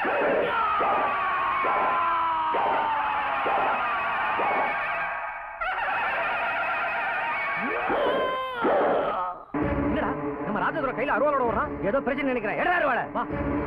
என்னடா நம்ம ராஜேந்திர கையில அருவாளோட வர்றான் ஏதோ பிரச்சனை நினைக்கிறேன் எடா அருவாளை வா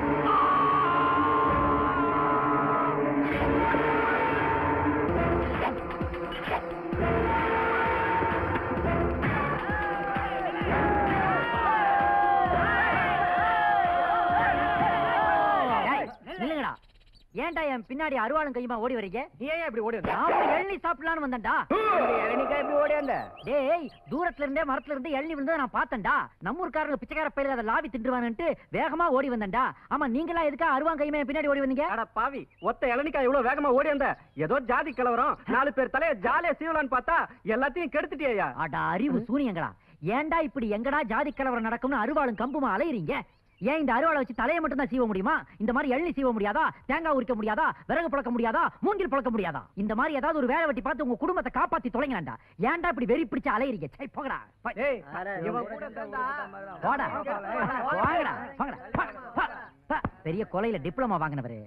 ஏய், நில்லுங்கடா ஏன்டா என் பின்னாடி அருவாளும் கையுமா ஓடி வரீங்க நீ ஏன் இப்படி ஓடி வந்த நாம எள்ளி சாப்பிடலான்னு வந்தேன்டா இளநிக்கா இப்படி ஓடி வந்த டேய் தூரத்துல இருந்தே மரத்துல இருந்து எள்ளி விழுந்ததை நான் பார்த்தேன்டா நம்ம ஊர்க்காரங்க பிச்சைக்கார பயில அதை லாவி தின்றுவானுன்ட்டு வேகமா ஓடி வந்தேன்டா ஆமா நீங்களா எதுக்கா அருவான் கையுமா என் பின்னாடி ஓடி வந்தீங்க அட பாவி ஒத்த இளநிக்கா இவ்வளவு வேகமா ஓடி வந்த ஏதோ ஜாதி கலவரம் நாலு பேர் தலைய ஜாலியா சீவலான்னு பார்த்தா எல்லாத்தையும் கெடுத்துட்டியா அட அறிவு சூனியங்களா ஏன்டா இப்படி எங்கடா ஜாதி கலவரம் நடக்கும்னு அருவாளும் கம்புமா அலையறீங்க ஏன் இந்த அருவாளை வச்சு தலையை மட்டும் தான் சீவ முடியுமா இந்த மாதிரி எள்ளி சீவ முடியாதா தேங்காய் உரிக்க முடியாதா விறகு புழக்க முடியாதா மூங்கில் புழக்க முடியாதா இந்த மாதிரி ஏதாவது ஒரு வேலை வெட்டி பார்த்து உங்க குடும்பத்தை காப்பாத்தி தொலைங்கடா ஏன்டா இப்படி வெறி பிடிச்சு அலையறீங்க சை போங்கடா போ. ஏய் இவன் கூட சேர்ந்தா போடா வாங்கடா வாங்கடா பா, பா, பா. பெரிய கொலையில டிப்ளமா வாங்கினவரு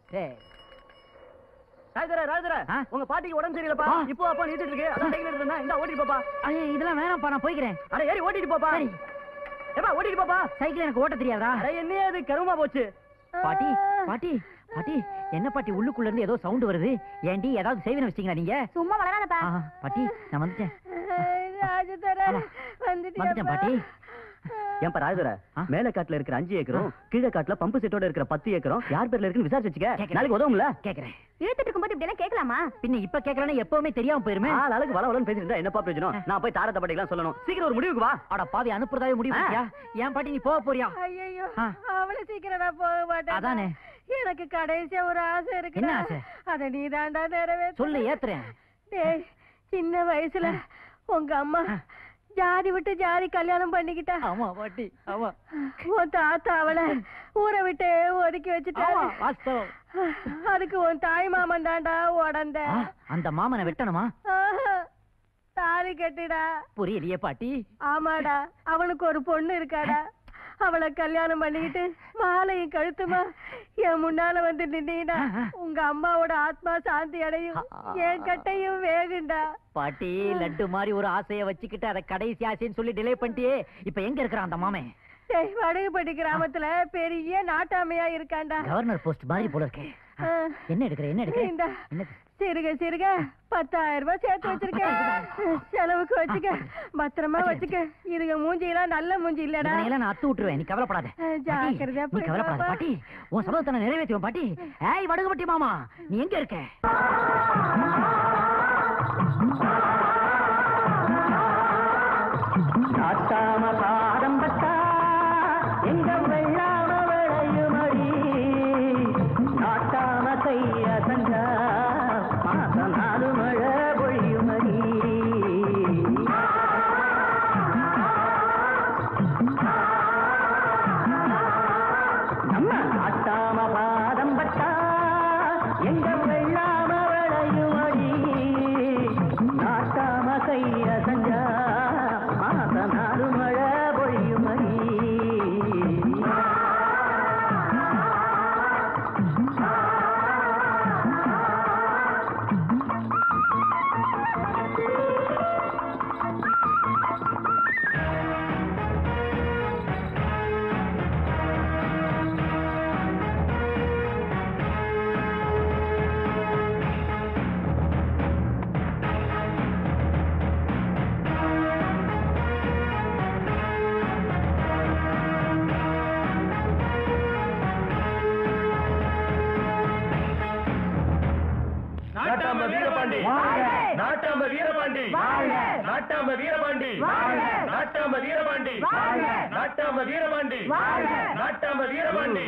ராஜதர ராஜதர ஆ? உங்க பாட்டிக்கு உடம்பு சரியில்லப்பா ஆ. இப்போ அப்பா நீட்டிட்டு இருக்கு அதான் சைக்கிள் எடுத்துனா இந்த ஓட்டிட்டு போப்பா இதெல்லாம் வேணாம்ப்பா நான் போய்க்கிறேன் அட ஏறி ஓட்டிட்டு போப்பா சரி. ஏப்பா ஓட்டிட்டு போப்பா சைக்கிள் எனக்கு ஓட்ட தெரியாதா அட என்ன அது கருமா போச்சு பாட்டி பாட்டி பாட்டி என்ன பாட்டி உள்ளுக்குள்ள இருந்து ஏதோ சவுண்ட் வருது ஏண்டி ஏதாவது செய்வின வச்சிட்டீங்களா நீங்க சும்மா வளரானப்பா ஆஹா, பாட்டி நான் வந்துட்டேன் ராஜதர ஆமா. வந்துட்டேன் பாட்டி ஏன்பா ராஜதர ஆ? மேல காட்டுல இருக்கிற அஞ்சு ஏக்கரும் கீழே காட்டுல பம்பு செட்டோட இருக்கிற பத்து ஏக்கரும் யார் பேர்ல இருக்குன்னு விசாரிச்சு வச்சுக்க கேக்குறேன். நாளைக்கு உதவும்ல கேக்குறேன் இழுத்துட்டு இருக்கும்போது இப்படி எல்லாம் கேட்கலாமா பின்ன இப்ப கேட்கலன்னா எப்பவுமே தெரியாம போயிருமே ஆ நாளைக்கு வள வளன்னு பேசிட்டு இருந்தா என்னப்பா பிரயோஜனம் நான் போய் தாரத்தை பாட்டிக்கலாம் சொல்லணும் சீக்கிரம் ஒரு முடிவுக்கு வா அட பாவி அனுப்புறதாவே முடிவு ஆ. பண்ணியா ஏன் பாட்டி நீ போக போறியா ஐயோ ஆ. அவ்வளவு சீக்கிரம் நான் போக மாட்டேன் அதானே. எனக்கு கடைசியா ஒரு ஆசை இருக்கு என்ன ஆசை? அத நீ தாண்டா நிறைவேற்ற சொல்லு ஏத்துறேன் டேய் சின்ன வயசுல உங்க அம்மா ஜாதி விட்டு ஜாதி கல்யாணம் பண்ணிக்கிட்டா ஆமா பாட்டி ஆமா உன் தாத்தா அவளை ஊரை விட்டு ஒதுக்கி வச்சுட்டா ஆமா வாஸ்தவம் அதுக்கு உன் தாய் மாமன் தாண்டா உடந்த ஆ, அந்த மாமனை வெட்டணுமா தாலி கட்டுடா புரியலையே பாட்டி ஆமாடா அவனுக்கு ஒரு பொண்ணு இருக்காடா அவளை கல்யாணம் பண்ணிக்கிட்டு மாலையும் கழுத்துமா என் முன்னால வந்து நின்னீனா உங்க அம்மாவோட ஆத்மா சாந்தி அடையும் என் கட்டையும் வேகுண்டா பாட்டி லட்டு மாதிரி ஒரு ஆசைய வச்சுக்கிட்டு அதை கடைசி ஆசைன்னு சொல்லி டிலே பண்ணிட்டியே இப்ப எங்க இருக்கிறான் அந்த மாமன் டேய், வடுகுப்பட்டி கிராமத்துல பெரிய நாட்டாமையா இருக்காண்டா கவர்னர் போஸ்ட் மாதிரி போல இருக்கேன் ஆ. என்ன எடுக்கிற என்ன எடுக்கிற இந்தா. என்னது? சிறுக சிறுக பத்தாயிரம் ரூபாய் சேர்த்து வச்சிருக்கேன் செலவுக்கு வச்சுக்க பத்திரமா வச்சுக்க இதுங்க மூஞ்சியெல்லாம் நல்ல மூஞ்சி இல்லடா இதனையெல்லாம் நான் அத்து விட்டுருவேன் நீ கவலைப்படாத ஆ, ஜாக்கிரதையா பாட்டி, நீ போயிட்டு கவலைப்படாத வாப்பா. பாட்டி உன் சபதத்தை நான் நிறைவேற்றுவேன் பாட்டி ஏய் வடுகுபட்டி மாமா நீ எங்க இருக்க காட்டாம பாதம் பட்டா எங்க வெள்ளாம விளையுமடி நாட்டாம கைய தந்தா மாசம் நாலு மழை பொழியுமடி நம்ம நாட்டாம பாதம் பட்டா எங்க வெள்ளாம விளையுமடி நாட்டாம கைய தந்தா மாசம் நாலு மழை பொழியுமடி நாட்டாம வீரபாண்டி வாழ்க! நாட்டாம வீரபாண்டி வாழ்க! நாட்டாம வீரபாண்டி வாழ்க! நாட்டாம வீரபாண்டி வாழ்க! நாட்டாம வீரபாண்டி வாழ்க! நாட்டாம வீரபாண்டி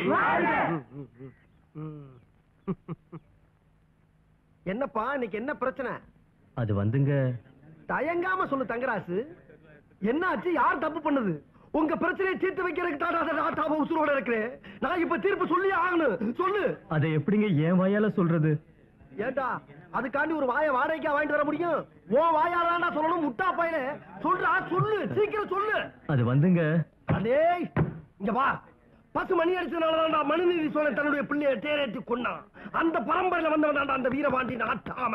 என்னப்பா இன்னைக்கு என்ன பிரச்சனை அது வந்துங்க தயங்காம சொல்லு தங்கராசு என்னாச்சு யார் தப்பு பண்ணுது உங்க பிரச்சனையை தீர்த்து வைக்கிறதுக்கு தான் நாட்டாம உசுரோட இருக்கிறேன் நான் இப்ப தீர்ப்பு சொல்லி ஆகணும் சொல்லு அதை எப்படிங்க என் வாயால சொல்றது ஏண்டா அதுக்காண்டி ஒரு வாயை வாடகைக்கா வாங்கிட்டு வர முடியும் ஓ வாயாலாண்டா சொல்லணும் முட்டா பையன சொல்றா சொல்லு சீக்கிரம் சொல்லு அது வந்துங்க அடேய் இங்க வா பசு மணி அடிச்சதுனாலதான்டா மனுநீதி சோழன் தன்னுடைய பிள்ளையை தேரேற்றி கொண்டான் அந்த பரம்பரையில வந்தவன் அந்த வீரபாண்டி நாட்டாம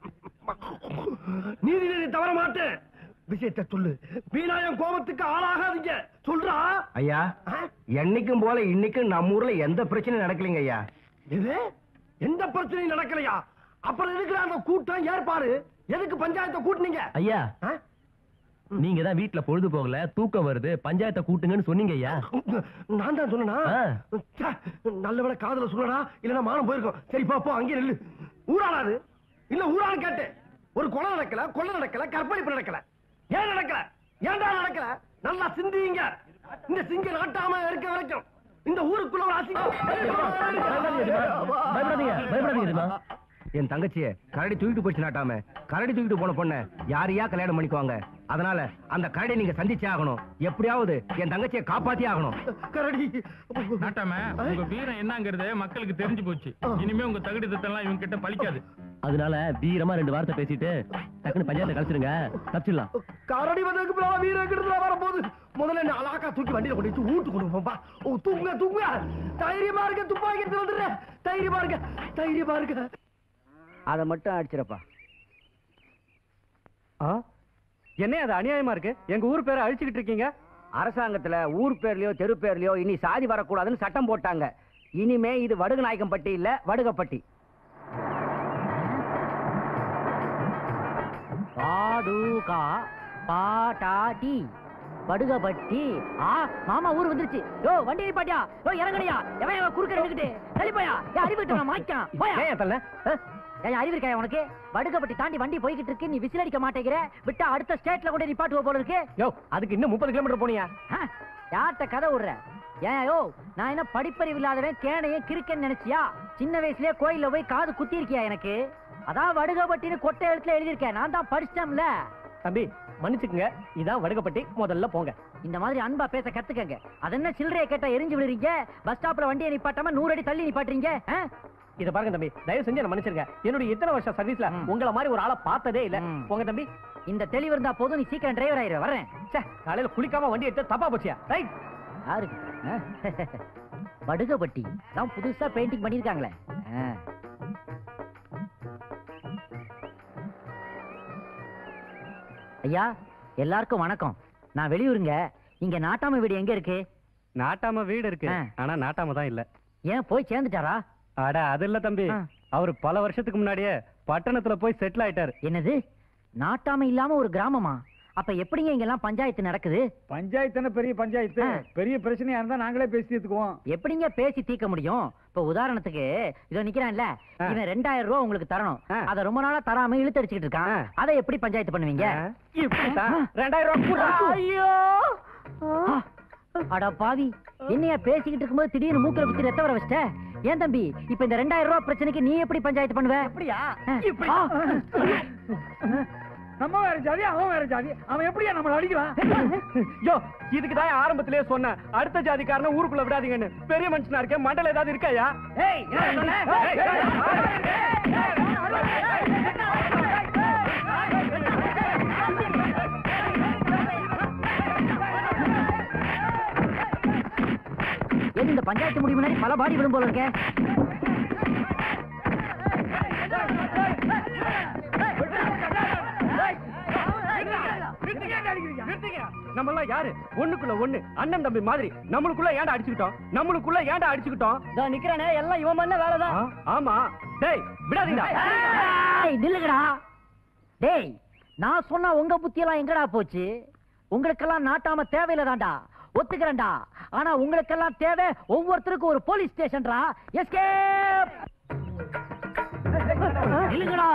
நீதி நீதி தவற மாட்டேன் விஷயத்தை சொல்லு வீணாயம் கோபத்துக்கு ஆளாகாதீங்க சொல்றா ஐயா ஆ? என்னைக்கும் போல இன்னைக்கும் நம்ம ஊர்ல எந்த பிரச்சனையும் நடக்கலைங்க ஐயா இது எந்த பிரச்சனையும் நடக்கலையா அப்புறம் எதுக்கு அந்த கூட்டம் ஏற்பாடு எதுக்கு பஞ்சாயத்தை கூட்டுனீங்க ஐயா ஆ? நீங்க தான் வீட்ல பொழுது போகல தூக்கம் வருது பஞ்சாயத்தை கூட்டுங்கன்னு சொன்னீங்க ஐயா நான் தான் சொன்னா ஆ. நல்ல வேளை காதுல சொல்லடா இல்லன்னா மானம் போயிருக்கோம் சரி போ, போ அங்கே நில்லு ஊராளாது இல்ல ஊரான்னு கேட்டேன் ஒரு கொலை நடக்கல கொலை நடக்கல கற்பழிப்பு நடக்கல ஏன் நடக்கல ஏன்டா நடக்கல நல்லா சிந்திங்க இந்த சிங்க நாட்டாம இருக்க வரைக்கும் இந்த ஊருக்குள்ள ஒரு பயப்படாதீங்க பயப்படாதீங்க தெரியுமா என் தங்கச்சிய கரடி தூக்கிட்டு போச்சு நாட்டாம கரடி தூக்கிட்டு போன பொண்ண யாரையா கல்யாணம் பண்ணிக்குவாங்க அதனால அந்த கரடி நீங்க சந்திச்சே ஆகணும் எப்படியாவது என் தங்கச்சியை காப்பாத்தியே ஆகணும் கரடி நாட்டாம உங்க வீரம் என்னங்கிறது மக்களுக்கு தெரிஞ்சு போச்சு இனிமே உங்க தகுதி திட்டம்லாம் இவங்க கிட்ட பலிக்காது அதனால வீரமா ரெண்டு வார்த்தை பேசிட்டு டக்குன்னு பஞ்சாயத்தை கழிச்சிருங்க தப்பிச்சிடலாம் கரடி வந்ததுக்கு பின்னால வீர கிட்டத்துல வரப்போகுது முதல்ல என்ன அலாக்கா தூக்கி வண்டியில கொண்டு வச்சு வீட்டு கொண்டு போப்பா ஓ தூங்க தூங்க தைரியமா இருக்க துப்பாக்கி எடுத்து வந்துடுறேன் தைரியமா இருக்க தைரியமா இருக்க அதை மட்டும் அடிச்சிடப்பா என்ன அது அநியாயமா இருக்கு எங்க ஊர் பேரை அழிச்சுக்கிட்டு இருக்கீங்க அரசாங்கத்துல ஊர் பேர்லயோ தெரு பேர்லயோ இனி சாதி வரக்கூடாதுன்னு சட்டம் போட்டாங்க இனிமே இது வடுகு நாயக்கம்பட்டி இல்ல வடுகப்பட்டி பாடுகா பாட்டாட்டி படுகப்பட்டி ஆ மாமா ஊர் வந்துருச்சு யோ வண்டி நிப்பாட்டியா யோ இறங்கடியா எவன் எவன் குறுக்க நின்னுக்கிட்டு தள்ளி போயா ஏன் அறிவு நான் மாய்க்கான் போயா ஏன் தள்ள ஏன் அறிவு இருக்கா உனக்கு வடுகப்பட்டி தாண்டி வண்டி போய்கிட்டு இருக்கு நீ விசில் அடிக்க மாட்டேங்கிற விட்டா அடுத்த ஸ்டேட்ல கூட நிப்பாட்டுவ போல இருக்கு யோ அதுக்கு இன்னும் முப்பது கிலோமீட்டர் போனியா ஆ, யார்கிட்ட கதை விடுற ஏன் யோ நான் என்ன படிப்பறிவு இல்லாதவன் கேனையும் கிறுக்கன்னு நினைச்சியா சின்ன வயசுலயே கோயில்ல போய் காது குத்தி இருக்கியா எனக்கு அதான் வடுகப்பட்டின்னு கொட்டை எழுத்துல எழுதியிருக்கேன் நான் தான் படிச்சிட்டேன்ல தம்பி மன்னிச்சுக்குங்க இதான் வடுகப்பட்டி முதல்ல போங்க இந்த மாதிரி அன்பா பேச கத்துக்கங்க அது என்ன சில்லறைய கேட்டா எரிஞ்சு விடுறீங்க பஸ் ஸ்டாப்ல வண்டியை நிப்பாட்டாம நூறு அடி தள்ளி நிப்பாட்டுறீங்க ஆ? இத பாருங்க தம்பி தயவு செஞ்சு என்ன மன்னிச்சிருங்க என்னுடைய இத்தனை வருஷம் சர்வீஸ்ல ம். உங்கள மாதிரி ஒரு ஆளை பார்த்ததே இல்ல ம். போங்க தம்பி இந்த தெளிவு இருந்தா போதும் நீ சீக்கிரம் டிரைவர் ஆயிரு வர்றேன் ச்சே காலையில குளிக்காம வண்டி எடுத்து தப்பா போச்சியா ரைட் யாருக்கு ஆ? வடுகப்பட்டி தான் புதுசா பெயிண்டிங் பண்ணிருக்காங்களே ஆ. ஐயா எல்லாருக்கும் வணக்கம் நான் வெளியூருங்க இங்க நாட்டாம வீடு எங்க இருக்கு நாட்டாம வீடு இருக்கு ஆ. ஆனா நாட்டாம தான் இல்ல ஏன் போய் சேர்ந்துட்டாரா அட அது இல்ல தம்பி ஆ. அவர் பல வருஷத்துக்கு முன்னாடியே பட்டணத்துல போய் செட்டில் ஆயிட்டாரு என்னது நாட்டாம இல்லாம ஒரு கிராமமா அப்ப எப்படிங்க இங்கெல்லாம் பஞ்சாயத்து நடக்குது பஞ்சாயத்து பெரிய பஞ்சாயத்து ஆ. பெரிய பிரச்சனையா இருந்தா நாங்களே பேசி தீர்த்துக்குவோம் எப்படிங்க பேசி தீர்க்க முடியும் இப்ப உதாரணத்துக்கு இதோ நிக்கிறான்ல ஆ. இவன் ரெண்டாயிரம் ரூபாய் உங்களுக்கு தரணும் ஆ. அத ரொம்ப நாளா தராம இழுத்தடிச்சுக்கிட்டு இருக்கான் ஆ. அதை எப்படி பஞ்சாயத்து பண்ணுவீங்க இப்படித்தான் ரெண்டாயிரம் ரூபாய் கூட ஐயோ ஆ. அட பாவி என்னையா பேசிக்கிட்டு இருக்கும்போது திடீர்னு மூக்கில குத்தி ரத்த வர வச்சிட்ட ஏன் தம்பி இப்ப இந்த ரெண்டாயிரம் ரூபாய் பிரச்சனைக்கு நீ எப்படி பஞ்சாயத்து பண்ணுவ அப்படியா ஆ. ஆ. நம்ம வேற ஜாதி அவன் வேற ஜாதி அவன் எப்படியா நம்மள அடிக்கிறான் யோ இதுக்கு தான் ஆரம்பத்திலே சொன்னேன் அடுத்த ஜாதிக்காரன ஊருக்குள்ள விடாதீங்கன்னு பெரிய மனுஷனா இருக்கேன் மண்டல ஏதாவது இருக்காயா ஏய், என்ன சொன்ன? ஏய், ஏய், எது இந்த பஞ்சாயத்து முடிவு முன்னாடி பல பாடி விடும் போல இருக்கே நம்ம எல்லாம் யாரு ஒண்ணுக்குள்ள ஒண்ணு அண்ணன் தம்பி மாதிரி நம்மளுக்குள்ள ஏன்டா அடிச்சுக்கிட்டோம் நம்மளுக்குள்ள ஏன்டா அடிச்சுக்கிட்டோம் இதோ நிக்கிறானே எல்லாம் இவன் பண்ண வேலைதான் ஆ, ஆமா டேய் விடாதீங்கடா ஏய், நில்லுங்கடா டேய் நான் சொன்னா உங்க புத்தியெல்லாம் எங்கடா போச்சு உங்களுக்கெல்லாம் நாட்டாம தேவையில்லதான்டா ஒத்துக்கிறேன்டா ஆனா உங்களுக்கெல்லாம் தேவை ஒவ்வொருத்தருக்கும் ஒரு போலீஸ் ஸ்டேஷன்டா எஸ்கேப் நில்லுங்கடா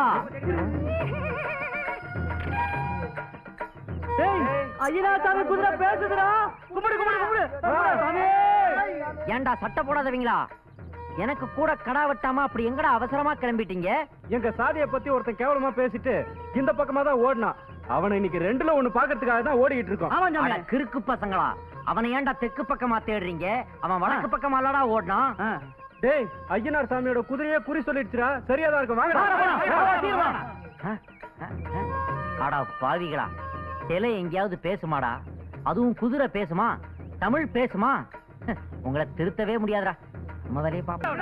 ஐயனாசாமி குதிரை பேசுதுடா கும்பிடு கும்பிடு கும்பிடு ஏன்டா சட்டை போடாதவங்களா எனக்கு கூட கடா வெட்டாம அப்படி எங்கடா அவசரமா கிளம்பிட்டீங்க எங்க சாதிய பத்தி ஒருத்தன் கேவலமா பேசிட்டு இந்த பக்கமா தான் ஓடினான் அவனை இன்னைக்கு ரெண்டுல ஒண்ணு பாக்குறதுக்காக தான் ஓடிட்டு இருக்கோம் அட கிறுக்கு பசங்களா அவனை ஏன்டா தெற்கு பக்கமா தேடுறீங்க அவன் வடக்கு பக்கமா இல்லடா ஓடுனான் டேய் ஐயனார் சாமியோட குதிரையே குறி சொல்லிடுச்சுடா சரியா தான் இருக்கும் வாங்கடா ஆ, ஆ, ஆ. அடா பாவிகளா சிலை எங்கேயாவது பேசுமாடா அதுவும் குதிரை பேசுமா தமிழ் பேசுமா உங்களை திருத்தவே முடியாதுடா நம்ம வேலையை பாப்போம்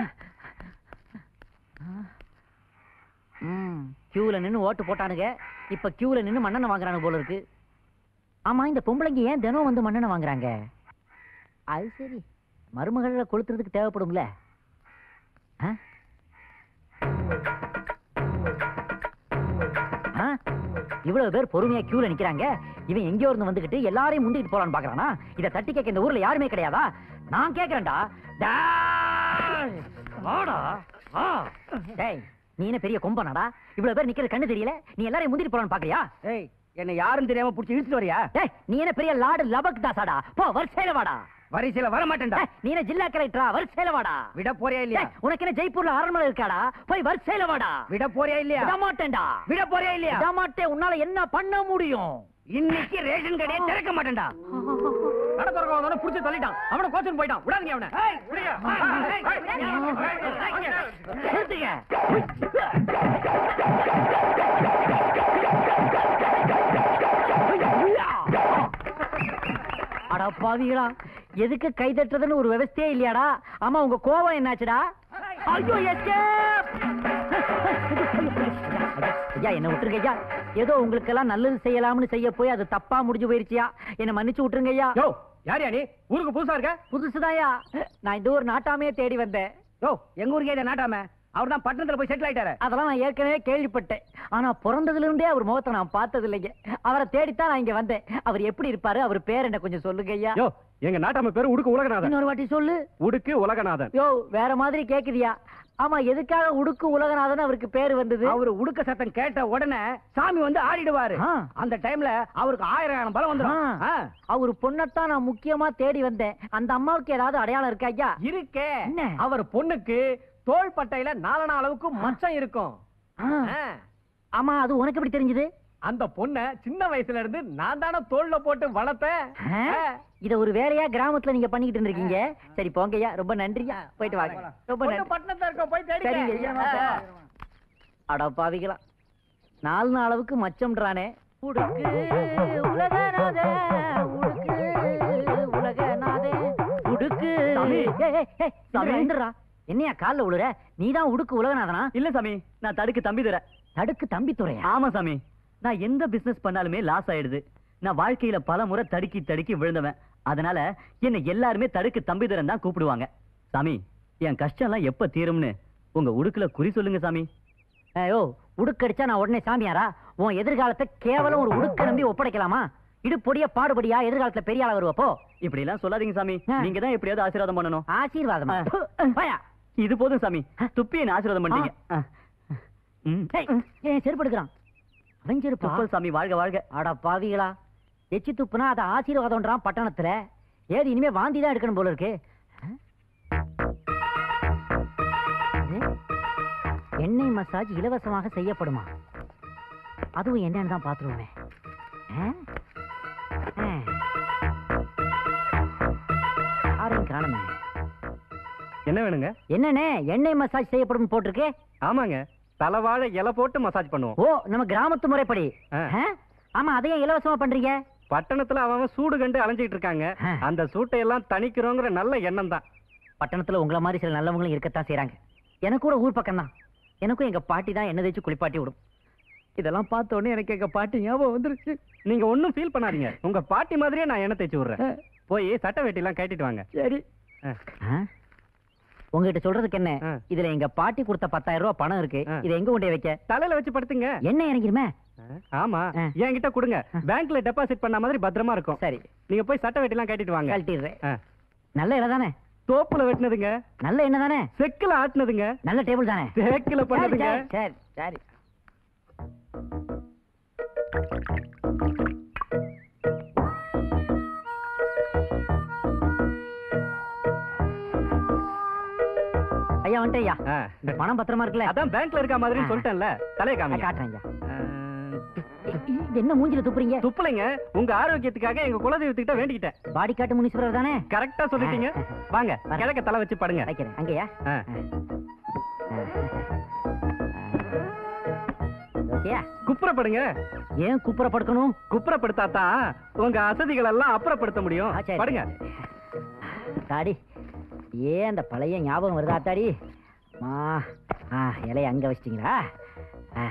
ம் கியூல நின்னு ஓட்டு போட்டானுங்க இப்ப கியூல நின்னு மண்ணெண்ணெய் வாங்குறானுங்க போல இருக்கு ஆமா இந்த பொம்பளைங்க ஏன் தினம் வந்து மண்ணெண்ணெய் வாங்குறாங்க அது சரி மருமகளை கொளுத்துறதுக்கு தேவைப்படும்ல ஆ? ஆ? இவ்வளவு பேர் பொறுமையா கியூல நிக்கிறாங்க இவன் எங்கேயோ இருந்து வந்துகிட்டு எல்லாரையும் முந்திட்டு போலான்னு பாக்குறானா இத தட்டி கேட்க இந்த ஊர்ல யாருமே கிடையாதா நான் கேக்குறேன்டா டேய், வாடா வா. டேய் நீ என்ன பெரிய கொம்பனாடா இவ்வளவு பேர் நிக்கிறது கண்ணு தெரியல நீ எல்லாரையும் முந்திட்டு போலான்னு பாக்குறியா ஏய் என்ன யாரும் தெரியாம புடிச்சு இழுத்துட்டு வரியா டேய் நீ என்ன பெரிய லார்டு லபக் தாசாடா போ வரிசையில வாடா வரிசையில வர மாட்டேன்டா டேய், நீ என்ன ஜில்லா கலெக்டரா வரிசையில வாடா விட போறியா இல்லையா டேய், உனக்கு என்ன ஜெய்ப்பூர்ல அரண்மனை இருக்காடா போய் வரிசையில வாடா விட போறியா இல்லையா விட மாட்டேன்டா விட போறியா இல்லையா விட மாட்டேன் உன்னால என்ன பண்ண முடியும் இன்னைக்கு ரேஷன் கடையை திறக்க மாட்டேன்டா கடை திறக்க வந்தவன புடிச்சு தள்ளிட்டான் அவன கோச்சுன்னு போயிட்டான் விடாதீங்க அவனை ஏய், விடுங்க. ஏய், ஏய், ஏய், ஏய், ஏய், நிறுத்துங்க. அட பாவிகளா எதுக்கு கை தட்டுறதுன்னு ஒரு விவஸ்தையே இல்லையாடா ஆமா உங்க கோவம் என்னாச்சுடா ஐயோ escape! ஐயா என்ன விட்டுருங்க ஐயா ஏதோ உங்களுக்கெல்லாம் நல்லது செய்யலாம்னு செய்ய போய் அது தப்பா முடிஞ்சு போயிருச்சியா என்ன மன்னிச்சு விட்டுருங்க ஐயா யோ யாரியா நீ ஊருக்கு புதுசா இருக்க புதுசுதாயா நான் இந்த ஒரு நாட்டாமையே தேடி வந்தேன் யோ எங்க ஊருக்கே இதை நாட்டாம அவர் தான் பட்டணத்துல போய் செட்டில் ஆயிட்டாரு அதெல்லாம் நான் ஏற்கனவே கேள்விப்பட்டேன் ஆனா பிறந்ததுல இருந்தே அவர் முகத்தை நான் பார்த்தது இல்லைங்க அவரை தேடித்தான் நான் இங்க வந்தேன் அவர் எப்படி இருப்பாரு அவர் பேர் என்ன கொஞ்சம் சொல்லுங்க ஐயா யோ எங்க நாட்டாம பேரு உடுக்கு உலகநாதன் இன்னொரு வாட்டி சொல்லு உடுக்கு உலகநாதன் யோ வேற மாதிரி கேக்குதியா ஆமா எதுக்காக உடுக்கு உலகநாதன் அவருக்கு பேர் வந்தது அவரு உடுக்க சத்தம் கேட்ட உடனே சாமி வந்து ஆடிடுவாரு ஆ. அந்த டைம்ல அவருக்கு ஆயிரம் ஆயிரம் பலம் வந்துடும் ஆ. ஆ. அவர் பொண்ணத்தான் நான் முக்கியமா தேடி வந்தேன் அந்த அம்மாவுக்கு ஏதாவது அடையாளம் இருக்கா ஐயா இருக்கே என்ன? அவர் பொண்ணுக்கு தோள் பட்டையில நாலனா அளவுக்கு மச்சம் இருக்கும் ஆ. ஆ. ஆமா அது உனக்கு எப்படி தெரிஞ்சது அந்த பொண்ண சின்ன வயசுல இருந்து நான் தானே தோல்ல போட்டு வளர்த்தேன் ஆ? இத ஒரு வேலையா கிராமத்துல நீங்க பண்ணிக்கிட்டு இருந்திருக்கீங்க சரி போங்கய்யா ரொம்ப நன்றியா போயிட்டு வாங்க ரொம்ப பொண்ணு நன்றி பட்டணத்துல இருக்க போய் சரிங்க ஐயா. தேடி அட பாவிகளா நாலு நாள் அளவுக்கு மச்சம்ன்றானே உடுக்கு உலகநாதே உடுக்கு உலகநாதே உடுக்கு சாமி. ஏய், ஏய், ஏய், சாமி. எழுந்துடுறா. என்னையா கால்ல உழுற நீதான் உடுக்கு உலகநாதனா இல்ல சாமி நான் தடுக்கு தம்பி தரேன் தடுக்கு தம்பி துறையா ஆமா சாமி நான் எந்த பிசினஸ் பண்ணாலுமே லாஸ் ஆயிடுது நான் வாழ்க்கையில பல முறை தடுக்கி தடுக்கி விழுந்தவன் அதனால என்ன எல்லாருமே தடுக்கு தம்பி தரேன் தான் கூப்பிடுவாங்க சாமி என் கஷ்டம் எல்லாம் எப்ப தீரும்னு உங்க உடுக்குல குறி சொல்லுங்க சாமி ஐயோ உடுக்கடிச்சா நான் உடனே சாமியாரா உன் எதிர்காலத்தை கேவலம் ஒரு உடுக்க நம்பி ஒப்படைக்கலாமா இடுப்பொடிய பாடுபடியா எதிர்காலத்துல பெரிய ஆளா வருவப்போ இப்படி எல்லாம் சொல்லாதீங்க சாமி ஆ. நீங்க தான் எப்படியாவது ஆசீர்வாதம் பண்ணணும் ஆசீர்வாதமா ஆ. போயா. இது போதும் சாமி துப்பி என்ன ஆசீர்வாதம் பண்ணீங்க ஆ. ம். ஏய், ஏன் செருப்பு எடுக்கிறான் அவன் செருப்பா துப்பல் சாமி வாழ்க வாழ்க அட பாவிகளா எச்சி துப்புனா அதை ஆசீர்வாதம்ன்றான் பட்டணத்துல ஏது இனிமே வாந்தி தான் எடுக்கணும் போல இருக்கு இது? எண்ணெய் மசாஜ் இலவசமாக செய்யப்படுமா அதுவும் என்னன்னு தான் பாத்துருவோமே ஆ? ஆ. யாரையும் காணுமே என்ன வேணுங்க என்னண்ணே எண்ணெய் மசாஜ் செய்யப்படும் போட்டிருக்கு ஆமாங்க தலைவாழை இலை போட்டு மசாஜ் பண்ணுவோம் ஓ நம்ம கிராமத்து முறைப்படி ஆ. ஆ? ஆமா அதையே இலவசமா பண்றீங்க பட்டணத்துல அவன் சூடு கண்டு அலைஞ்சிட்டு இருக்காங்க ஆ. அந்த சூட்டை எல்லாம் தணிக்கிறோங்கிற நல்ல எண்ணம் தான் பட்டணத்துல உங்கள மாதிரி சில நல்லவங்களும் இருக்கத்தான் செய்றாங்க எனக்கு கூட ஊர் பக்கம் தான் எனக்கும் எங்க பாட்டி தான் என்ன தேய்ச்சி குளிப்பாட்டி விடும் இதெல்லாம் பார்த்த உடனே எனக்கு எங்க பாட்டி ஞாபகம் வந்துருச்சு நீங்க ஒண்ணும் ஃபீல் பண்ணாதீங்க உங்க பாட்டி மாதிரியே நான் எண்ணெய் தேய்ச்சி விடுறேன் போய் சட்டை வெட்டி எல்லாம் கட்டிட்டு வாங்க சரி ஆ. உங்ககிட்ட சொல்றதுக்கு என்ன ஆ. இதுல எங்க பாட்டி கொடுத்த பத்தாயிரம் ரூபாய் பணம் இருக்கு ஆ. இதை எங்க கொண்டு போய் வைக்க தலையில வச்சு படுத்துங்க என்ன இறங்கிருமே ஆமா ஆ. என்கிட்ட கொடுங்க பேங்க்ல டெபாசிட் பண்ண மாதிரி பத்திரமா இருக்கும் சரி நீங்க போய் சட்டை வெட்டி எல்லாம் கட்டிட்டு வாங்க கழட்டிடுறேன் ஆ. நல்ல இடம் தானே தோப்புல வெட்டினதுங்க நல்ல எண்ணெய் தானே செக்குல ஆட்டினதுங்க நல்ல டேபிள் தானே தேக்கில சரி, பண்ணதுங்க சரி, சரி சரி ஐயா வந்துட்டேன் ஐயா ஆ. இந்த பணம் பத்திரமா இருக்குல்ல அதான் பேங்க்ல இருக்க மாதிரின்னு ஆ. சொல்லிட்டேன்ல தலையை நான் காமிங்க காட்டுறேன் ஐயா ஆ, இது என்ன மூஞ்சில துப்புறீங்க துப்பலைங்க உங்க ஆரோக்கியத்துக்காக எங்க குலதெய்வத்துக்கிட்ட வேண்டிக்கிட்டேன் பாடி காட்டு முனீஸ்வரர் தானே கரெக்டா சொல்லிட்டீங்க வாங்க வரேன். கிழக்க தலை வச்சு படுங்க வைக்கிறேன் அங்கேயா ஆ. ஓகேயா குப்புறப்படுங்க ஏன் குப்புற படுக்கணும் குப்புறப்படுத்தாதான் உங்க அசதிகள் எல்லாம் அப்புறப்படுத்த முடியும் ஆ, சரி. படுங்க தாடி ஏன் அந்த பழைய ஞாபகம் வருதா தாடி மா ஆ இலைய அங்க வச்சிட்டீங்களா ஆ.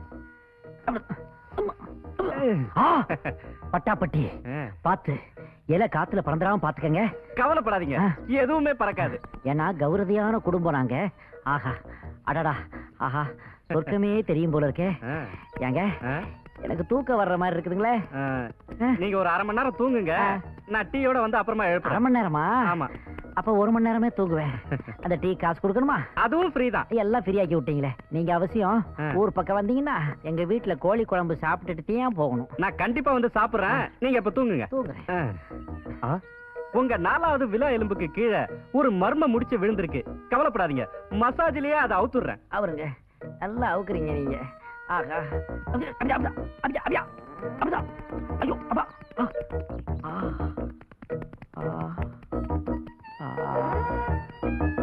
ஆ, பட்டாப்பட்டி பாத்து இலை காத்துல பறந்துடாம பாத்துக்கங்க கவலைப்படாதீங்க ஆ. எதுவுமே பறக்காது ஏன்னா கௌரதியான குடும்பம் நாங்க ஆஹா அடடா ஆஹா சொர்க்கமே தெரியும் போல இருக்கே ஆ, ஏங்க ஆ, எனக்கு தூக்கம் வர்ற மாதிரி இருக்குதுங்களே ஆ. ஆ. நீங்க ஒரு அரை மணி நேரம் தூங்குங்க ஆ. நான் டீயோட வந்து அப்புறமா அரை எழுப்புறேன் மணி நேரமா ஆமா அப்ப ஒரு மணி நேரமே தூங்குவேன் அந்த டீ காசு கொடுக்கணுமா அதுவும் ஃப்ரீ தான் எல்லாம் ஃப்ரீயாக்கி விட்டீங்களே நீங்க அவசியம் ஆ. ஊர் பக்கம் வந்தீங்கன்னா எங்க வீட்டுல கோழி குழம்பு சாப்பிட்டுட்டு தான் போகணும் நான் கண்டிப்பா வந்து சாப்பிடுறேன் நீங்க இப்ப தூங்குங்க தூங்குறேன் ஆ. ஆ. உங்க நாலாவது விழா எலும்புக்கு கீழே ஒரு மர்ம முடிச்சு விழுந்திருக்கு கவலைப்படாதீங்க மசாஜ்லயே அதை அவுத்துடுறேன் அவருங்க நல்லா அவுக்குறீங்க நீங்க ஆகா அப்படியா, அப்படியா, அப்படியா, அப்படியா, அப்படியா. ஐயோ அப்பா ஆ. ஆ. ஆ. ஆ.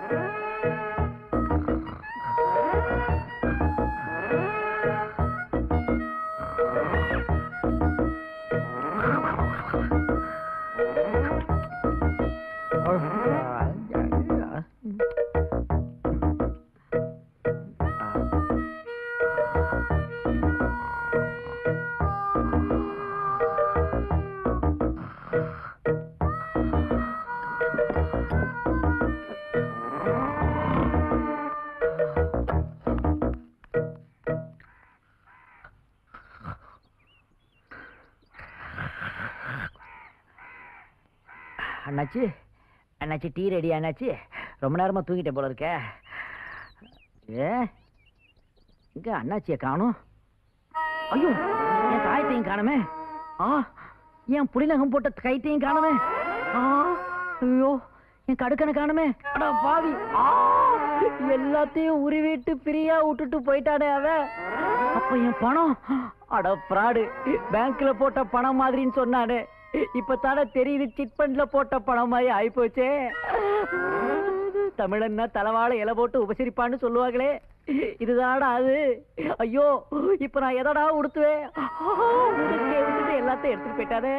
அண்ணாச்சி அண்ணாச்சி டீ ரெடி அண்ணாச்சி ரொம்ப நேரமா தூங்கிட்டே போல இருக்க ஏ இங்க அண்ணாச்சியை காணும் ஐயோ என் தாயத்தையும் காணுமே ஆ என் புலிநகம் போட்ட கைத்தையும் காணுமே ஆ ஐயோ என் கடுக்கனை காணுமே அடா பாவி ஆ எல்லாத்தையும் உருவிட்டு ஃப்ரீயா விட்டுட்டு போயிட்டானே அவன் அப்ப என் பணம் அட ஃப்ராடு பேங்க்ல போட்ட பணம் மாதிரின்னு சொன்னானே இப்ப தானே தெரியுது சிட் ஃபண்ட்ல போட்ட பணம் மாதிரி ஆயிப்போச்சே தமிழன்னா தலவாழ இலை போட்டு உபசரிப்பான்னு சொல்லுவாங்களே இதுதாடா அது ஐயோ இப்ப நான் எதடா உடுத்துவேன் உடுக்கே விட்டுட்டு எல்லாத்தையும் எடுத்துட்டு போயிட்டானே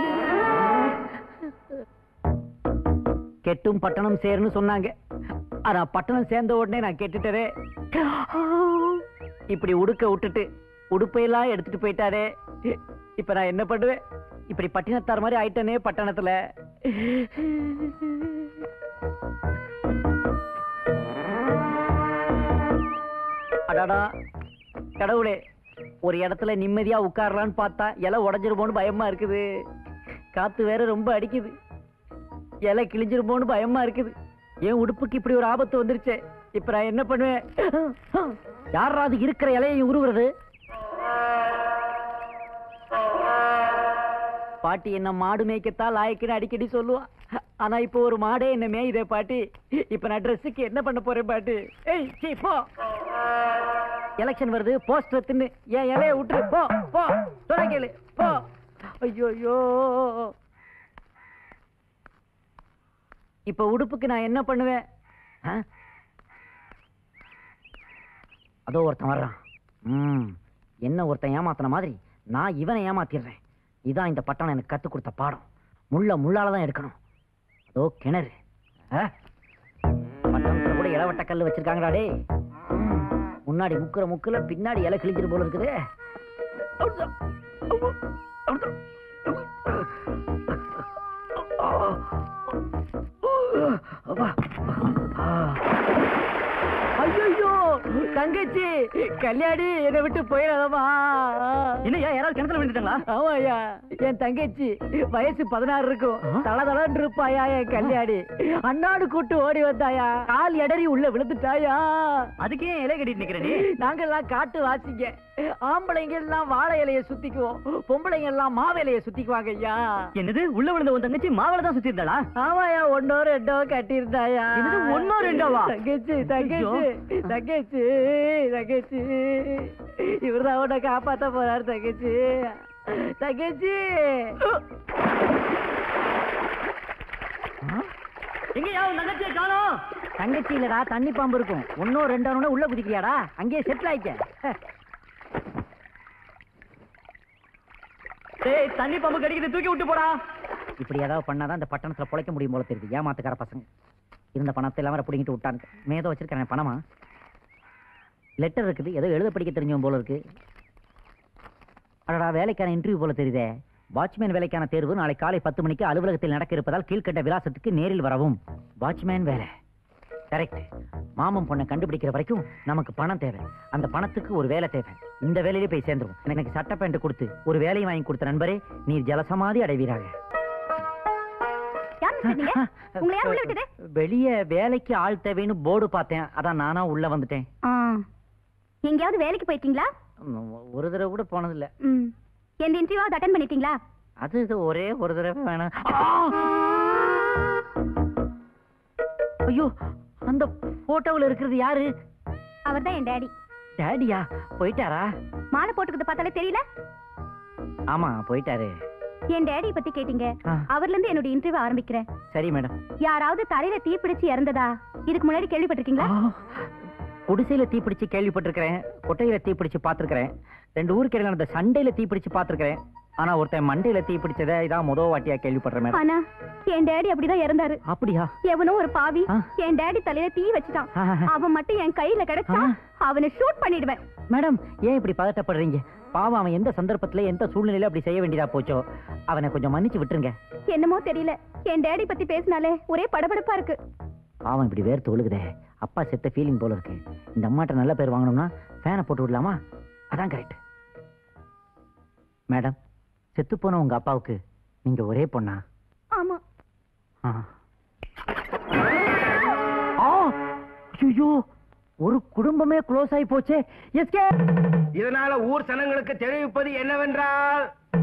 கெட்டும் பட்டணம் சேர்னு சொன்னாங்க ஆனா பட்டணம் சேர்ந்த உடனே நான் கெட்டுட்டதே இப்படி உடுக்க விட்டுட்டு உடுப்பையெல்லாம் எடுத்துட்டு போயிட்டாரே இப்ப நான் என்ன பண்ணுவேன் இப்படி பட்டினத்தார் மாதிரி ஆயிட்டனே பட்டணத்துல அடாடா கடவுளே ஒரு இடத்துல நிம்மதியா உட்காரலான்னு பார்த்தா இலை உடஞ்சிருமோன்னு பயமா இருக்குது காத்து வேற ரொம்ப அடிக்குது இலை கிழிஞ்சிருமோன்னு பயமா இருக்குது என் உடுப்புக்கு இப்படி ஒரு ஆபத்து வந்துருச்சே இப்ப நான் என்ன பண்ணுவேன் யாராவது இருக்கிற இலையை உருவுறது பாட்டி என்ன மாடு மேய்க்கத்தான் லாயக்குன்னு அடிக்கடி சொல்லுவா ஆனா இப்போ ஒரு மாடே என்ன மேயுதே பாட்டி இப்ப நான் ட்ரெஸ்ஸுக்கு என்ன பண்ண போறேன் பாட்டி ஏய் சீ போ எலெக்ஷன் வருது போஸ்டர் தின்னு என் இலைய விட்டுரு போ போ சொல்ல கேளு போ ஐயோ இப்ப உடுப்புக்கு நான் என்ன பண்ணுவேன் ஆ? அதோ ஒருத்தன் வர்றான் ம் என்ன ஒருத்தன் ஏமாத்தின மாதிரி நான் இவனை ஏமாத்திடுறேன் இதான் இந்த பட்டணம் எனக்கு கத்து கொடுத்த பாடம் முள்ள முள்ளால தான் எடுக்கணும் அதோ கிணறு ஆ? பட்டணத்துல கூட இளவட்ட கல்லு வச்சிருக்காங்கடா டேய் ம், முன்னாடி முக்குற முக்குல பின்னாடி இலை கிழிஞ்சிரு போல இருக்குது ஐயோ தங்கச்சி கல்யாணி என்னை விட்டு போயிடாதமா என்னய்யா யாராவது கிணத்துல விழுந்துட்டாங்களா ஆமாயா என் தங்கச்சி வயசு பதினாறு இருக்கும் தல தலன்னு இருப்பாயா என் கல்யாணி அண்ணாடு கூட்டு ஓடி வந்தாயா கால் எடறி உள்ள விழுந்துட்டாயா அதுக்கு ஏன் இலை கட்டிட்டு நிக்கிற நீ நாங்கெல்லாம் காட்டு வாசிங்க ஆம்பளைங்க எல்லாம் வாழை இலைய சுத்திக்குவோம் பொம்பளைங்க எல்லாம் மாவு இலைய சுத்திக்குவாங்க ஐயா என்னது உள்ள விழுந்த உன் தங்கச்சி மாவள தான் சுத்தி இருந்தாளா ஆமாயா ஒன்னோ ரெண்டோ கட்டியிருந்தாயா என்னது, ஒண்ணோ ரெண்டோவா? தங்கச்சி தங்கச்சி தங்கச்சி தங்கச்சி இவர்தான் உன்னை காப்பாத்த போறாரு தங்கச்சி தங்கச்சி எங்கயா உன் தங்கச்சியை காணோம் தங்கச்சி இல்லடா தண்ணி பாம்பு இருக்கும் ஒன்னோ ரெண்டோ உள்ள குதிக்கிறியாடா அங்கேயே செட்டில் ஆயிக்க டேய் தண்ணி பம்பு கடிக்குது தூக்கி விட்டு போடா இப்படி ஏதாவது பண்ணாதான் இந்த பட்டணத்துல பொழைக்க முடியும் போல தெரியுது ஏமாத்துக்கார பசங்க இருந்த பணத்தை எல்லாம் வர பிடிங்கிட்டு விட்டாங்க மேதோ வச்சிருக்கேன் பணமா லெட்டர் இருக்குது ஏதோ எழுத படிக்க தெரிஞ்சவன் போல இருக்கு அடடா வேலைக்கான இன்டர்வியூ போல தெரியுதே வாட்ச்மேன் வேலைக்கான தேர்வு நாளை காலை பத்து மணிக்கு அலுவலகத்தில் நடக்க இருப்பதால் கீழ்கண்ட விலாசத்துக்கு நேரில் வரவும் வாட்ச்மேன் வேலை கரெக்ட் மாமன் பொண்ணை கண்டுபிடிக்கிற வரைக்கும் நமக்கு பணம் தேவை அந்த பணத்துக்கு ஒரு வேலை தேவை இந்த வேலையிலே போய் சேர்ந்துரும் எனக்கு சட்ட பேண்ட் கொடுத்து ஒரு வேலையை வாங்கி கொடுத்த நண்பரே நீர் ஜலசமாதி அடைவீராக யார் மிஸ்டர் நீங்க உங்களை யார் உள்ள விட்டது வெளியே வேலைக்கு ஆள் தேவைன்னு போர்டு பார்த்தேன் அதான் நானா உள்ள வந்துட்டேன் ஆ. எங்கேயாவது வேலைக்கு போயிட்டீங்களா ம், ஒரு தடவை கூட போனதில்ல ம் எந்த இன்டர்வியூவாவது அட்டன் பண்ணிட்டீங்களா அது இது ஒரே ஒரு தடவை வேணாம் ஐயோ அந்த போட்டோவில் இருக்கிறது யாரு அவர் தான் என் டேடி டேடியா போயிட்டாரா மாலை போட்டுக்கிறத பார்த்தாலே தெரியல ஆமா போயிட்டாரு என் டேடி பத்தி கேட்டீங்க ஆ. அவர்ல இருந்து என்னோட இன்டர்வியூ ஆரம்பிக்கிறேன் சரி மேடம் யாராவது தலையில தீ பிடிச்சு இறந்ததா இதுக்கு முன்னாடி கேள்விப்பட்டிருக்கீங்களா குடிசையில தீப்பிடிச்சு கேள்விப்பட்டிருக்கிறேன் கொட்டையில தீப்பிடிச்சு பார்த்திருக்கிறேன் ரெண்டு ஊருக்கு இடையில நடந்த சண்டையில தீப்பிடிச்சு பார்த்திருக்கிறேன் ஆனா ஒருத்தன் மண்டையில தீப்பிடிச்சதை இதான் முத வாட்டியா கேள்விப்படுறேன் மேடம் ஆனா என் டேடி அப்படிதான் இறந்தாரு அப்படியா எவனோ ஒரு பாவி ஆ. என் டேடி தலையில தீ வச்சுட்டான் ஆ. அவன் மட்டும் என் கையில கிடைச்சா ஆ. அவனை ஷூட் பண்ணிடுவேன் மேடம் ஏன் இப்படி பதட்டப்படுறீங்க பாவம் அவன் எந்த சந்தர்ப்பத்துல எந்த சூழ்நிலையில அப்படி செய்ய வேண்டியதா போச்சோ அவனை கொஞ்சம் மன்னிச்சு விட்டுருங்க என்னமோ தெரியல என் டேடி பத்தி பேசினாலே ஒரே படபடப்பா இருக்கு பாவம் இப்படி வேர்த்து ஒழுகுதே அப்பா செத்த ஃபீலிங் போல இருக்கு இந்த அம்மாட்ட நல்ல பேர் வாங்கணும்னா ஃபேனை போட்டு விடலாமா அதான் கரெக்ட் மேடம் செத்து போன உங்க அப்பாவுக்கு நீங்க ஒரே பொண்ணா ஆமா ஆ. ஆ ஐயோ ஒரு குடும்பமே க்ளோஸ் ஆகி போச்சே எஸ்கே இதனால ஊர் சனங்களுக்கு தெரிவிப்பது என்னவென்றால்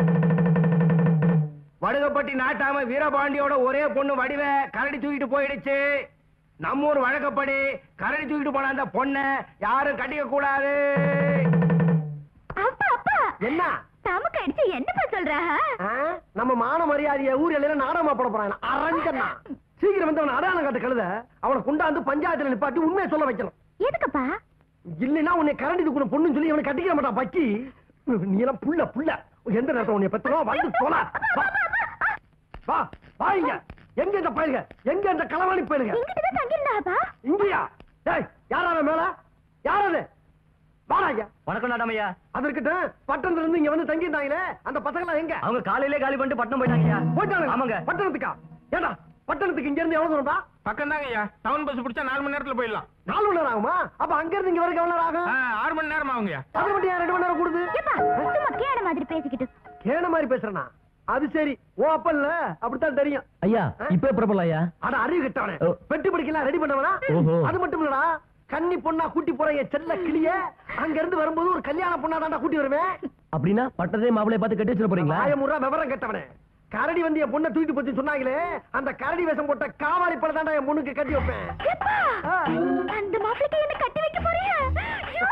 வடுகப்பட்டி நாட்டாம வீரபாண்டியோட ஒரே பொண்ணு வடிவ கரடி தூக்கிட்டு போயிடுச்சு நம்ம ஊர் வழக்கப்படி கரடி தூக்கிட்டு போன அந்த பொண்ணை யாரும் கட்டிக்க கூடாது அப்பா அப்பா என்ன நமக்கு அடிச்சு என்னப்பா சொல்ற ஆ? நம்ம மான மரியாதைய ஊர் எல்லையில நாடகமா போட போறாங்க அரஞ்சனா சீக்கிரம் வந்து அவனை அடையாளம் காட்டு கழுத அவனை கொண்டாந்து பஞ்சாயத்துல நிப்பாட்டி உண்மையை சொல்ல வைக்கணும் எதுக்குப்பா இல்லைன்னா உன்னை கரண்டி தூக்குன பொண்ணுன்னு சொல்லி அவனை கட்டிக்க மாட்டான் பக்கி நீ எல்லாம் புள்ள புள்ள எந்த நேரத்துல உன்னை பெத்தனோ வந்து போல வா. வா வா இங்க எங்க இந்த பயிலுக எங்க இந்த களவாணி பயிலுக இங்கிட்டுதான் தங்கியிருந்தாப்பா இங்கயா டேய் யாராவது மேல யாராவது வாடா ஐயா வணக்கம் நாட்டாமையா அது இருக்கட்டும் பட்டணத்துல இருந்து இங்க வந்து தங்கியிருந்தாங்களே அந்த பசங்களா எங்க அவங்க காலையிலே காலி பண்ணிட்டு பட்டணம் போயிட்டாங்கய்யா போயிட்டாங்க ஆமாங்க பட்டணத்துக்கா ஏடா பட்டணத்துக்கு இங்க இருந்து எவ்வளவு தூரம்டா பக்கம் ஐயா டவுன் பஸ் பிடிச்சா நாலு மணி நேரத்துல போயிடலாம் நாலு மணி நேரம் ஆகுமா அப்ப அங்க இருந்து இங்க வரைக்கும் எவ்வளவு நேரம் ஆகும் ஆ, ஆறு மணி நேரம் ஆகுங்கய்யா அது மட்டும் ஏன் ரெண்டு மணி நேரம் கூடுது ஏப்பா சும்மா கேட மாதிரி பேசிக்கிட்டு கேன மாதிரி பேசுறனா அது சரி ஓ அப்ப இல்ல அப்படித்தான் தெரியும் ஐயா இப்ப பிரபலம் ஐயா அட அறிவு கிட்டவனே ஓ. பெட்டி படிக்கலாம் ரெடி பண்ணவனா ஓஹோ. அது மட்டும் இல்லடா கன்னி பொண்ணா கூட்டி போற என் செல்ல கிளிய அங்க இருந்து வரும்போது ஒரு கல்யாண பொண்ணா தான்டா கூட்டி வருவேன் அப்படின்னா பட்டதே மாப்பிளைய பார்த்து கட்டி வச்சிட போறீங்களா ஆயமுறா விவரம் கெட்டவனே கரடி வந்து என் பொண்ணை தூக்கிட்டு போச்சு சொன்னாங்களே அந்த கரடி வேஷம் போட்ட காவாலி பழம் தான்டா என் பொண்ணுக்கு கட்டி வைப்பேன் ஏப்பா ஆ. அந்த மாப்பிளைக்கு என்ன கட்டி வைக்க போறியா ஐயோ!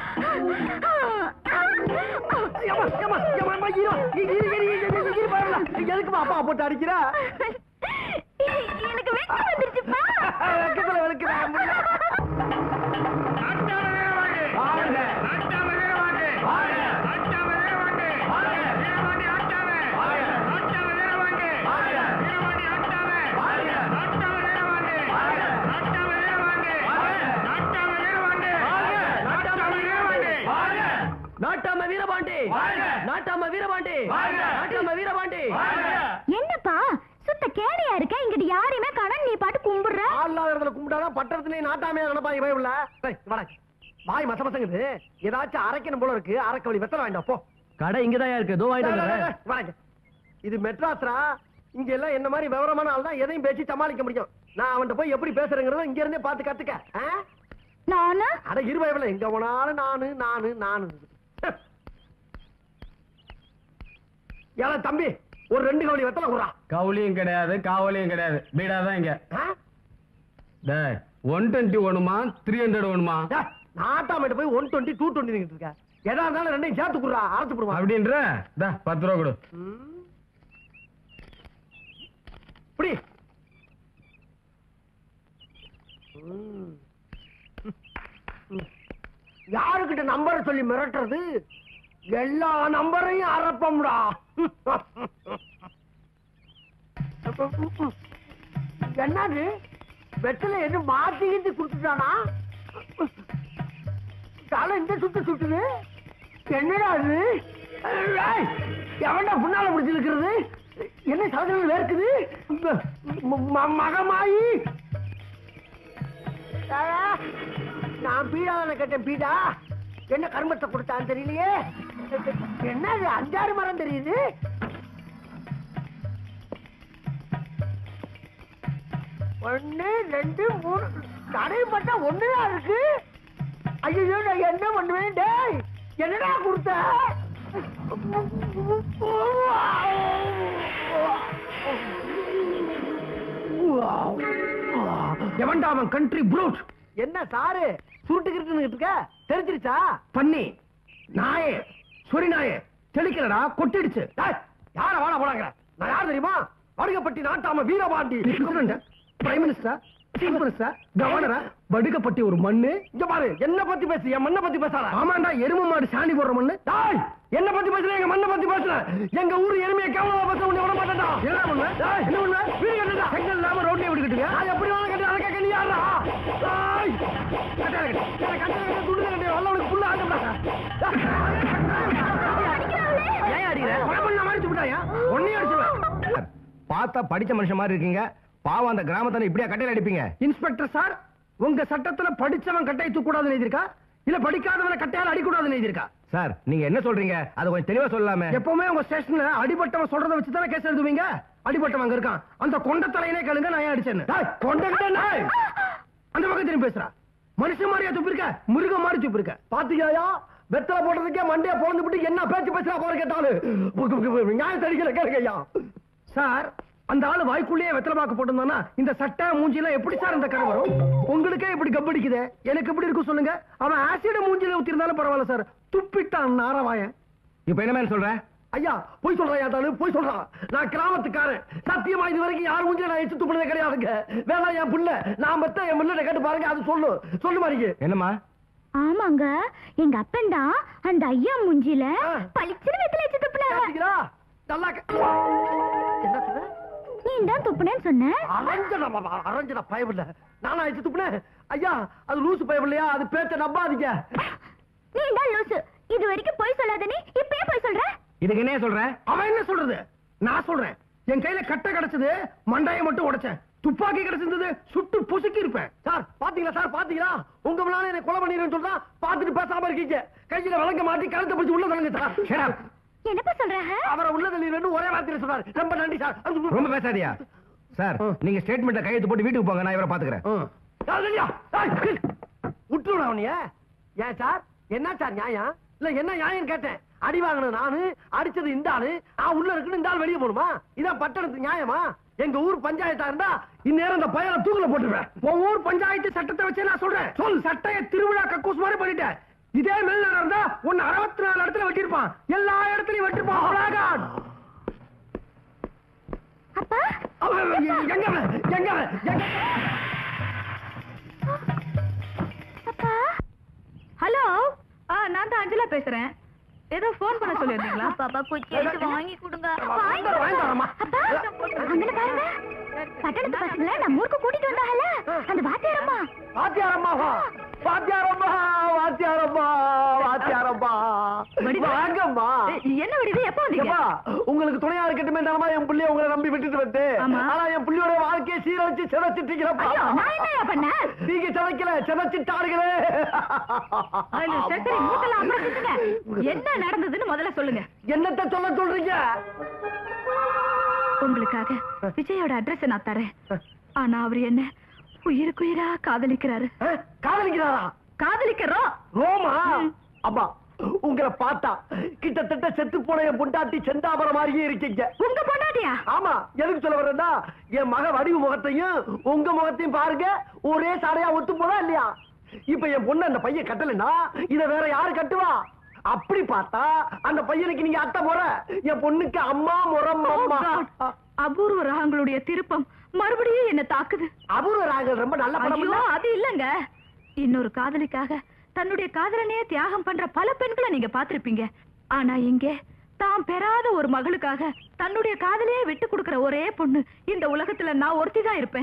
ஏம்மா, ஏம்மா, ஏம்மா, ஏம்மா, இரு, இரு, இரு, இரு, இரு, இரு, இரு, பாருடா. எதுக்குமா அப்பா போட்டு அடிக்கிற எனக்கு வெட்கம் வந்துருச்சுப்பா வெக்கத்துல வெளுக்கிறேன் நாட்டாம வீரபாண்டி வாங்க. நாட்டாம வீரபாண்டி வாங்க. நாட்டாம வீரபாண்டி வாங்க. வீரபாண்டி ஆட்டாம வாங்க. நாட்டாம வீரபாண்டி வாங்க. வீரபாண்டி ஆட்டாம வாங்க. நாட்டாம வீரபாண்டி வாங்க. நாட்டாம வீரபாண்டி வாங்க. நாட்டாம வீரபாண்டி வாங்க. நாட்டாம வீரபாண்டி வாங்க. நாட்டாம வீரபாண்டி வாங்க. நாட்டாம வீரபாண்டி வாங்க. நாட்டாம வீரபாண்டி என்னப்பா சுத்த கேடையா இருக்க இங்கிட்டு யாரையுமே காணோம் நீ பாட்டு கும்பிடுற ஆள்லாத இடத்துல கும்பிட்டாதான் பட்டணத்துலயே நாட்டாமையா நினைப்பாங்க பயவுல வாய் மச மசங்குது ஏதாச்சும் அரைக்கணும் போல இருக்கு அரைக்கவழி வெத்தல வேண்டாம் போ கடை இங்கதான் இருக்கு தோ வாங்கிட்டு டேய், டேய், வந்துடுறேன். டேய், வணக்கம். இது மெட்ராஸ்ரா இங்க எல்லாம் என்ன மாதிரி விவரமான ஆள் தான் எதையும் பேசி சமாளிக்க முடியும் நான் அவன்கிட்ட போய் எப்படி பேசுறேங்கிறத இங்க இருந்தே பார்த்து கத்துக்க ஆ? நானு அட இருபயவில் எங்க போனாலும் நானு நானு நானு ஏல தம்பி ஒரு ரெண்டு கவலி வெத்தலை குடுறா கவுலியும் கிடையாது காவலியும் கிடையாது வீடாதான் இங்க ஆ? டேய் ஒன் டுவெண்ட்டி வேணுமா த்ரீ ஹண்ட்ரட் வேணுமா டேய், நாட்டாமேட்டு போய் ஒன் டுவெண்ட்டி டூ டுவெண்ட்டி இருக்க எதா இருந்தாலும் ரெண்டையும் சேர்த்து குடுறா அரைச்சு போடுவா அப்படின்ற டா பத்து ரூபா கொடு இப்படி ம். யாருக்கிட்ட நம்பரை சொல்லி மிரட்டுறது எல்லா நம்பரையும் அறப்பம்டா என்னது வெத்தலை எது மாத்திக்கிட்டு குடுத்துட்டானா தலை இந்த சுத்து சுத்துது என்னடா அது ஏய், எவன்டா புண்ணால பிடிச்சி இருக்கிறது என்ன சாதனை வேர்க்குது ம- ம- மகமாயி தாயா, நான் பீடாதான கேட்டேன் பீடா என்ன கருமத்தை கொடுத்தான்னு தெரியலையே என்ன இது அஞ்சாறு மரம் தெரியுது ஒன்னு ரெண்டு மூணு கடை பார்த்தா ஒண்ணுதான் இருக்கு ஐயோ நான் என்ன பண்ணுவேன் டேய் என்னடா கொடுத்த எவன்டா அவன் கண்ட்ரி ப்ரூட் என்ன சாரு சுருட்டுக்கிட்டு இருக்க தெரிஞ்சிருச்சா பண்ணி நாயே சொரி நாயே தெளிக்கலடா கொட்டிடுச்சு டேய், யார வாழ போறாங்க நான் யார் தெரியுமா வடுகப்பட்டி நாட்டாம Veerapandi prime minister chief minister கவர்னரா வடுகப்பட்டி ஒரு மண்ணு இங்க பாரு என்ன பத்தி பேசு என் மண்ணை பத்தி பேசாத ஆமாண்டா எரும மாடு சாணி போடுற மண்ணு டாய் என்ன பத்தி பேசுற எங்க மண்ணை பத்தி பேசுற எங்க ஊர் எருமையை கேவலமா பேச உன்னை விட மாட்டேன்டா என்ன பண்ண டேய் என்ன பண்ண வீடு கட்டுடா செங்கல் இல்லாம ரோட்லயே வீடு கட்டுங்க நான் எப்படி வேணா கட்டி அதை கேட்க நீ யாரா டாய் கட்டல கட்டி கட்டல கட்டி துண்டு கட்டி வல்லவனுக்கு புள்ள ஆட்டம்டா ஏன் அடிக்கிற கொலை பண்ண மாதிரி சுட்டாயா ஒன்னையும் அடிச்சுடுவேன் பார்த்தா படிச்ச மனுஷன் மாதிரி இருக்கீங்க பாவம் அந்த கிராமத்துல இப்படியா கட்டையில அடிப்பீங்க இன்ஸ்பெக்டர் சார் உங்க சட்டத்துல படிச்சவன் கட்டையை தூக்கூடாதுன்னு எழுதியிருக்கா இல்ல படிக்காதவன கட்டையால அடிக்கூடாதுன்னு எழுதியிருக்கா சார் நீங்க என்ன சொல்றீங்க அதை கொஞ்சம் தெளிவா சொல்லலாமே எப்பவுமே உங்க ஸ்டேஷன்ல அடிபட்டவன் சொல்றத வச்சு தானே கேஸ் எழுதுவீங்க அடிபட்டவன் அங்க இருக்கான் அந்த கொண்ட தலையனே கேளுங்க நான் ஏன் அடிச்சேன்னு டேய், கொண்டகிட்ட நாய். அந்த பக்கம் திரும்பி பேசுறா மனுஷன் மாதிரியா துப்பிருக்க மிருகம் மாதிரி துப்பிருக்க பாத்தீங்களா வெத்தலை போடுறதுக்கே மண்டையா பொழந்து விட்டு என்ன பேச்சு பேசுறா போற கேட்டாலும் நியாயம் தடிக்கல கேளுங்க ஐயா சார் அந்த ஆளு வாய்க்குள்ளேயே வெத்தலை பாக்கு போட்டிருந்தானா இந்த சட்டை மூஞ்சில எப்படி சார் இந்த கரை வரும் உங்களுக்கே இப்படி கப்படிக்குதே எனக்கு எப்படி இருக்கும் சொல்லுங்க அவன் ஆசிட மூஞ்சில ஊத்திருந்தாலும் பரவாயில்ல சார் துப்பிட்டான் நாரவாயன் இப்ப என்ன மேல சொல்ற ஐயா போய் சொல்றேன் யாத்தாலும் போய் சொல்றான் நான் கிராமத்துக்காரன் சத்தியமா இது வரைக்கும் யார் மூஞ்சில நான் எச்சு துப்புனதே கிடையாதுங்க வேணா என் புள்ள நான் மத்த என் முன்ன கேட்டு பாருங்க அது சொல்லு சொல்லு மாறிக்கு என்னம்மா ஆமாங்க எங்க அப்பன் தான் அந்த ஐயா முஞ்சில ஆ. பளிச்சுன்னு வெத்தலை வச்சு துப்புனாங்க பாத்தீங்களா? நல்லா கே- என்ன சொன்ன நீ தான் துப்புனேன்னு சொன்ன அரஞ்சனா பாபா, அரஞ்சனா பயமில்ல நானா எச்சு துப்புனேன் ஐயா அது லூசு பயமில்லையா அது பேச்ச நம்பாதீங்க நீ தான் லூசு இது வரைக்கும் போய் சொல்லாத நீ இப்பயே போய் சொல்ற இதுக்கு என்ன சொல்ற அவன் என்ன சொல்றது நான் சொல்றேன் என் கையில கட்டை கிடைச்சது மண்டையை மட்டும் உடைச்சேன் துப்பாக்கி கிடைச்சிருந்தது சுட்டு பொசுக்கி இருப்பேன் சார் பாத்தீங்களா சார் பாத்தீங்களா உங்க முன்னால என்ன கொலை பண்ணிடுன்னு சொன்னா பாத்துட்டு பேசாம இருக்கீங்க கையில விளங்க மாட்டி கழுத்தை பிடிச்சி உள்ள தள்ளுங்க சார் Shut up. என்னப்பா சொல்ற அவரை உள்ள தள்ளி ஒரே வார்த்தையில சொன்னார் ரொம்ப நன்றி சார் ரொம்ப பேசாதியா சார் நீங்க ஸ்டேட்மெண்ட்ல கையெழுத்து போட்டு வீட்டுக்கு போங்க நான் இவரை பாத்துக்கிறேன் விட்டுருடா அவனைய ஏன் சார் என்ன சார் நியாயம் இல்ல என்ன நியாயம் கேட்டேன் அடி வாங்கினது நானு அடிச்சது இந்த ஆளு நான் உள்ள இருக்குன்னு இந்த ஆள் வெளியே போகணுமா இதான் பட்டணத்து நியாயமா எங்க ஊர் பஞ்சாயத்தா இருந்தா இந்நேரம் இந்த பையனை தூக்குல போட்டுருவேன் உன் ஊர் பஞ்சாயத்து சட்டத்தை வச்சு நான் சொல்றேன் சொல் சட்டைய திருவிழா கக்கூஸ் மாதிரி பண்ணிட்டேன் இதே மேல் இருந்தா உன்னை அறுபத்தி நாலு இடத்துல வெட்டிருப்பான் எல்லா இடத்துலயும் வெட்டிருப்பான் blackguard. அப்பா அவன் எங்க அவன்? எங்க அவன்? எங்க அப்பா ஹலோ ஆ நான் தான் அஞ்சலா பேசுறேன் ஏதோ ஃபோன் பண்ண சொல்லியிருந்தீங்களா பாப்பா குச்சி எடுத்து வாங்கி கொடுங்க வாங்கி தரேன், வாங்கி தரேன்மா. அப்பா அங்கன பாருங்க பட்டணத்து பசங்கள நம்ம ஊருக்கு கூட்டிட்டு வந்தாங்கல்ல அந்த வாத்தியாரம்மா வாத்தியாரம்மாவா வாத்தியாரம்மா வாத்தியாரம்மா வாத்தியாரம்மா வாங்கம்மா என்ன விடுது எப்போ வந்தீங்க ஏப்பா, உங்களுக்கு துணையா இருக்கட்டுமே தானமா என் புள்ளைய உங்களை நம்பி விட்டுட்டு வந்து ஆமா. ஆனா என் புள்ளையோட வாழ்க்கையை சீரழிச்சு சிதைச்சிட்டீங்களப்பா ஐயோ, நான் என்னய்யா பண்ணேன்? நீங்க சிதைக்கல சிதைச்சிட்டாருங்களே ஐயோ, சரி சரி மூட்டெல்லாம் அப்புறம் சுத்துங்க. என்ன நடந்ததுன்னு முதல்ல சொல்லுங்க என்னத்த சொல்ல சொல்றீங்க உங்களுக்காக விஜயோட அட்ரஸ் நான் தரேன் ஆனா அவர் என்ன உயிருக்குயிரா காதலிக்கிறாரு ஆ, காதலிக்கிறாரா காதலிக்கிறோம் ரோமா அப்பா உங்களை பார்த்தா கிட்டத்தட்ட செத்து போன என் பொண்டாட்டி செந்தாமரை மாதிரியே இருக்கீங்க உங்க பொண்டாட்டியா ஆமா எதுக்கு சொல்ல வர்றேன்னா என் மக வடிவு முகத்தையும் உங்க முகத்தையும் பாருங்க ஒரே சாடையா ஒத்து போதா இல்லையா இப்ப என் பொண்ணு அந்த பையன் கட்டலைன்னா இத வேற யாரு கட்டுவா அப்படி பார்த்தா அந்த பையனுக்கு நீங்க அத்தை முறை என் பொண்ணுக்கு அம்மா முறம் Oh அம்மா God. அபூர்வ ராகங்களுடைய திருப்பம் மறுபடியும் என்ன தாக்குது அபூர்வ ராகல் ரொம்ப நல்ல படம் ஐயோ இல்ல? அது இல்லங்க இன்னொரு காதலிக்காக தன்னுடைய காதலனையே தியாகம் பண்ற பல பெண்களை நீங்க பாத்திருப்பீங்க ஆனா இங்க தான் பெறாத ஒரு மகளுக்காக தன்னுடைய காதலையே விட்டு கொடுக்கிற ஒரே பொண்ணு இந்த உலகத்துல நான் ஒருத்தி தான் இருப்பேன்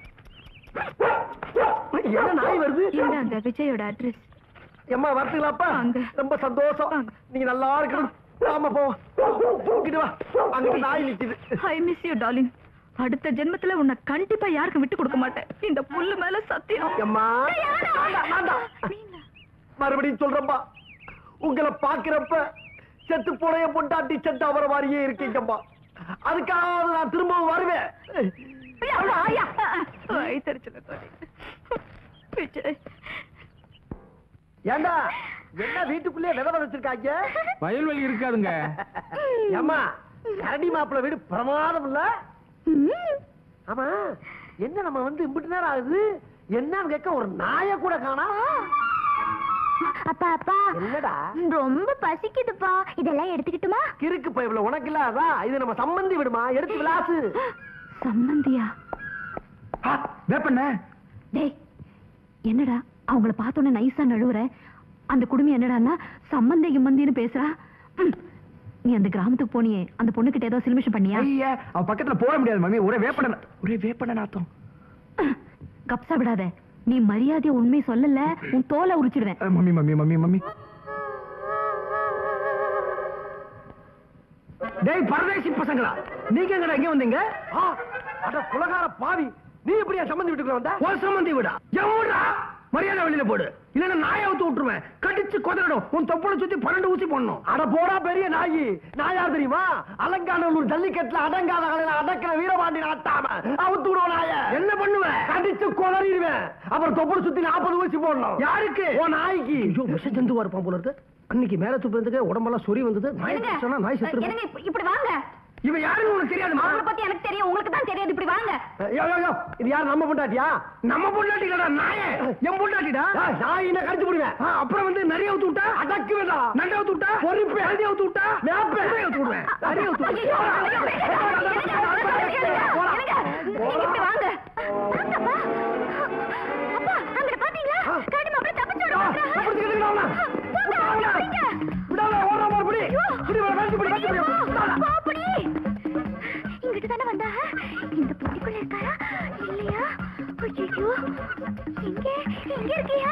என்ன நாய் வருது இந்த அந்த விஜயோட அட்ரஸ் எம்மா வரட்டுங்களாப்பா ரொம்ப சந்தோஷம் நீங்க நல்லா இருக்கணும் ஆமா போ இங்கிட்டு வா அங்கிட்டு நாய் நிக்குது ஐ மிஸ் யூ டார்லிங் அடுத்த ஜென்மத்துல உன்னை கண்டிப்பா யாருக்கும் விட்டு கொடுக்க மாட்டேன் இந்த புல்லு மேல சத்தியம் எம்மா வேண்டாம், வேண்டாம். மறுபடியும் சொல்றேன்பா உங்களை பாக்குறப்ப செத்து போனைய பொண்டாட்டி செத்து அவர மாதிரியே இருக்கீங்கம்மா அதுக்காக நான் திரும்பவும் வருவேன் வயித்தறிச்சல விஜய் ஏண்டா என்ன வீட்டுக்குள்ளே விதவை வச்சிருக்காங்க வயல்வெளி இருக்காதுங்க ஏம்மா கரடி மாப்பிள்ள வீடு பிரமாதம் இல்ல ஆமா என்ன நம்ம வந்து இம்பிட்டு நேரம் ஆகுது என்னன்னு கேட்க ஒரு நாய கூட காணா அப்பா அப்பா என்னடா ரொம்ப பசிக்குதுப்பா இதெல்லாம் எடுத்துக்கிட்டுமா கிறுக்கு பைப்ல உனக்கு இல்ல அதான் இது நம்ம சம்பந்தி விடுமா எடுத்து விளாசு சம்மந்தியா வேப்பண்ண டேய் என்னடா அவங்கள பார்த்தோன்னே நைஸா நழுவுற அந்த குடும்பம் என்னடான்னா சம்மந்தி கிம்மந்தின்னு பேசுறா ம். நீ அந்த கிராமத்துக்கு போனியே அந்த பொண்ணுகிட்ட ஏதோ சிலுமிஷம் பண்ணியா ஐயா அவன் பக்கத்துல போட முடியாது மம்மி ஒரே வேப்பட ஒரே வேப்பட நாத்தம் கப்சா விடாத நீ மரியாதைய உண்மை சொல்லல உன் தோலை உரிச்சிடுவேன் அஹ், மம்மி மம்மி மம்மி மம்மி டேய் பரதேசி பசங்களா நீங்க எங்கடா இங்க வந்தீங்க ஆ, அட குலகார பாவி நீ எப்படியா சம்பந்தி வீட்டுக்குள்ள வந்த ஒரு சம்பந்தி விடா எவ்வளா மரியாதை வெளியில போடு இல்லன்னா நாயை அவுத்து விட்டுருவேன் கடிச்சு கொதறடும் உன் தொப்புளை சுத்தி பன்னெண்டு ஊசி போடணும் அட போடா பெரிய நாயி நான் யார் தெரியுமா அலங்காநல்லூர் ஜல்லிக்கட்டுல அடங்காத காலையில அடக்கிற வீரபாண்டி நாட்டாம அவுத்து விடுவோம் நாய என்ன பண்ணுவேன் கடிச்சு கொதறிடுவேன் அப்புறம் தொப்புள் சுத்தி நாற்பது ஊசி போடணும் யாருக்கு ஓ நாய்க்கு ஐயோ விஷ ஜந்துவா இருப்பான் போல இருக்கு அன்னைக்கு மேல துப்புறதுக்கு உடம்பெல்லாம் சொறி வந்தது நாய் சொன்னா நாய் செத்து என்னங்க இப்படி வாங்க இவன் யாருன்னு உனக்கு தெரியாதுமா அவங்கள பத்தி எனக்கு தெரியும் உங்களுக்கு தான் தெரியாது இப்படி வாங்க யோ, யோ, யோ, இது யார் நம்ம பொண்டாட்டியா நம்ம பொண்டாட்டிடா நாய என் பொண்டாட்டிடா ஏய், நான் என்ன கடிச்சு விடுவேன் ஆ, அப்புறம் வந்து நிறைய ஊத்து விட்டா அடக்கு வேண்டா நண்டை ஊத்து விட்டா பொறுப்பு. ஹல்தி ஊத்து விட்டா மேப்ப. குதிரை ஊத்து விடுவேன் நிறைய ஊத்து ஐயோ, ஐயோ, என்னங்க, நீங்க இப்படி வாங்க அப்பா, அப்பா, அங்கிட்டு பாத்தீங்களா? கரடி மாப்பிள்ளை தப்பிச்சு ஓட பார்க்கறான். தப்பிச்சுக்கிட்டு அவன. போங்க, அவனை பிடிங்க. விடாத, ஓடுறா பாரு, பிடி. பிடி, வா, வேலைக்கு பிடி, வேலைக்கு பிடி. விடாத. போ, பிடி. இங்கிட்டு தானே வந்தா இந்த பொட்டிக்குள்ள இருக்காரா இல்லையா ஐயோ இங்கே இங்க இருக்கியா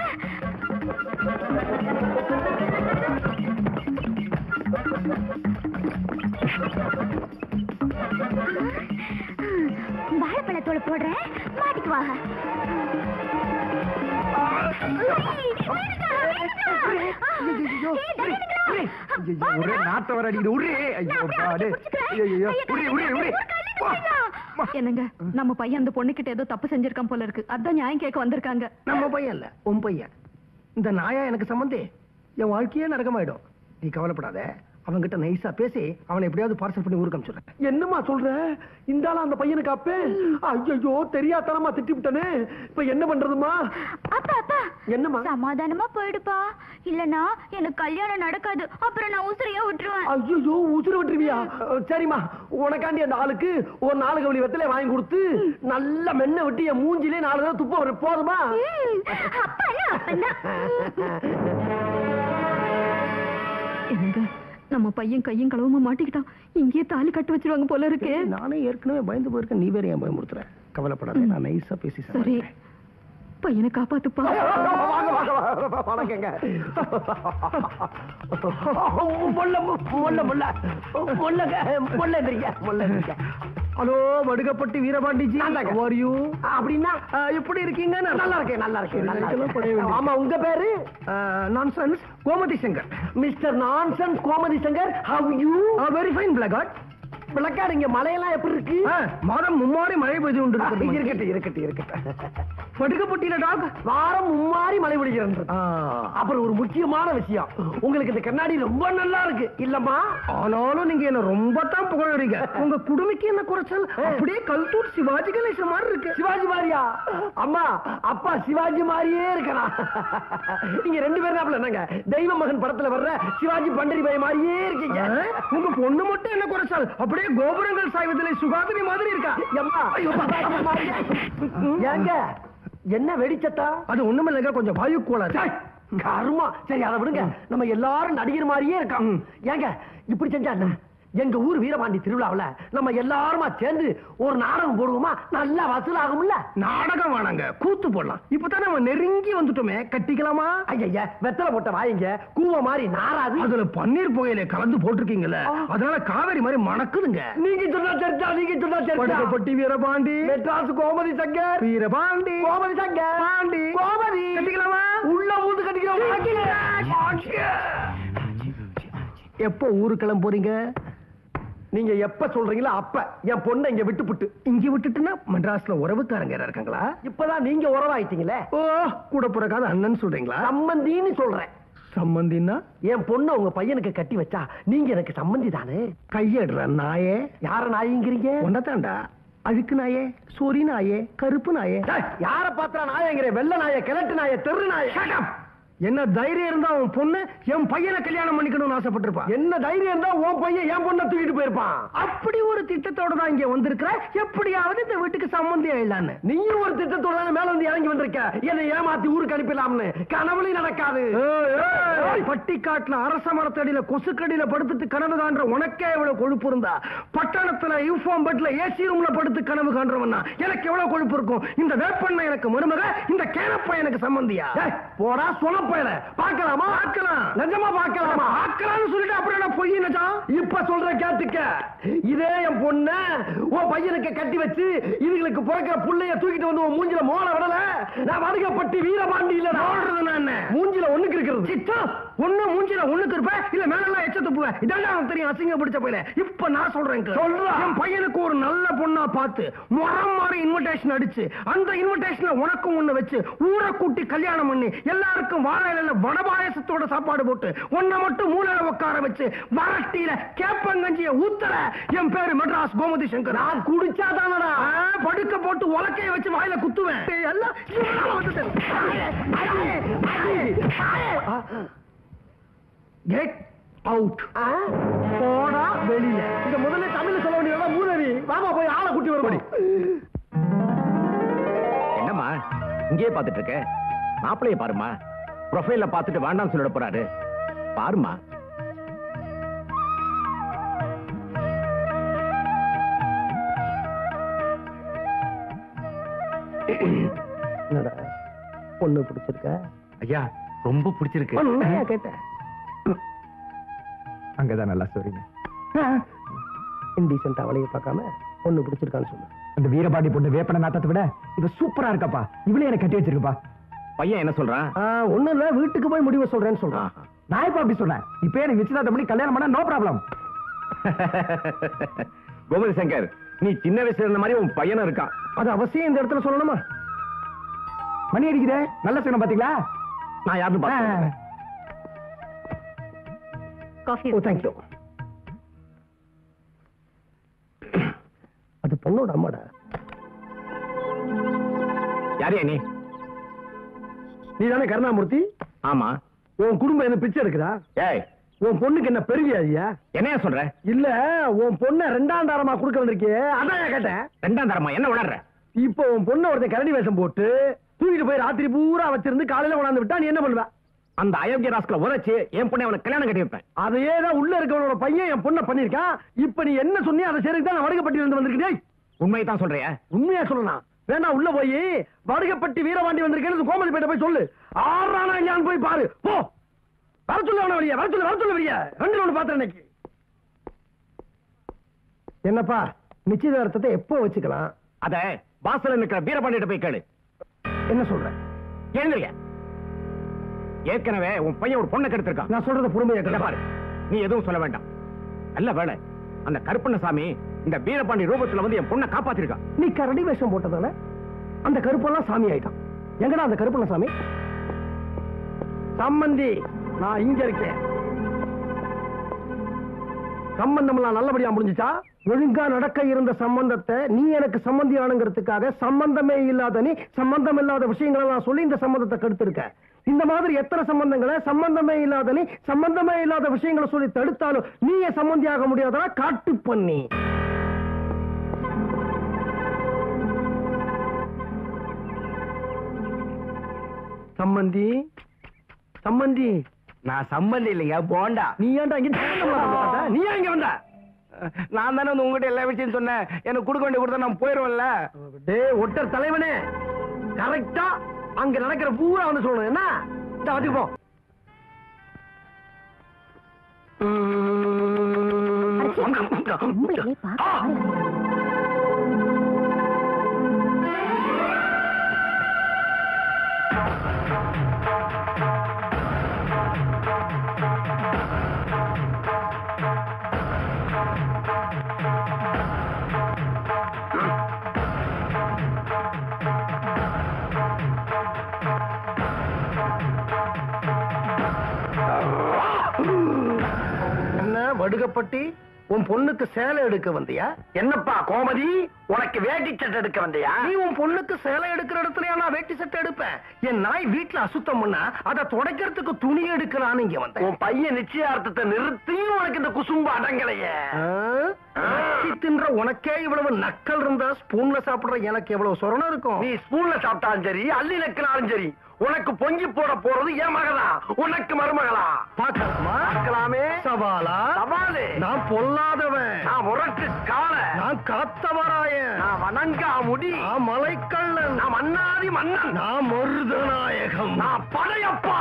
வாழைப்பழத்தோட போடுறேன் மாட்டிக்குவாங்க ஒரே நாத்த வர அடிக்குது உரி ஐயோ பாடு ஐயோ ஐயோ உரி உரி உரி என்னங்க நம்ம பையன் அந்த பொண்ணுகிட்ட ஏதோ தப்பு செஞ்சிருக்கான் போல இருக்கு அதான் நியாயம் கேட்க வந்திருக்காங்க நம்ம பையன் இல்ல உன் பையன் இந்த நாயா எனக்கு சம்பந்தி என் வாழ்க்கையே நரகமாயிடும் நீ கவலைப்படாத அவன்கிட்ட நைஸா பேசி அவனை எப்படியாவது பார்சல் பண்ணி ஊருக்கு அனுப்பிச்சுடுறேன் என்னம்மா சொல்ற இந்த ஆளா அந்த பையனுக்கு அப்பே ஐயோ தெரியாதனமா திட்டி விட்டனே இப்ப என்ன பண்றதுமா அப்பா அப்பா என்னம்மா சமாதானமா போயிடுப்பா இல்லனா எனக்கு கல்யாணம் நடக்காது அப்புறம் நான் உசிரியா விட்டுருவேன் ஐயோ உசுறு விட்டுருவியா அஹ், சரிம்மா உனக்காண்டி அந்த ஆளுக்கு ஒரு நாலு கவலி வெத்தலை வாங்கி கொடுத்து நல்லா மென்ன விட்டு என் மூஞ்சிலே நாலு தடவை துப்ப வரும் போதுமா அப்பனா அப்பனா என்னங்க நம்ம பையன் கையும் களவுமா மாட்டிக்கிட்டான் இங்கேயே தாலி கட்டு வச்சிருவாங்க போல இருக்கு நானே ஏற்கனவே பயந்து போயிருக்கேன் நீ வேற ஏன் பயமுறுத்துற கவலைப்படாத நான் நைஸா பேசி சரி சமாளிக்கிறேன். பையனை காப்பாத்துப்பா வாங்க வாங்க வாங்க, வணக்கங்க முல்ல முல்ல முல்ல முல்லங்க முல்ல எந்திரிங்க முல்ல எந்திரிங்க ஹலோ வடுகப்பட்டி வீரபாண்டிஜி நான்தாங்க. How are you? அப்படின்னா எப்படி இருக்கீங்க நல்லா இருக்கேன் நல்லா இருக்கேன் நல்லா இதெல்லாம் படைய இருக்கேன். வேண்டியது. ஆமா உங்க பேரு nonsense Gomathi Shankar mister nonsense Gomathi Shankar how you very fine பிளாக் விளக்காடு இங்க மலையெல்லாம் எப்படி இருக்கு மாதம் மும்மாறி மழை பெய்து கொண்டு இருக்கிறது. இருக்கட்டும் இருக்கட்டும் இருக்கட்டும் வடுகப்பட்டியில டாக் வாரம் மும்மாறி மழை பிடிக்கிறது அப்புறம் ஒரு முக்கியமான விஷயம் உங்களுக்கு இந்த கண்ணாடி ரொம்ப நல்லா இருக்கு இல்லம்மா ஆனாலும் நீங்க என்ன ரொம்ப தான் புகழறீங்க உங்க குடுமிக்கு என்ன குறைச்சல் அப்படியே கல்தூர் சிவாஜி கணேசன் மாதிரி இருக்கு சிவாஜி மாதிரியா அம்மா அப்பா சிவாஜி மாதிரியே இருக்கிறான் நீங்க ரெண்டு பேரும் நாப்புல என்னங்க தெய்வ மகன் படத்துல வர்ற சிவாஜி பண்டரி பாய் மாதிரியே இருக்கீங்க ஆ? உங்க பொண்ணு மட்டும் என்ன குறைச்சல் அப்படியே கோபுரங்கள் சாய்வதில்லை சுகாதினி மாதிரி இருக்கா அம்மா சிவாஜி மாதிரியே. ஏங்க என்ன வெடிச்சத்தா அது ஒண்ணுமில்லைங்க கொஞ்சம் வாயு கோளாறு கர்மா சரி அதை விடுங்க நம்ம எல்லாரும் நடிகர் மாதிரியே இருக்கான் ஏங்க இப்படி செஞ்சா என்ன எங்க ஊர் வீரபாண்டி திருவிழாவுல நம்ம எல்லாருமா சேர்ந்து ஒரு நாடகம் போடுவோமா நல்லா வசூல் ஆகும்ல நாடகம் வேணாங்க கூத்து போடலாம் இப்பதான் நம்ம நெருங்கி வந்துட்டோமே கட்டிக்கலாமா ஐயா வெத்தலை போட்ட வாயிங்க கூவ மாதிரி நாராது அதுல பன்னீர் புகையில கலந்து போட்டிருக்கீங்கல்ல அதனால காவேரி மாதிரி மணக்குதுங்க நீங்க சொன்னா சரிதா நீங்க சொன்னா சரிதா படுக்கப்பட்டி வீரபாண்டி மெட்ராஸ் கோமதி சங்கர் வீரபாண்டி கோமதி சங்கர் பாண்டி கோமதி கட்டிக்கலாமா உள்ள ஊந்து கட்டிக்கிறோம் எப்போ ஊருக்கெல்லாம் போறீங்க நீங்க எப்ப சொல்றீங்களோ அப்ப என் பொண்ணை இங்க விட்டு புட்டு இங்க விட்டுட்டுன்னா மெட்ராஸ்ல உறவுக்காரங்க யாரா இருக்காங்களா இப்பதான் நீங்க உறவாயிட்டீங்களே ஓ கூட பிறக்காத அண்ணன் சொல்றீங்களா சம்பந்தின்னு சொல்றேன் சம்பந்தின்னா என் பொண்ணை உங்க பையனுக்கு கட்டி வச்சா நீங்க எனக்கு சம்பந்தி தானே கையடுற நாயே யார நாய்ங்கிறீங்க ஒன்னதாண்டா அழுக்கு நாயே சொறி நாயே கருப்பு நாயே டேய், யார பாத்திரா நாயங்கிற வெள்ள நாய கிழட்டு நாய தெரு நாய என்ன தைரியம் இருந்தா உன் பொண்ணு என் பையனை கல்யாணம் பண்ணிக்கணும்னு ஆசைப்பட்டிருப்பா என்ன தைரியம் இருந்தா உன் பையன் என் பொண்ணை தூக்கிட்டு போயிருப்பான் அப்படி ஒரு திட்டத்தோட தான் இங்க வந்திருக்கிற எப்படியாவது இந்த வீட்டுக்கு சம்பந்தி ஆயிடலான்னு நீயும் ஒரு திட்டத்தோட தானே மேல வந்து இறங்கி வந்திருக்க என்னை ஏமாத்தி ஊருக்கு அனுப்பிடலாம்னு கனவுலையும் நடக்காது பட்டிக்காட்டுல அரச மரத்தடியில கொசுக்கடியில படுத்துட்டு கனவு காண்ற உனக்கே எவ்வளவு கொழுப்பு இருந்தா பட்டணத்துல யூஃபார்ம் பெட்ல ஏசி ரூம்ல படுத்து கனவு காண்றவன்னா எனக்கு எவ்வளவு கொழுப்பு இருக்கும் இந்த வேப்பண்ண எனக்கு மருமக இந்த கேனப்ப எனக்கு சம்பந்தியா டேய், போடா சொல போயில பாக்கலாமா பார்க்கலாம். நிஜமா பாக்கலாமா ஆக்கலாம்னு சொல்லிட்டு அப்புறம் என்ன பொய் நச்சா இப்ப சொல்ற கேட்டுக்க இதே என் பொண்ண உன் பையனுக்கு கட்டி வச்சு இதுகளுக்கு பிறக்கிற புள்ளைய தூக்கிட்டு வந்து உன் மூஞ்சில மோள விடல நான் வடுகப்பட்டி வீரபாண்டி இல்ல ஓடுறது நான் மூஞ்சில ஒண்ணுக்கு இருக்கிறது சித்தா ஒண்ணு மூஞ்சில ஒண்ணுக்கு இருப்ப இல்ல மேல எச்ச துப்புவ இதான் எனக்கு தெரியும் அசிங்க பிடிச்ச போயில இப்ப நான் சொல்றேன் கேளு. சொல்றா. என் பையனுக்கு ஒரு நல்ல பொண்ணா பார்த்து முறம் மாதிரி இன்விடேஷன் அடிச்சு அந்த இன்விடேஷன்ல உனக்கும் ஒண்ணு வச்சு ஊரை கூட்டி கல்யாணம் பண்ணி எல்லாருக்கும் வாழையில வடபாயசத்தோட சாப்பாடு போட்டு உன்னை மட்டும் மூலையில உட்கார வச்சு வரட்டியில கேப்பங்கஞ்சிய ஊத்தல என் பேரு மெட்ராஸ் கோமதி சங்கர் நான் குடிச்சா தானடா ஆ, படுக்க போட்டு உலக்கைய வச்சு வாயில குத்துவேன் ஏய், எல்லாம் இவனால வந்துட்டேன். Get out. போடா வெளியில இந்த முதல்ல தமிழ்ல சொல்ல வேண்டியதா மூதவி வாமா போய் ஆளை குட்டி வரும்படி என்னம்மா இங்கேயே பார்த்துட்டு இருக்க மாப்பிளைய பாருமா ப்ரொஃபைல பார்த்துட்டு வேண்டாம்னு சொல்லிட போறாரு பாருமா என்னடா பொண்ணு பிடிச்சிருக்க ஐயா ரொம்ப பிடிச்சிருக்கு உண்மையா கேட்டேன் அங்கதான் நல்லா சொல்றீங்க இன்டீசென்ட் அவளைய பார்க்காம பொண்ணு பிடிச்சிருக்கான்னு சொல்லு அந்த வீரபாண்டி பொண்ணு வேப்பன நாத்தத்தை விட இவ சூப்பரா இருக்கப்பா இவளே எனக்கு கட்டி வச்சிருக்கப்பா பையன் என்ன சொல்றான் ஒண்ணு இல்ல வீட்டுக்கு போய் முடிவு சொல்றேன்னு சொல்றான் நான் இப்ப அப்படி சொன்னேன் இப்ப எனக்கு நிச்சயதார்த்தம் பண்ணி கல்யாணம் பண்ணா நோ ப்ராப்ளம் கோமதி சங்கர் நீ சின்ன வயசுல இருந்த மாதிரி உன் பையனும் இருக்கான் அது அவசியம் இந்த இடத்துல சொல்லணுமா மணி அடிக்குதே நல்ல செய்யணும் பாத்தீங்களா நான் யாருன்னு பார்த்தேன் காஃபி ஓ தேங்க்யூ அது பொண்ணோட அம்மாடா யாரையா நீ நீ தானே கருணாமூர்த்தி ஆமா உன் குடும்பம் என்ன பிச்சை எடுக்குதா ஏய் உன் பொண்ணுக்கு என்ன பெருவியாதியா என்னையா சொல்ற இல்ல உன் பொண்ண ரெண்டாம் தாரமா கொடுக்க வந்திருக்கியே அதான் நான் கேட்டேன் ரெண்டாம் தரமா என்ன விளையாடுற இப்போ உன் பொண்ணை ஒருத்தன் கரடி வேஷம் போட்டு தூக்கிட்டு போய் ராத்திரி பூரா வச்சிருந்து காலையில கொண்டாந்து விட்டா நீ என்ன பண்ணுவ அந்த அயோக்கிய ராஸ்கல உரைச்சு என் பொண்ணை அவனுக்கு கல்யாணம் கட்டி வைப்பேன் அதையே தான் உள்ள இருக்கவனோட பையன் என் பொண்ணை பண்ணிருக்கான் இப்ப நீ என்ன சொன்னியோ அதை சரிக்கு தான் நான் வடுகப்பட்டியில இருந்து வந்திருக்கேன் உண்மையை தான் சொல்றியா உண்மையா சொல்லலாம் வேணா உள்ள போய் வடுகப்பட்டி வீரபாண்டி வந்திருக்கேன்னு கோமதி பேட்ட போய் சொல்லு ஆறானா இல்லையான்னு போய் பாரு போ வர சொல்லு அவன வழியா வர சொல்லு வர சொல்லு வழியா ரெண்டு ஒண்ணு பாத்திரம் இன்னைக்கு என்னப்பா நிச்சயதார்த்தத்தை எப்போ வச்சுக்கலாம் அத வாசல்ல நிக்கிற வீரபாண்டியிட்ட போய் கேளு என்ன சொல்ற எழுந்திரியா ஏற்கனவே உன் பையன் ஒரு பொண்ணை கெடுத்திருக்கான் நான் சொல்றத பொறுமையா இங்க கேளு. பாரு நீ எதுவும் சொல்ல வேண்டாம் நல்ல வேலை அந்த கருப்பண்ணசாமி இந்த வீரபாண்டி ரூபத்துல வந்து என் பொண்ணை காப்பாத்திருக்கான் நீ கரடி வேஷம் போட்டதால அந்த கருப்பெல்லாம் சாமி ஆயிட்டான் எங்கடா அந்த கருப்பண்ண சாமி சம்பந்தி நான் இங்க இருக்கேன் சம்பந்தம்லாம் நல்லபடியா முடிஞ்சுச்சா ஒழுங்கா நடக்க இருந்த சம்பந்தத்தை நீ எனக்கு சம்பந்தி ஆனுங்கிறதுக்காக சம்பந்தமே இல்லாத நீ சம்பந்தம் இல்லாத விஷயங்களை நான் சொல்லி இந்த சம்பந்தத்தை கெடுத்திருக்க இந்த மாதிரி எத்தனை சம்பந்தங்களை சம்பந்தமே இல்லாத நீ சம்பந்தமே இல்லாத விஷயங்களை சொல்லி தடுத்தாலும் நீ என் சம்பந்தி ஆக முடியாதா காட்டு பண்ணி சம்பந்தி சம்பந்தி நான் சம்பந்தி இல்லைங்க போண்டா நீ ஏன்டா இங்க சம்பந்தம் இல்லாம வந்த? நீ ஏன் இங்க வந்த நான் தானே வந்து உங்ககிட்ட எல்லா விஷயம் சொன்னேன் எனக்கு கொடுக்க வேண்டிய கொடுத்தா நான் போயிருவேன்ல டேய் ஒட்டர் தலைவனே கரெக்டா அங்க நடக்கிற பூரா வந்து சொல்லணும் என்ன இந்த அதுக்கு போ உங்களையே பார்க்க என்ன வடுகப்பட்டி உன் பொண்ணுக்கு சேலை எடுக்க வந்தியா என்னப்பா கோமதி உனக்கு வேட்டி சட்டை எடுக்க வந்தியா நீ உன் பொண்ணுக்கு சேலை எடுக்கிற இடத்துலயா நான் வேட்டி சட்டை எடுப்பேன் என் நாய் வீட்டுல அசுத்தம் பண்ணா அதை துடைக்கிறதுக்கு துணி எடுக்கலான்னு இங்க வந்தேன் உன் பையன் நிச்சயார்த்தத்தை நிறுத்தியும் உனக்கு இந்த குசும்பு அடங்கலையே நக்கி தின்ற உனக்கே இவ்வளவு நக்கல் இருந்தா ஸ்பூன்ல சாப்பிடுற எனக்கு எவ்வளவு சொரணம் இருக்கும் நீ ஸ்பூன்ல சாப்பிட்டாலும் சரி அள்ளி நக்கினாலும் சரி உனக்கு பொங்கி போட போறது என் மகளா உனக்கு மருமகளா பார்க்கலாமா பார்க்கலாமே சவாலா சவாலு நான் பொல்லாதவன் நான் முரட்டு கால நான் காத்தவராயன் நான் வணங்கா முடி நான் மலைக்கள்ளன் நான் மன்னாதி மன்னன் நான் மருதநாயகம் நான் படையப்பா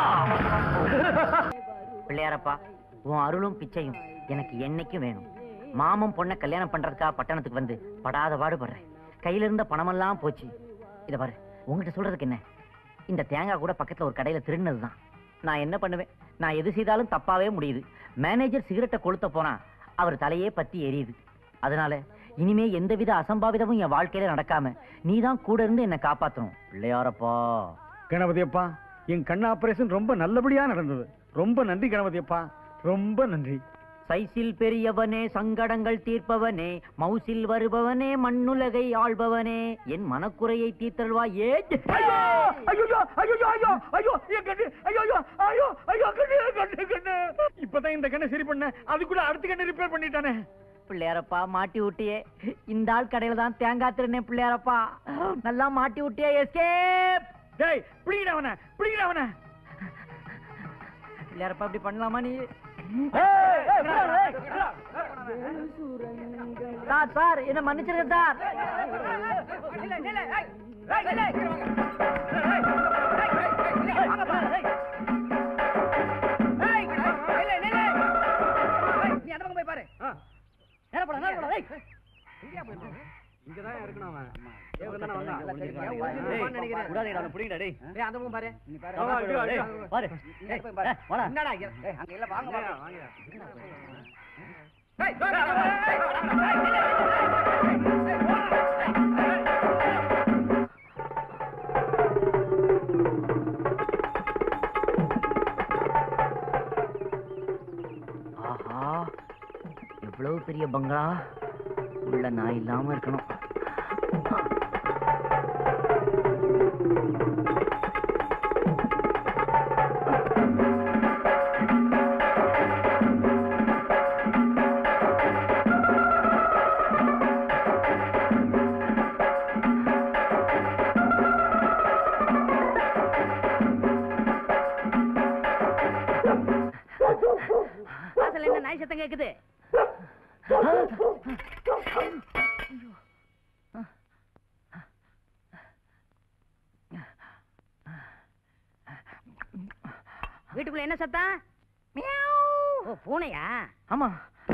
பிள்ளையாரப்பா உன் அருளும் பிச்சையும் எனக்கு என்னைக்கும் வேணும் மாமன் பொண்ணை கல்யாணம் பண்றதுக்கா பட்டணத்துக்கு வந்து படாத பாடுபடுறேன் கையில இருந்த பணமெல்லாம் போச்சு இத பாரு உங்ககிட்ட சொல்றதுக்கு என்ன இந்த தேங்காய் கூட பக்கத்துல ஒரு கடையில திருடினதுதான் நான் என்ன பண்ணுவேன் நான் எது செய்தாலும் தப்பாவே முடியுது மேனேஜர் சிகரெட்டை கொளுத்த போனா அவர் தலையே பத்தி எரியுது அதனால இனிமே எந்தவித அசம்பாவிதமும் என் வாழ்க்கையில நடக்காம நீதான் கூட இருந்து என்னை காப்பாத்தணும் பிள்ளையாரப்பா கணபதி அப்பா என் கண் ஆபரேஷன் ரொம்ப நல்லபடியா நடந்தது ரொம்ப நன்றி கணபதி அப்பா ரொம்ப நன்றி சைஸில் பெரியவனே சங்கடங்கள் தீர்ப்பவனே மவுசில் வருபவனே மண்ணுலகை ஆள்பவனே என் மனக்குறையை தீர்த்தல்வா ஏ ஐயோ ஐயோ ஐயோ ஐயோ ஐயோ என் கண்ணு ஐயோ ஐயோ ஐயோ ஐயோ கண்ணு கண்ணு கண்ணு இப்பதான் இந்த கண்ணை சரி பண்ண அதுக்குள்ள அடுத்த கண்ணு ரிப்பேர் பண்ணிட்டானே பிள்ளையாரப்பா மாட்டி விட்டியே இந்த ஆள் கடையில தான் தேங்காய் திருநே பிள்ளையாரப்பா நல்லா மாட்டி விட்டியே எஸ்கேப் டேய் பிடிக்கிறவன பிடிக்கிறவன பிள்ளையாரப்பா இப்படி பண்ணலாமா நீ சார் சார் என்ன மன்னிச்சிருங்க சார் இங்கதான் இருக்கணும் அவன் ஆஹா எவ்வளவு பெரிய பங்களா உள்ள நான் இல்லாம இருக்கணும் வாசல்ல என்ன நாய் சத்தம் கேக்குது வீட்டுக்குள்ள என்ன சத்தம் மியாவ். ஓ பூனையா ஆமா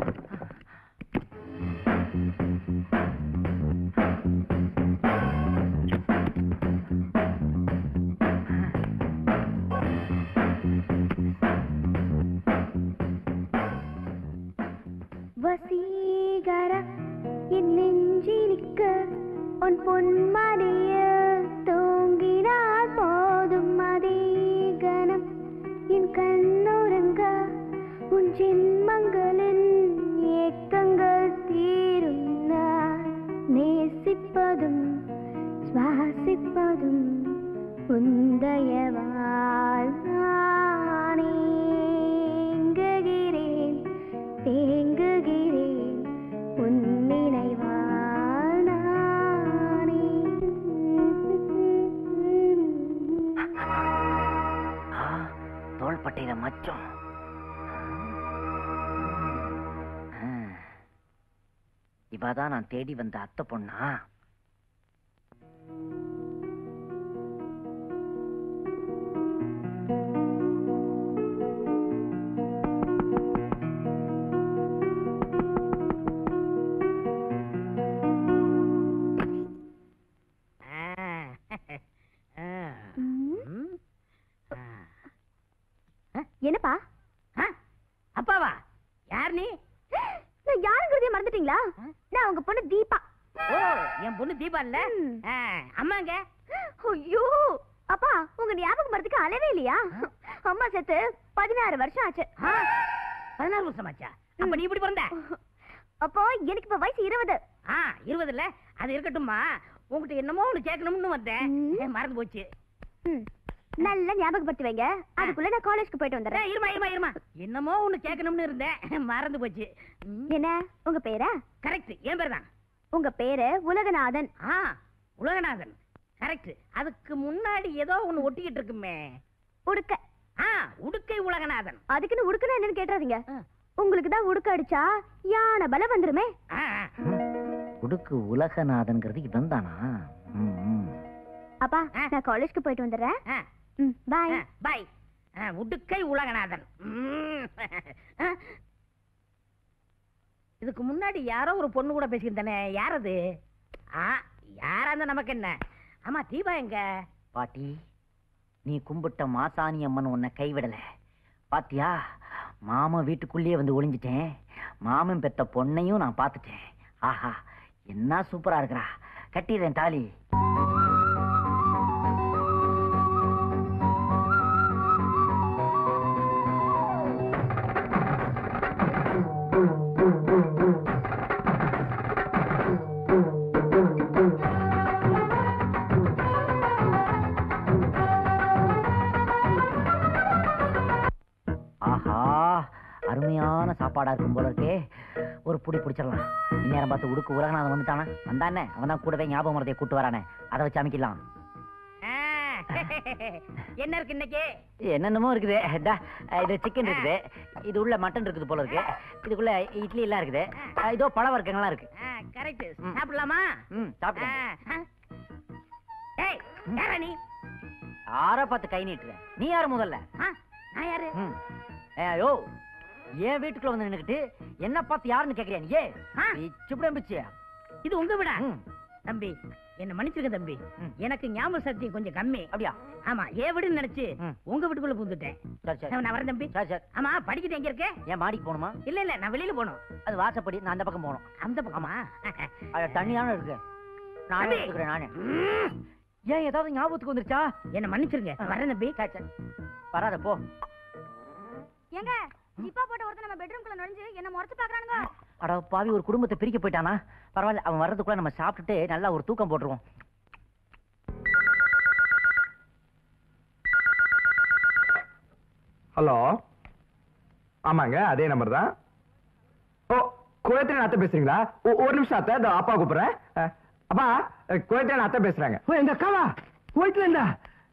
வசீகர என் நெஞ்சிலிக்க உன் பொன்மடியில் தூங்கினால் போதும் அதே கணம் என் கண்ணுறங்க உன் ஜென்மங்களின் ஏக்கங்கள் தீரும் நான் நேசிப்பதும் சுவாசிப்பதும் உந்தய வாழ்நானே ஏங்குகிறேன் தேங்குகிறேன் உன் நினைவால் நானே தோள்பட்டையில மச்சம் ஆ. இவதான் நான் தேடி வந்த அத்தை பொண்ணா என்னப்பா அப்பாவா யார் நீ நான் யாருங்கிறதே மறந்துட்டீங்களா நான் உங்க பொண்ணு தீபா ஓ என் பொண்ணு தீபா இல்ல ஆ, அம்மாங்க ஐயோ அப்பா உங்க ஞாபகம் மறதுக்கு அளவே இல்லையா அம்மா செத்து பதினாறு வருஷம் ஆச்சு பதினாறு வருஷம் ஆச்சா அப்ப நீ இப்படி பிறந்த அப்போ எனக்கு இப்ப வயசு இருபது ஆ இருபது இல்ல அது இருக்கட்டும்மா உங்ககிட்ட என்னமோ ஒண்ணு கேட்கணும்னு வந்தேன் மறந்து போச்சு ம், நல்லா ஞாபகப்படுத்தி வைங்க அதுக்குள்ள நான் காலேஜ்க்கு போயிட்டு ஏய், வந்துடுறேன் இருமா இருமா இருமா என்னமோ ஒண்ணு கேட்கணும்னு இருந்தேன் மறந்து போச்சு என்ன உங்க பேரா கரெக்ட் என் பேர் தான் உங்க பேரு உலகநாதன் ஆ உலகநாதன் கரெக்ட் அதுக்கு முன்னாடி ஏதோ ஒண்ணு ஒட்டிக்கிட்டு இருக்குமே உடுக்க ஆ உடுக்கை உலகநாதன் அதுக்குன்னு உடுக்கணும் என்னன்னு கேட்டாதீங்க உங்களுக்கு தான் உடுக்க அடிச்சா யானை பலம் வந்துருமே ஆ, ஆ. உடுக்கு உலகநாதன்ங்கிறது இவன் தானா அப்பா நான் காலேஜ்க்கு போயிட்டு வந்துடுறேன் ஆ. ம் பாய் பாய் உடுக்கை உலகநாதன் ம். ஆ. இதுக்கு முன்னாடி யாரோ ஒரு பொண்ணு கூட பேசியிருந்தானே யார் அது ஆ யாரா இருந்தா நமக்கு என்ன ஆமா தீபா எங்க பாட்டி நீ கும்பிட்ட மாசாணி அம்மன் உன்னை கைவிடல பாத்தியா மாமன் வீட்டுக்குள்ளேயே வந்து ஒளிஞ்சிட்டேன் மாமன் பெத்த பொண்ணையும் நான் பார்த்துட்டேன் ஆஹா என்ன சூப்பரா இருக்கிறா கட்டிடுறேன் தாலி ஆஹா அருமையான சாப்பாடா இருக்கும் போல இருக்கே ஒரு புடி பிடிச்சிடலாம் இந்நேரம் பார்த்து உடுக்கு உலகநாதன் வந்துட்டானா வந்தானே அவன் தான் கூடவே ஞாபகம் மரத்தை கூட்டு வரானே அதை வச்சு அமைக்கலாம் என்ன இருக்கு இன்னைக்கு என்னென்னமோ இருக்குது இந்தா, இது சிக்கன் இருக்குது இது உள்ள மட்டன் இருக்குது போல இருக்கு இதுக்குள்ள இட்லி எல்லாம் இருக்குது அஹ், இதோ பழ வர்க்கங்கள்லாம் இருக்கு கரெக்ட் சாப்பிடலாமா ம் சாப்பிடலாம் ஏய் யாரா நீ யார பார்த்து கை நீட்டுற நீ யாரு முதல்ல நான் யாரு ஐயோ என் வீட்டுக்குள்ள வந்து நின்னுக்கிட்டு என்ன பார்த்து யாருன்னு கேக்குறியா நீ பிச்சு பிடிச்சு இது உங்க வீடா தம்பி என்ன மன்னிச்சிருக்க தம்பி எனக்கு ஞாபக சக்தி கொஞ்சம் கம்மி அப்படியா ஆமா ஏன் வீடுன்னு நினைச்சு உங்க வீட்டுக்குள்ள பூந்துட்டேன் நான் வரேன் தம்பி ஆமா படிக்கிட்டு எங்க இருக்க ஏன் மாடிக்கு போகணுமா இல்ல இல்ல நான் வெளியில போகணும் அது வாசப்படி நான் அந்த பக்கம் போகணும் அந்த பக்கமா அது தண்ணியான இருக்கு நானே எடுத்துக்கிறேன் நானே ஏன் ஏதாவது ஞாபகத்துக்கு வந்துருச்சா என்ன மன்னிச்சிருங்க வரேன் தம்பி வராத போ ஏங்க ஜிப்பா போட்ட ஒருத்தன் நம்ம பெட்ரூம்குள்ள நுழைஞ்சு என்ன முறைச்சு பாக்குறானுங்க அட பாவி ஒரு குடும்பத்தை பிரிக்க போயிட்டானா பரவாயில்ல அவன் வர்றதுக்குள்ள நம்ம சாப்பிட்டுட்டு நல்லா ஒரு தூக்கம் போட்டுருவோம் ஹலோ ஆமாங்க அதே நம்பர் தான் ஓ கோயத்திரன் அத்தை பேசுறீங்களா ஒ- ஒரு நிமிஷம் அத்தை இதோ அப்பா கூப்பிடுறேன் அஹ், அப்பா கோயத்திரன் அத்தை பேசுறாங்க ஓ எங்க அக்காவா போயிட்டு இருந்தா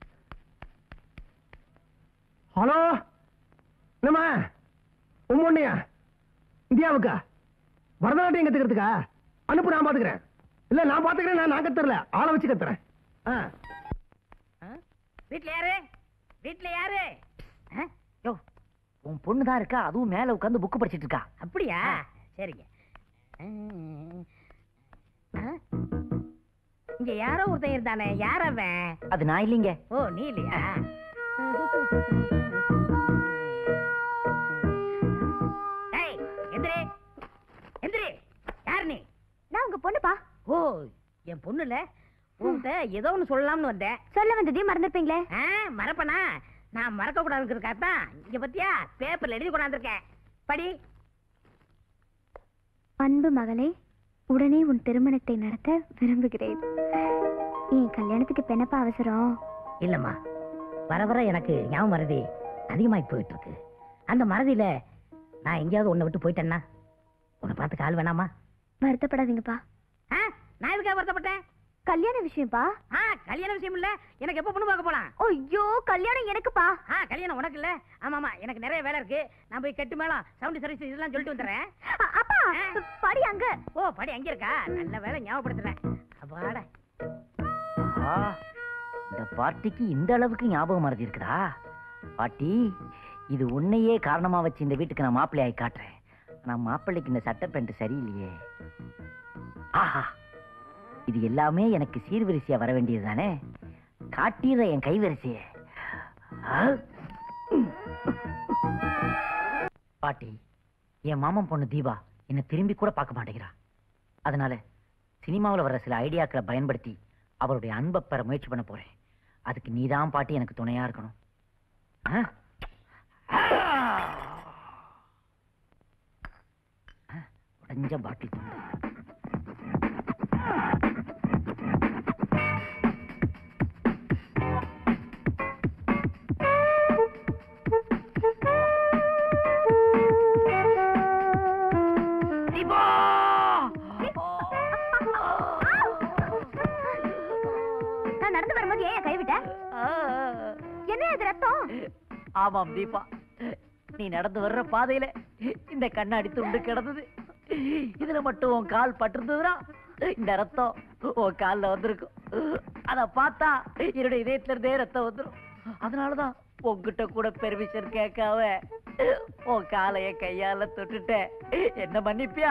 ஹலோ என்னம்மா உன் பொண்ணையா இந்தியாவுக்கா பரதநாட்டியம் கத்துக்கிறதுக்கா அனுப்பு நான் பாத்துக்கிறேன் இல்ல நான் பாத்துக்கிறேன் நான் நான் கத்துறல ஆளை வச்சு கத்துறேன் ஆ. வீட்ல யாரு வீட்ல யாரு ஆ? யோ உன் பொண்ணு தான் இருக்கா அதுவும் மேல உட்கார்ந்து புக் படிச்சிட்டு இருக்கா அப்படியா சரிங்க ஆ? இங்க யாரோ ஒருத்தன் இருந்தானே யார் அவன் அது நான் இல்லைங்க ஓ நீ இல்லையா டேய், எந்திரி எந்திரி யார் நீ நான் உங்க பொண்ணுப்பா ஓ என் பொண்ணுல உன்கிட்ட ஏதோ ஒண்ணு சொல்லலாம்னு வந்தேன் சொல்ல வந்ததையும் மறந்துருப்பீங்களே ஆ, மறப்பனா நான் மறக்க கூடாதுங்கிறதுக்காகத்தான் இங்க பத்தியா பேப்பர்ல எழுதி கொண்டாந்துருக்கேன் படி அன்பு மகளே உடனே உன் திருமணத்தை நடத்த விரும்புகிறேன் என் கல்யாணத்துக்கு பெண்ணப்பா அவசரம் இல்லம்மா வர வர எனக்கு ஞாபகம் மறதி அதிகமாகி போயிட்டு இருக்கு அந்த மறதியில நான் எங்கேயாவது உன்னை விட்டு போயிட்டேன்னா உன்னை பார்த்து கால் வேணாமா வருத்தப்படாதீங்கப்பா ஆ, நான் எதுக்காக வருத்தப்பட்டேன் கல்யாண விஷயம்ப்பா ஆ கல்யாண விஷயம் இல்ல எனக்கு எப்ப பொண்ணு பார்க்க போலாம் ஐயோ கல்யாணம் எனக்குப்பா ஆ கல்யாணம் உனக்கு இல்ல ஆமா ஆமா எனக்கு நிறைய வேலை இருக்கு நான் போய் கெட்டு மேளம் சவுண்ட் சர்வீஸ் இதெல்லாம் சொல்லிட்டு வந்துடுறேன் அ- அப்பா படி அங்க ஓ படி அங்க இருக்கா நல்ல வேலை ஞாபகப்படுத்துறேன் அப்பாடா ஆ, இந்த பாட்டிக்கு இந்த அளவுக்கு ஞாபகம் மறதி இருக்குதா பாட்டி இது உன்னையே காரணமா வச்சு இந்த வீட்டுக்கு நான் மாப்பிள்ளையாய் காட்டுறேன் ஆனா மாப்பிள்ளைக்கு இந்த சட்டை பேண்ட் சரியில்லையே ஆஹா இது எல்லாமே எனக்கு சீர்வரிசையா வர வேண்டியது தானே காட்டிடுற என் கைவரிசைய பாட்டி என் மாமன் பொண்ணு தீபா என்னை திரும்பி கூட பார்க்க மாட்டேங்கிறா அதனால சினிமாவில் வர சில ஐடியாக்களை பயன்படுத்தி அவருடைய அன்பை பெற முயற்சி பண்ண போறேன் அதுக்கு நீதான் பாட்டி எனக்கு துணையா இருக்கணும் ஆ? ஆ, உடைஞ்ச பாட்டில் துண்டு நான் நடந்து வரும்போது ஏன் கைவிட்ட என்ன இது ரத்தம் ஆமாம் தீபா நீ நடந்து வர்ற பாதையில இந்த கண்ணாடி துண்டு கிடந்தது இதுல மட்டும் உன் கால் பட்டிருந்ததுன்னா இந்த ரத்தம் உன் கால்ல வந்திருக்கும் அத பார்த்தா என்னுடைய இதயத்துல இருந்தே ரத்தம் வந்துரும் அதனாலதான் உன்கிட்ட கூட பெர்மிஷன் கேட்காம உன் காலை என் கையால தொட்டுட்டேன் என்ன மன்னிப்பியா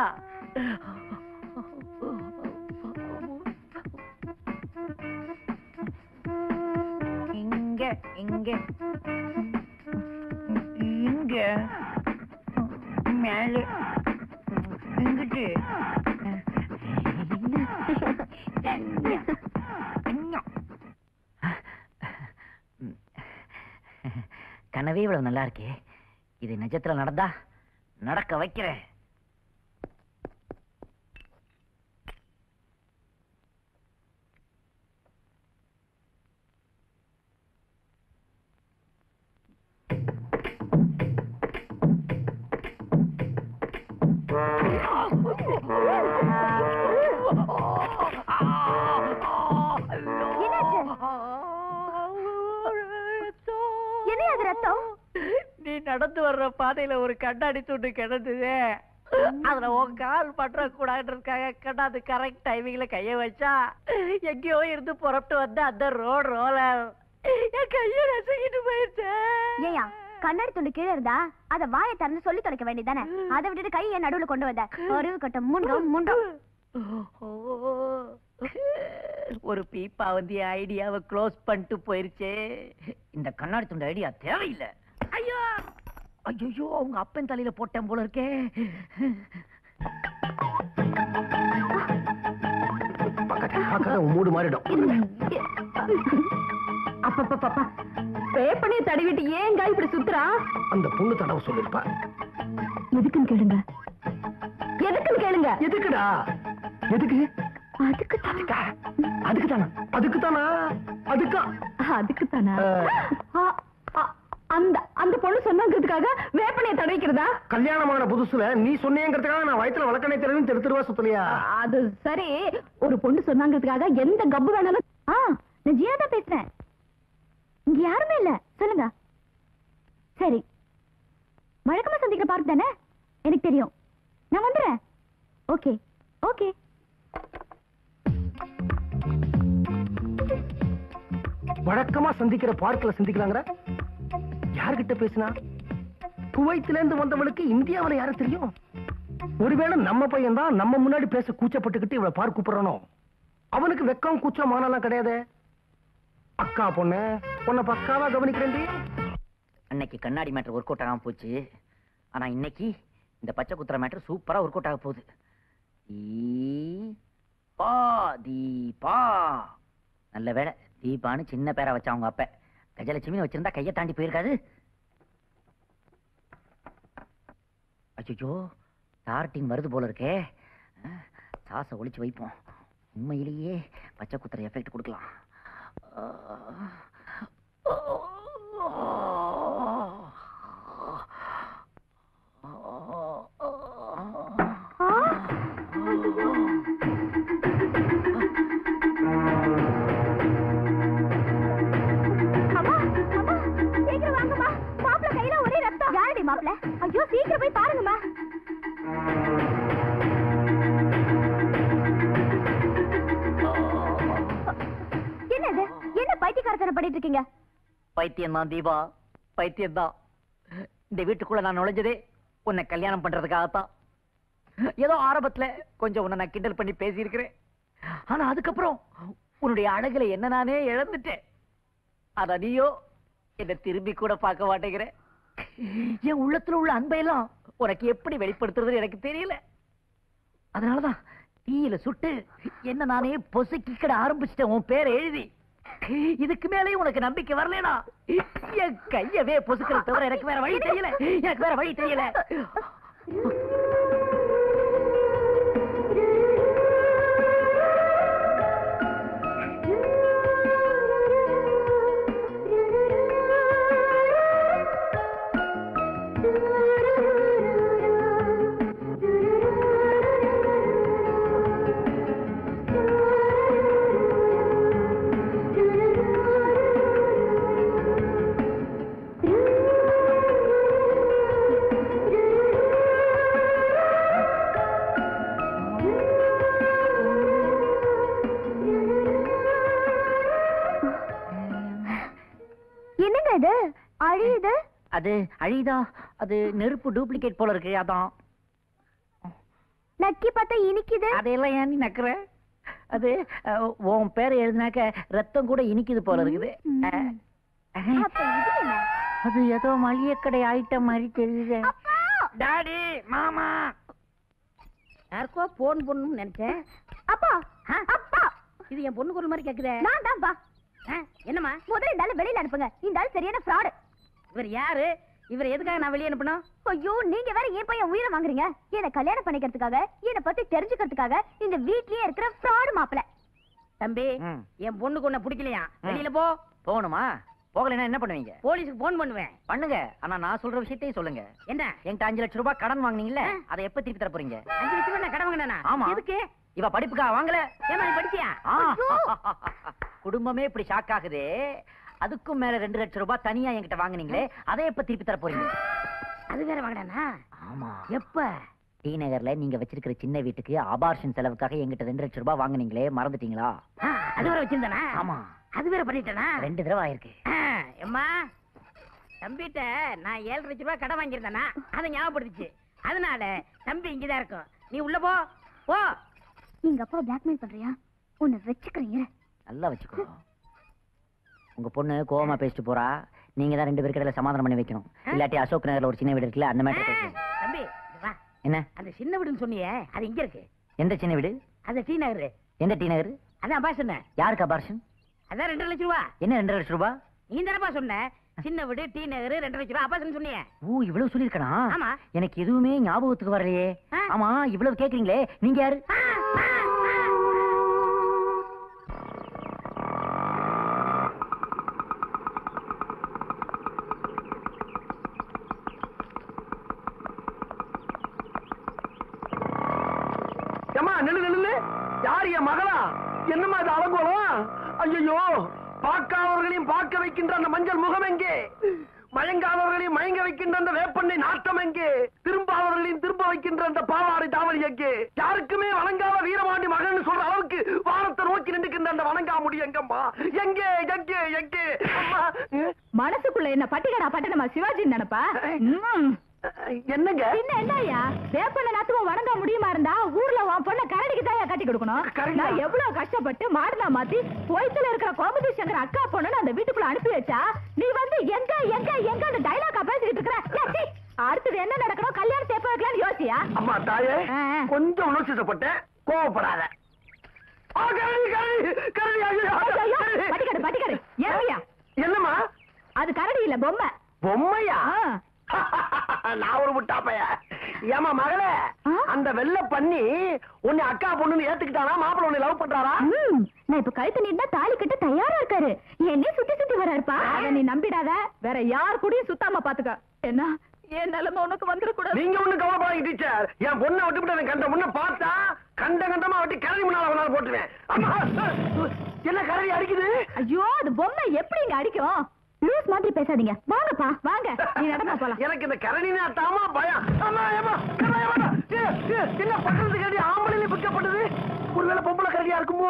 இங்க இங்க இங்க மேலே இங்கிட்டு கனவே இவ்வளவு நல்லா இருக்கே இது நிஜத்துல நடந்தா நடக்க வைக்கிறேன் என்ன அது ரத்தம் நீ நடந்து வர்ற பாதையில ஒரு கண்ணாடி துண்டு கிடந்தது அதுல உன் கால் பற்ற கூடாதுக்காக கண்ணாது கரெக்ட் டைமிங்ல கைய வச்சா எங்கேயோ இருந்து புறப்பட்டு வந்த அந்த ரோட் ரோலர் என் கைய நசுக்கிட்டு போயிடுச்சு ஏயா கண்ணாடி துண்டு கீழே இருந்தா அத வாயை திறந்து சொல்லி தொலைக்க வேண்டியதானே அதை விட்டுட்டு கையை நடுவுல கொண்டு வந்த அறிவு கட்ட முண்டம் முண்டம் ஒரு பீப்பா வந்து என் ஐடியாவை க்ளோஸ் பண்ணிட்டு போயிருச்சே இந்த கண்ணாடி துண்டு ஐடியா தேவையில்லை ஐயோ ஐயோ அவங்க அப்பன் தலையில போட்டேன் போல இருக்கே பார்க்காத உன் மூடு மாறிடும் அப்பப்பப்பா பேப்பனையை தடவிட்டு ஏங்க இப்படி சுத்துறா அந்த பொண்ணு தடவை சொல்லிருப்பா எதுக்குன்னு கேளுங்க எதுக்குன்னு கேளுங்க எதுக்குடா எதுக்கு அதுக்கு தானே அதுக்கு தானா அதுக்கு தானா அதுக்கா அதுக்கு தானே அந்த அந்த பொண்ணு சொன்னாங்கிறதுக்காக வேப்பனையை தடவிக்கிறதா கல்யாணமான புதுசுல நீ சொன்னேங்கிறதுக்காக நான் வயித்துல வழக்கணை தெரியும் தெரு தெருவா சுத்தலையா அது சரி ஒரு பொண்ணு சொன்னாங்கிறதுக்காக எந்த கப்பு வேணாலும் ஆ நான் ஜியா தான் பேசுறேன் இங்க யாருமே இல்ல சொல்லுங்க சரி வழக்கமா சந்திக்கிற பார்க் தானே எனக்கு தெரியும் நான் வந்துடுறேன் ஓகே ஓகே வழக்கமா சந்திக்கிற பார்க்ல சந்திக்கலாங்கிற யார்கிட்ட பேசினா குவைத்துல இருந்து வந்தவளுக்கு இந்தியாவுல யாரு தெரியும் ஒருவேளை நம்ம பையன் தான் நம்ம முன்னாடி பேச கூச்சப்பட்டுக்கிட்டு இவளை பார்க்க கூப்பிடுறானோ அவனுக்கு வெக்கம் கூச்சம் மானெல்லாம் கிடையாது அக்கா பொண்ணு உன்னை பக்காவா கவனிக்கிறேன்டி அன்னைக்கு கண்ணாடி மேட்டர் ஒர்க் அவுட் ஆகாம போச்சு ஆனா இன்னைக்கு இந்த பச்சை குத்துற மேட்டர் சூப்பரா ஒர்க் அவுட் ஆக போகுது ஈ, பா தீபா நல்ல வேளை தீபான்னு சின்ன பேரா வச்சா அவங்க அப்ப கஜலட்சுமி வச்சிருந்தா கையை தாண்டி போயிருக்காது அச்சோ தார் டீம் வருது போல இருக்கே அஹ், சாசை ஒளிச்சு வைப்போம் உண்மையிலேயே பச்சை குத்துற எஃபெக்ட் கொடுக்கலாம் ஆ மாப்பிள ஐயோ சீக்கிரம் போய் பாருங்கம்மா என்னது என்ன பைத்தியக்காரத்தனம் பண்ணிட்டு இருக்கீங்க பைத்தியம் தான் தீபா பைத்தியம் தான் இந்த வீட்டுக்குள்ள நான் நுழைஞ்சதே உன்னை கல்யாணம் பண்றதுக்காகத்தான் ஏதோ ஆரம்பத்துல கொஞ்சம் உன்னை நான் கிண்டல் பண்ணி பேசியிருக்கிறேன் ஆனா அதுக்கப்புறம் உன்னுடைய அழகுல என்ன நானே இழந்துட்டேன் அத நீயோ என்ன திரும்பி கூட பார்க்க மாட்டேங்கிற என் உள்ளத்துல உள்ள அன்பையெல்லாம் உனக்கு எப்படி வெளிப்படுத்துறது எனக்கு தெரியல அதனாலதான் தீயில சுட்டு என்ன நானே பொசுக்கிக்கிட ஆரம்பிச்சிட்டேன் உன் பேரை எழுதி இதுக்கு மேலே உனக்கு நம்பிக்கை வரலனா என் கையவே பொசுக்கிற தவிர எனக்கு வேற வழி தெரியல எனக்கு வேற வழி தெரியல என்னங்க இது அழியுது அது அழிதா அது நெருப்பு டூப்ளிகேட் போல இருக்கு அதான் நக்கி பார்த்தா இனிக்குது அதையெல்லாம் ஏன் நீ நக்குற அது அஹ், உன் பேரை எழுதினாக்க ரத்தம் கூட இனிக்குது போல இருக்குது அஹ், அப்ப இது என்ன அது ஏதோ மளிகை கடை ஐட்டம் மாதிரி தெரியுது டாடி மாமா யாருக்கோ போன் பண்ணணும்னு நினைச்சேன் அப்பா அப்பா இது என் பொண்ணு குரல் மாதிரி கேக்குதே நான் தான் பா என்னம்மா முதல்ல இந்த ஆளை வெளியில அனுப்புங்க இந்த ஆள் சரியான ஃப்ராடு இவர் யாரு இவர் எதுக்காக நான் வெளியே அனுப்பணும் ஐயோ நீங்க வேற ஏன் பையன் உயிரை வாங்குறீங்க என்ன கல்யாணம் பண்ணிக்கிறதுக்காக என்ன பத்தி தெரிஞ்சுக்கிறதுக்காக இந்த வீட்லயே இருக்கிற ஃப்ராடு மாப்பிள தம்பி ம். என் பொண்ணுக்கு உன்னை பிடிக்கலையா வெளியில போ போகணுமா போகலைன்னா என்ன பண்ணுவீங்க போலீஸுக்கு போன் பண்ணுவேன் பண்ணுங்க ஆனா நான் சொல்ற விஷயத்தையும் சொல்லுங்க என்ன என்கிட்ட அஞ்சு லட்சம் ரூபாய் கடன் வாங்குனீங்கல்ல அதை எப்ப திருப்பி தர போறீங்க அஞ்சு லட்சம் ரூபாய் நான் கடன் வாங்கினா ஆமா எதுக்கு இவ படிப்புக்கா வாங்கல ஏமா நீ படிச்சியா ஆ. குடும்பமே இப்படி ஷாக் ஆகுதே அதுக்கும் மேல ரெண்டு லட்சம் ரூபாய் தனியா என்கிட்ட வாங்குனீங்களே அதை எப்ப திருப்பி தர போறீங்க அது வேற வாங்கினா ஆமா எப்ப டி நகர்ல நீங்க வச்சிருக்கிற சின்ன வீட்டுக்கு ஆபார்ஷன் செலவுக்காக என்கிட்ட ரெண்டு லட்சம் ரூபாய் வாங்குனீங்களே மறந்துட்டீங்களா ஆ, அது வேற வச்சிருந்தானா ஆமா அது வேற பண்ணிட்டேனா ரெண்டு தடவை ஆயிருக்கு எம்மா தம்பிட்ட நான் ஏழு லட்சம் ரூபாய் கடன் வாங்கியிருந்தேனா அதை ஞாபகப்படுத்துச்சு அதனால தம்பி இங்கதான் இருக்கும் நீ உள்ள போ போ நீங்க அப்பா பிளாக்மெயில் பண்றியா உன்னை வச்சுக்கிறீங்க நல்லா வச்சுக்கோ உங்க பொண்ணு கோவமா பேசிட்டு போறா நீங்க தான் ரெண்டு பேருக்கு இடையில சமாதானம் பண்ணி வைக்கணும் இல்லாட்டி அசோக் நகர்ல ஒரு சின்ன வீடு இருக்குல்ல அந்த மாதிரி தம்பி இங்க வா என்ன அந்த சின்ன வீடுன்னு சொன்னியே அது இங்க இருக்கு எந்த சின்ன வீடு அந்த டி நகர் எந்த டி நகர் அதான் பா சொன்னேன் யாருக்கு அபார்ஷன் அதான் ரெண்டு லட்சம் ரூபா என்ன ரெண்டு லட்சம் ரூபாய் நீ தானப்பா சொன்ன சின்ன வீடு டி நகர் ரெண்டு லட்சம் ரூபா அப்பா சொன்னியே ஓ இவ்வளவு சொல்லிருக்கனா ஆமா. எனக்கு எதுவுமே ஞாபகத்துக்கு வரலையே ஆமா இவ்வளவு கேக்குறீங்களே நீங்க யாரு ஏமா நில்லு நில்லு யார் என் மகளா என்னம்மா இது அலங்கோலம் ஐயோ பார்க்காதவர்களையும் பார்க்க வைக்கின்ற அந்த மஞ்சள் முகம் எங்கே மயங்காதவர்களையும் மயங்க வைக்கின்ற அந்த வேப்பண்ணை நாட்டம் எங்கே திரும்பாதவர்களையும் திரும்ப வைக்கின்ற அந்த பாவாடை தாவணி எங்கே யாருக்குமே வணங்காத வீரபாண்டி மகன் சொல்ற அளவுக்கு வானத்தை நோக்கி நின்றுக்கின்ற அந்த வணங்கா முடி எங்கம்மா எங்கே எங்கே எங்கே அம்மா மனசுக்குள்ள என்ன பட்டிகடா பட்டணமா சிவாஜி நினைப்பா என்னங்க என்ன என்னய்யா வேப்பன நாத்துவம் வணங்க முடியுமா இருந்தா ஊர்ல உன் பொண்ண கரடிக்கு தான் கட்டி கொடுக்கணும் நான் எவ்வளவு கஷ்டப்பட்டு மாடுனா மாத்தி கோயத்துல இருக்கிற கோமதி சங்கர் அக்கா பொண்ணு அந்த வீட்டுக்குள்ள அனுப்பி வச்சா நீ வந்து எங்க எங்க எங்க அந்த டைலாக்கா பேசிக்கிட்டு இருக்கிற ஏ, சீ, அடுத்தது என்ன நடக்கணும் கல்யாணம் எப்ப வைக்கலாம்னு யோசியா அம்மா தாயே கொஞ்சம் உணர்ச்சிப்பட்டேன் கோவப்படாத ஆ, கரடி, கரடி, கரடி, ஐயோ, ஐயோ, கரடி. பட்டிக்காடு பட்டிக்காடு ஏறியா என்னம்மா அது கரடி இல்ல பொம்மை பொம்மையா நான் ஒரு முட்டாப்பைய ஏமா மகளே அந்த வெள்ள பண்ணி உன்னை அக்கா பொண்ணுன்னு ஏத்துக்கிட்டானா மாப்பிள்ள உன்னை லவ் பண்றாரா ம், நான் இப்ப கழுத்து நீட்டா தாலி கட்ட தயாரா இருக்காரு என்னே சுத்தி சுத்தி வராருப்பா அத நீ நம்பிடாத வேற யார் கூடயும் சுத்தாம பாத்துக்க என்ன என் நிலைமை உனக்கு வந்துடக்கூடாது நீங்க ஒண்ணு கவலைப்படாதீங்க டீச்சர் என் பொண்ணை விட்டுவிட்டு கண்ட முன்ன பார்த்தா கண்ட கண்டமா விட்டு கரடி முன்னால ஒரு நாள் போட்டுருவேன் அம்மா, என்ன கரடி அடிக்குது ஐயோ அது பொம்மை எப்படி இங்க அடிக்கும் லூஸ் மாதிரி பேசாதீங்க வாங்கப்பா வாங்க நீ நடமா போலாம் எனக்கு இந்த கரடினா தாமா பயம் அம்மா ஏமா ஏமா ஏமா ஏ, ஏ, என்ன பண்றது கரடி ஆம்பளையில பிக்கப்படுது ஒருவேளை பொம்பளை கரடியா இருக்குமோ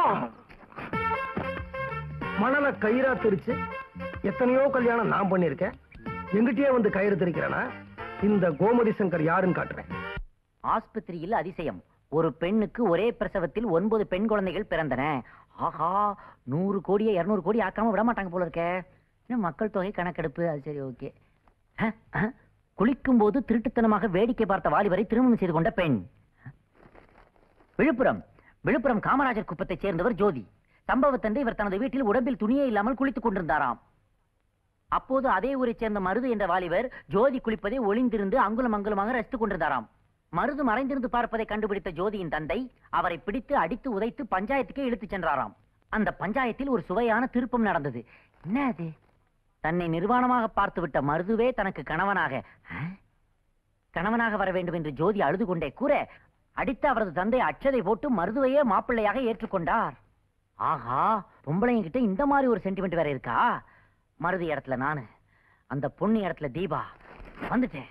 மணல கயிறா திரிச்சு எத்தனையோ கல்யாணம் நான் பண்ணிருக்கேன் எங்கிட்டயே வந்து கயிறு திரிக்கிறேனா இந்த கோமதி சங்கர் யாருன்னு காட்டுறேன் ஆஸ்பத்திரியில் அதிசயம் ஒரு பெண்ணுக்கு ஒரே பிரசவத்தில் ஒன்பது பெண் குழந்தைகள் பிறந்தன ஆஹா நூறு கோடியை இருநூறு கோடி ஆக்காம விட மாட்டாங்க போல இருக்கே இன்னும் மக்கள் தொகை கணக்கெடுப்பு அது சரி ஓகே குளிக்கும் போது திருட்டுத்தனமாக வேடிக்கை பார்த்த வாலிபரை திருமணம் செய்து கொண்ட பெண் விழுப்புரம் விழுப்புரம் காமராஜர் குப்பத்தைச் சேர்ந்தவர் ஜோதி சம்பவத்தன்று இவர் தனது வீட்டில் உடம்பில் துணியே இல்லாமல் குளித்துக் கொண்டிருந்தாராம் அப்போது அதே ஊரைச் சேர்ந்த மருது என்ற வாலிபர் ஜோதி குளிப்பதை ஒளிந்திருந்து அங்குலம் அங்குலமாக ரசித்துக் கொண்டிருந்தாராம் மருது மறைந்திருந்து பார்ப்பதை கண்டுபிடித்த ஜோதியின் தந்தை அவரை பிடித்து அடித்து உதைத்து பஞ்சாயத்துக்கே இழுத்துச் சென்றாராம் அந்த பஞ்சாயத்தில் ஒரு சுவையான திருப்பம் நடந்தது என்ன அது தன்னை நிர்வாணமாக பார்த்துவிட்ட மருதுவே தனக்கு கணவனாக ஆ? கணவனாக வர வேண்டும் என்று ஜோதி அழுது கொண்டே கூற அடித்த அவரது தந்தை அச்சதை போட்டு மருதுவையே மாப்பிள்ளையாக ஏற்றுக்கொண்டார் ஆஹா பொம்பளைங்க கிட்ட இந்த மாதிரி ஒரு சென்டிமெண்ட் வேற இருக்கா மருது இடத்துல நானு அந்த பொண்ணு இடத்துல தீபா வந்துட்டேன்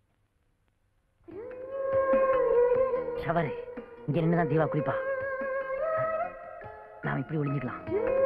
ஷவரு இங்க நின்னுதான் தீபா குளிப்பா நாம இப்படி ஒளிஞ்சுக்கலாம்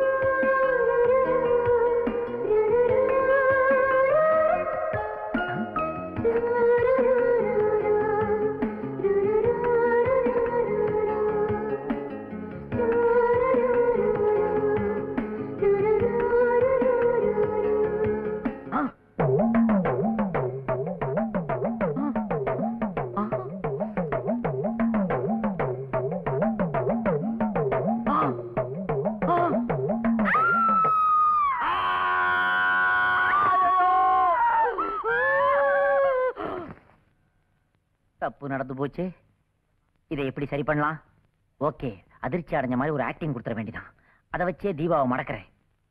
தப்பு நடந்து போச்சு இதை எப்படி சரி பண்ணலாம் ஓகே அதிர்ச்சி அடைஞ்ச மாதிரி ஒரு ஆக்டிங் கொடுத்துட வேண்டியதான் அதை வச்சே தீபாவை மடக்கிறேன்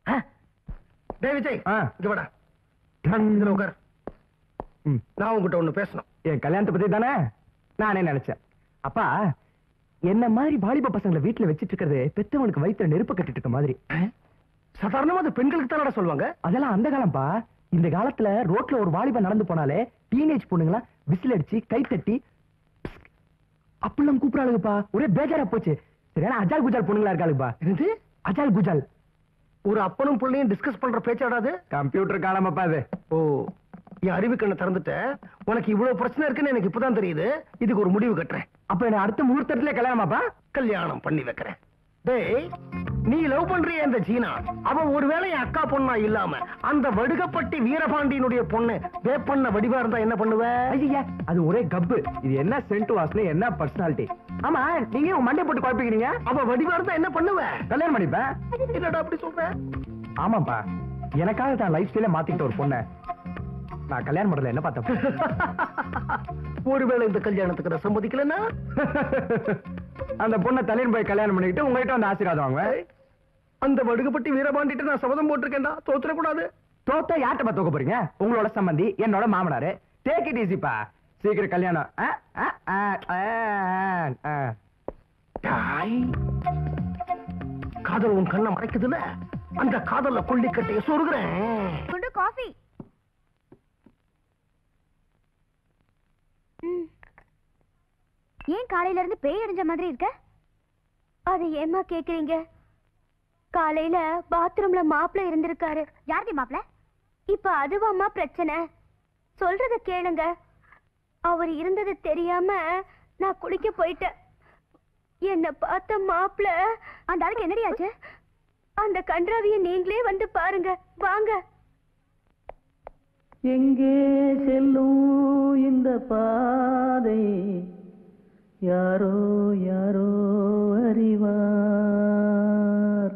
டேய் விஜய் இங்க வாடா இங்க உட்கார் நான் உங்ககிட்ட ஒண்ணு பேசணும் என் கல்யாணத்தை பத்தி தானே நானே நினைச்சேன் அப்பா என்ன மாதிரி வாலிப பசங்களை வீட்டுல வச்சிட்டு இருக்கிறது பெத்தவனுக்கு வயித்துல நெருப்பு கட்டிட்டு இருக்க மாதிரி சாதாரணமா அது பெண்களுக்கு தானடா சொல்லுவாங்க அதெல்லாம் அந்த காலம்ப்பா இந்த காலத்துல ரோட்ல ஒரு வாலிபன் நடந்து போனாலே டீனேஜ் பொண்ணுங்களா விசில் அடிச்சு கை தட்டி அப்படிலாம் கூப்பிடாளுங்கப்பா ஒரே பேஜாரா போச்சு சரியான அஜால் குஜால் பொண்ணுங்களா இருக்காளுப்பா என்னது அஜால் குஜால் ஒரு அப்பனும் பிள்ளையும் டிஸ்கஸ் பண்ற பேச்சாடாது கம்ப்யூட்டர் காலமாப்பா அது ஓ என் அறிவு கண்ணை திறந்துட்ட உனக்கு இவ்வளவு பிரச்சனை இருக்குன்னு எனக்கு இப்பதான் தெரியுது இதுக்கு ஒரு முடிவு கட்டுறேன் அப்ப என்ன அடுத்த முகூர்த்தத்துல கல்யாணமாப்பா கல்யாணம் பண்ணி வைக்கிறேன் டேய் நீ லவ் பண்றிய அந்த ஜீனா அவ ஒருவேளை என் அக்கா பொண்ணா இல்லாம அந்த வடுகப்பட்டி வீரபாண்டியனுடைய பொண்ணு வேப்பண்ண வடிவா இருந்தா என்ன பண்ணுவ ஐயா அது ஒரே கப்பு இது என்ன சென்ட் வாசனை என்ன பர்சனாலிட்டி ஆமா நீங்க உங்க மண்டை போட்டு குழப்பிக்கிறீங்க அவ வடிவா இருந்தா என்ன பண்ணுவ கல்யாணம் பண்ணிப்பேன் என்னடா அப்படி சொல்ற ஆமாப்பா எனக்காக தான் லைஃப் ஸ்டைல மாத்திக்கிட்ட ஒரு பொண்ணை நான் கல்யாணம் பண்ணல என்ன பார்த்தேன் ஒருவேளை இந்த கல்யாணத்துக்கு நான் சம்மதிக்கலன்னா அந்த பொண்ணை தலையன் போய் கல்யாணம் பண்ணிக்கிட்டு உங்ககிட்ட வந்து ஆசீர்வாதம் வாங்குவேன் அந்த வடுகப்பட்டி வீரபாண்டிட்டு நான் சபதம் போட்டிருக்கேன்டா தோத்துறக்கூடாது தோத்தா யார்கிட்ட தூக்க போறீங்க உங்களோட சம்பந்தி என்னோட மாமனாரு டேக் இட் ஈஸிப்பா சீக்கிரம் கல்யாணம் ஆ, ஆ, ஆ, ஆ, ஆ. டாய். காதல் உன் கண்ணை மறைக்குதுல அந்த காதல்ல கொல்லிக்கட்டைய சொருகிறேன் குண்டு காஃபி ஏன் காலையில இருந்து பேய் அடைஞ்ச மாதிரி இருக்க அது ஏமா கேக்குறீங்க காலையில பாத்ரூம்ல மாப்பிள்ள இருந்திருக்காரு யாருடைய மாப்பிள்ள இப்ப அதுவாம்மா பிரச்சனை சொல்றத கேளுங்க அவர் இருந்தது தெரியாம நான் குளிக்க போயிட்டேன் என்ன பார்த்த மாப்பிள்ள அந்த ஆளுக்கு என்னடி ஆச்சு அந்த கன்றாவிய நீங்களே வந்து பாருங்க வாங்க எங்கே செல்லும் இந்த பாதை யாரோ யாரோ அறிவார்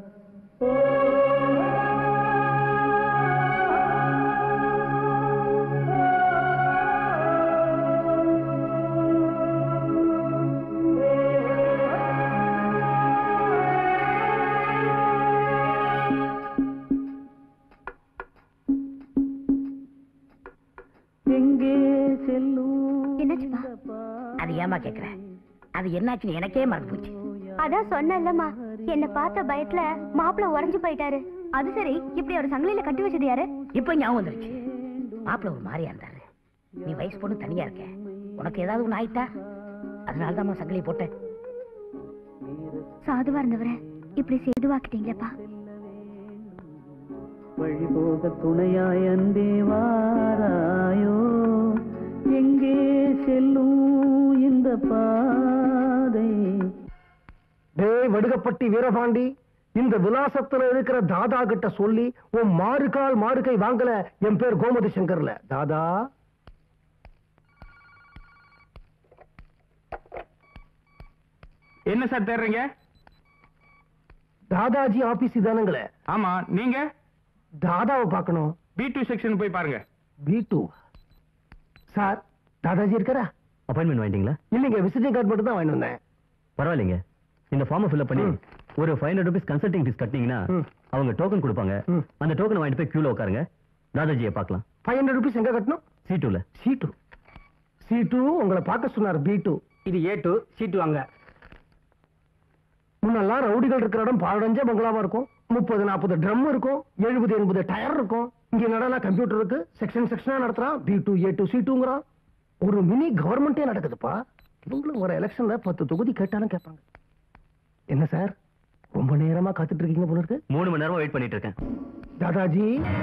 எங்கே செல்லும் என்னாச்சுப்பா அது ஏமா கேக்குற அது என்னாச்சுன்னு எனக்கே மறந்து போச்சு அதான் சொன்னேன்லம்மா என்ன பார்த்த பயத்துல மாப்பிள்ள உறைஞ்சு போயிட்டாரு அது சரி இப்படி ஒரு சங்கிலியில கட்டி வச்சது யாரு இப்ப ஞாபகம் வந்துருச்சு மாப்பிள்ள ஒரு மாதிரியா இருந்தாரு நீ வயசு பொண்ணு தனியா இருக்க உனக்கு ஏதாவது ஒண்ணு ஆயிட்டா அதனாலதான் சங்கிலி போட்டேன் சாதுவா இருந்தவரை இப்படி சேதுவாக்கிட்டீங்களேப்பா வழிபோக துணையாய் அன்பே வாராயோ எங்கே செல்லும் இந்த பாதை டேய் வடுகப்பட்டி வீரபாண்டி இந்த விலாசத்துல இருக்கிற தாதா கிட்ட சொல்லி உன் மாறுகால் மாறுகை வாங்கல என் பேர் கோமதி சங்கர்ல தாதா என்ன சார் தேடுறீங்க தாதாஜி ஆபீஸ் இதானுங்களே ஆமா நீங்க தாதாவை பார்க்கணும் பி டூ செக்ஷன் போய் பாருங்க பி டூ சார் தாதாஜி இருக்காரா அப்பாயின்மெண்ட் வாங்கிட்டீங்களா இல்லைங்க விசிட்டிங் கார்டு மட்டும் தான் வாங்கிட்டு வந்தேன் பரவாயில்லைங்க இந்த ஃபார்மை ஃபில்அப் பண்ணி ஒரு five hundred rupees consulting fees கட்டினீங்கன்னா அவங்க டோக்கன் கொடுப்பாங்க அந்த டோக்கன் வாங்கிட்டு போய் கியூல உட்காருங்க தாதாஜியை பார்க்கலாம் ஃபைவ் ஹண்ட்ரட் ருபீஸ் எங்க கட்டணும் சி டூல சி டூ சி டூ உங்களை பார்க்க சொன்னார் பி டூ இது ஏ டூ சி டூ அங்க முன்னெல்லாம் ரவுடிகள் இருக்கிற இடம் பாழடைஞ்ச பங்களாவா இருக்கும் முப்பது நாற்பது ட்ரம் இருக்கும் எழுபது எண்பது டயர் இருக்கும் இங்க என்னடா கம்ப்யூட்டர் இருக்கு செக்ஷன் செக்ஷனா நடத்துறான் B to A to C டூங்கிறான் ஒரு மினி கவர்மெண்டே நடக்குதுப்பா இவங்களும் வர எலெக்ஷன்ல பத்து தொகுதி கேட்டாலும் கேட்பாங்க என்ன சார் ரொம்ப நேரமா காத்துட்டு இருக்கீங்க போல இருக்கு மூணு மணி நேரமா வெயிட் பண்ணிட்டு இருக்கேன் தாதாஜி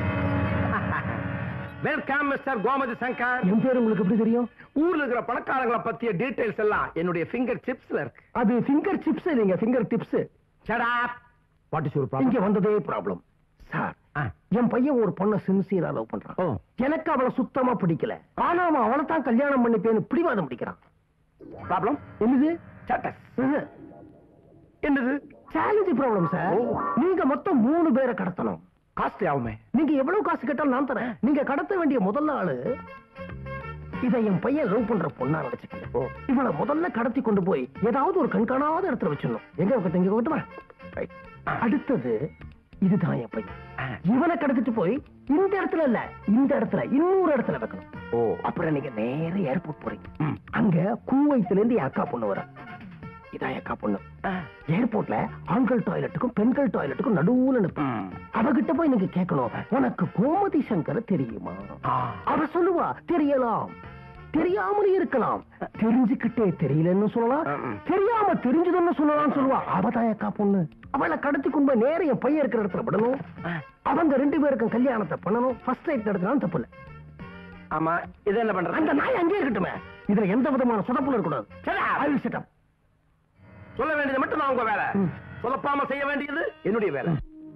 வெல்கம் மிஸ்டர் கோமதி சங்கர் என் பேர் உங்களுக்கு எப்படி தெரியும் ஊர்ல இருக்கிற பணக்காரங்களை பத்திய டீடைல்ஸ் எல்லாம் என்னுடைய ஃபிங்கர் சிப்ஸ்ல இருக்கு அது ஃபிங்கர் சிப்ஸ் இல்லைங்க finger tips what is your இங்க வந்ததே ப்ராப்ளம் சார் என் பையன் ஒரு பொண்ணை சின்சியரா லவ் பண்றான் எனக்கு அவளை சுத்தமா பிடிக்கல ஆனா அவன் அவளை தான் கல்யாணம் பண்ணிப்பேன்னு பிடிவாதம் பிடிக்கிறான் ப்ராப்ளம் என்னது சட்டஸ் என்னது சேலஞ்ச் ப்ராப்ளம் சார் நீங்க மொத்தம் மூணு பேரை கடத்தணும் காஸ்ட்லி ஆகுமே நீங்க எவ்வளவு காசு கேட்டாலும் நான் தரேன் நீங்க கடத்த வேண்டிய முதல்ல ஆளு இதை என் பையன் லவ் பண்ற பொண்ணா நினைச்சுக்கல இவளை முதல்ல கடத்தி கொண்டு போய் ஏதாவது ஒரு கண்காணாத இடத்துல வச்சிடணும் எங்க வைக்கட்டும் இங்க வைக்கட்டுமா Right. அடுத்தது இதுதான் என் பையன் இவனை கடத்திட்டு போய் இந்த இடத்துல இல்ல இந்த இடத்துல இன்னொரு இடத்துல வைக்கணும் ஓ அப்புறம் நீங்க நேர ஏர்போர்ட் போறீங்க அங்க கூவைத்துல இருந்து என் அக்கா பொண்ணு வர இதான் என் அக்கா பொண்ணு ஏர்போர்ட்ல ஆண்கள் டாய்லெட்டுக்கும் பெண்கள் டாய்லெட்டுக்கும் நடுவுல நிற்பேன் அவகிட்ட போய் நீங்க கேட்கணும் உனக்கு கோமதி சங்கர் தெரியுமா அவ சொல்லுவா தெரியலாம் தெரியாமலே இருக்கலாம் தெரிஞ்சுக்கிட்டே தெரியலன்னு சொல்லலாம் தெரியாம தெரிஞ்சதுன்னு சொல்லலாம் சொல்லுவா அவதான் அக்கா பொண்ணு அவளை கடத்தி கொண்டு போய் நேர என் பையன் இருக்கிற இடத்துல விடணும் அவங்க ரெண்டு பேருக்கும் கல்யாணத்தை பண்ணணும் ஃபர்ஸ்ட் நைட் நடத்தினாலும் தப்பு இல்ல ஆமா இது என்ன பண்றது அந்த நாய் அங்கே இருக்கட்டுமே இதுல எந்த விதமான சொதப்பும் இருக்கக்கூடாது I will set up. சொல்ல வேண்டியது மட்டும் தான் உங்க வேலை சொல்லப்பாம செய்ய வேண்டியது என்னுடைய வேலை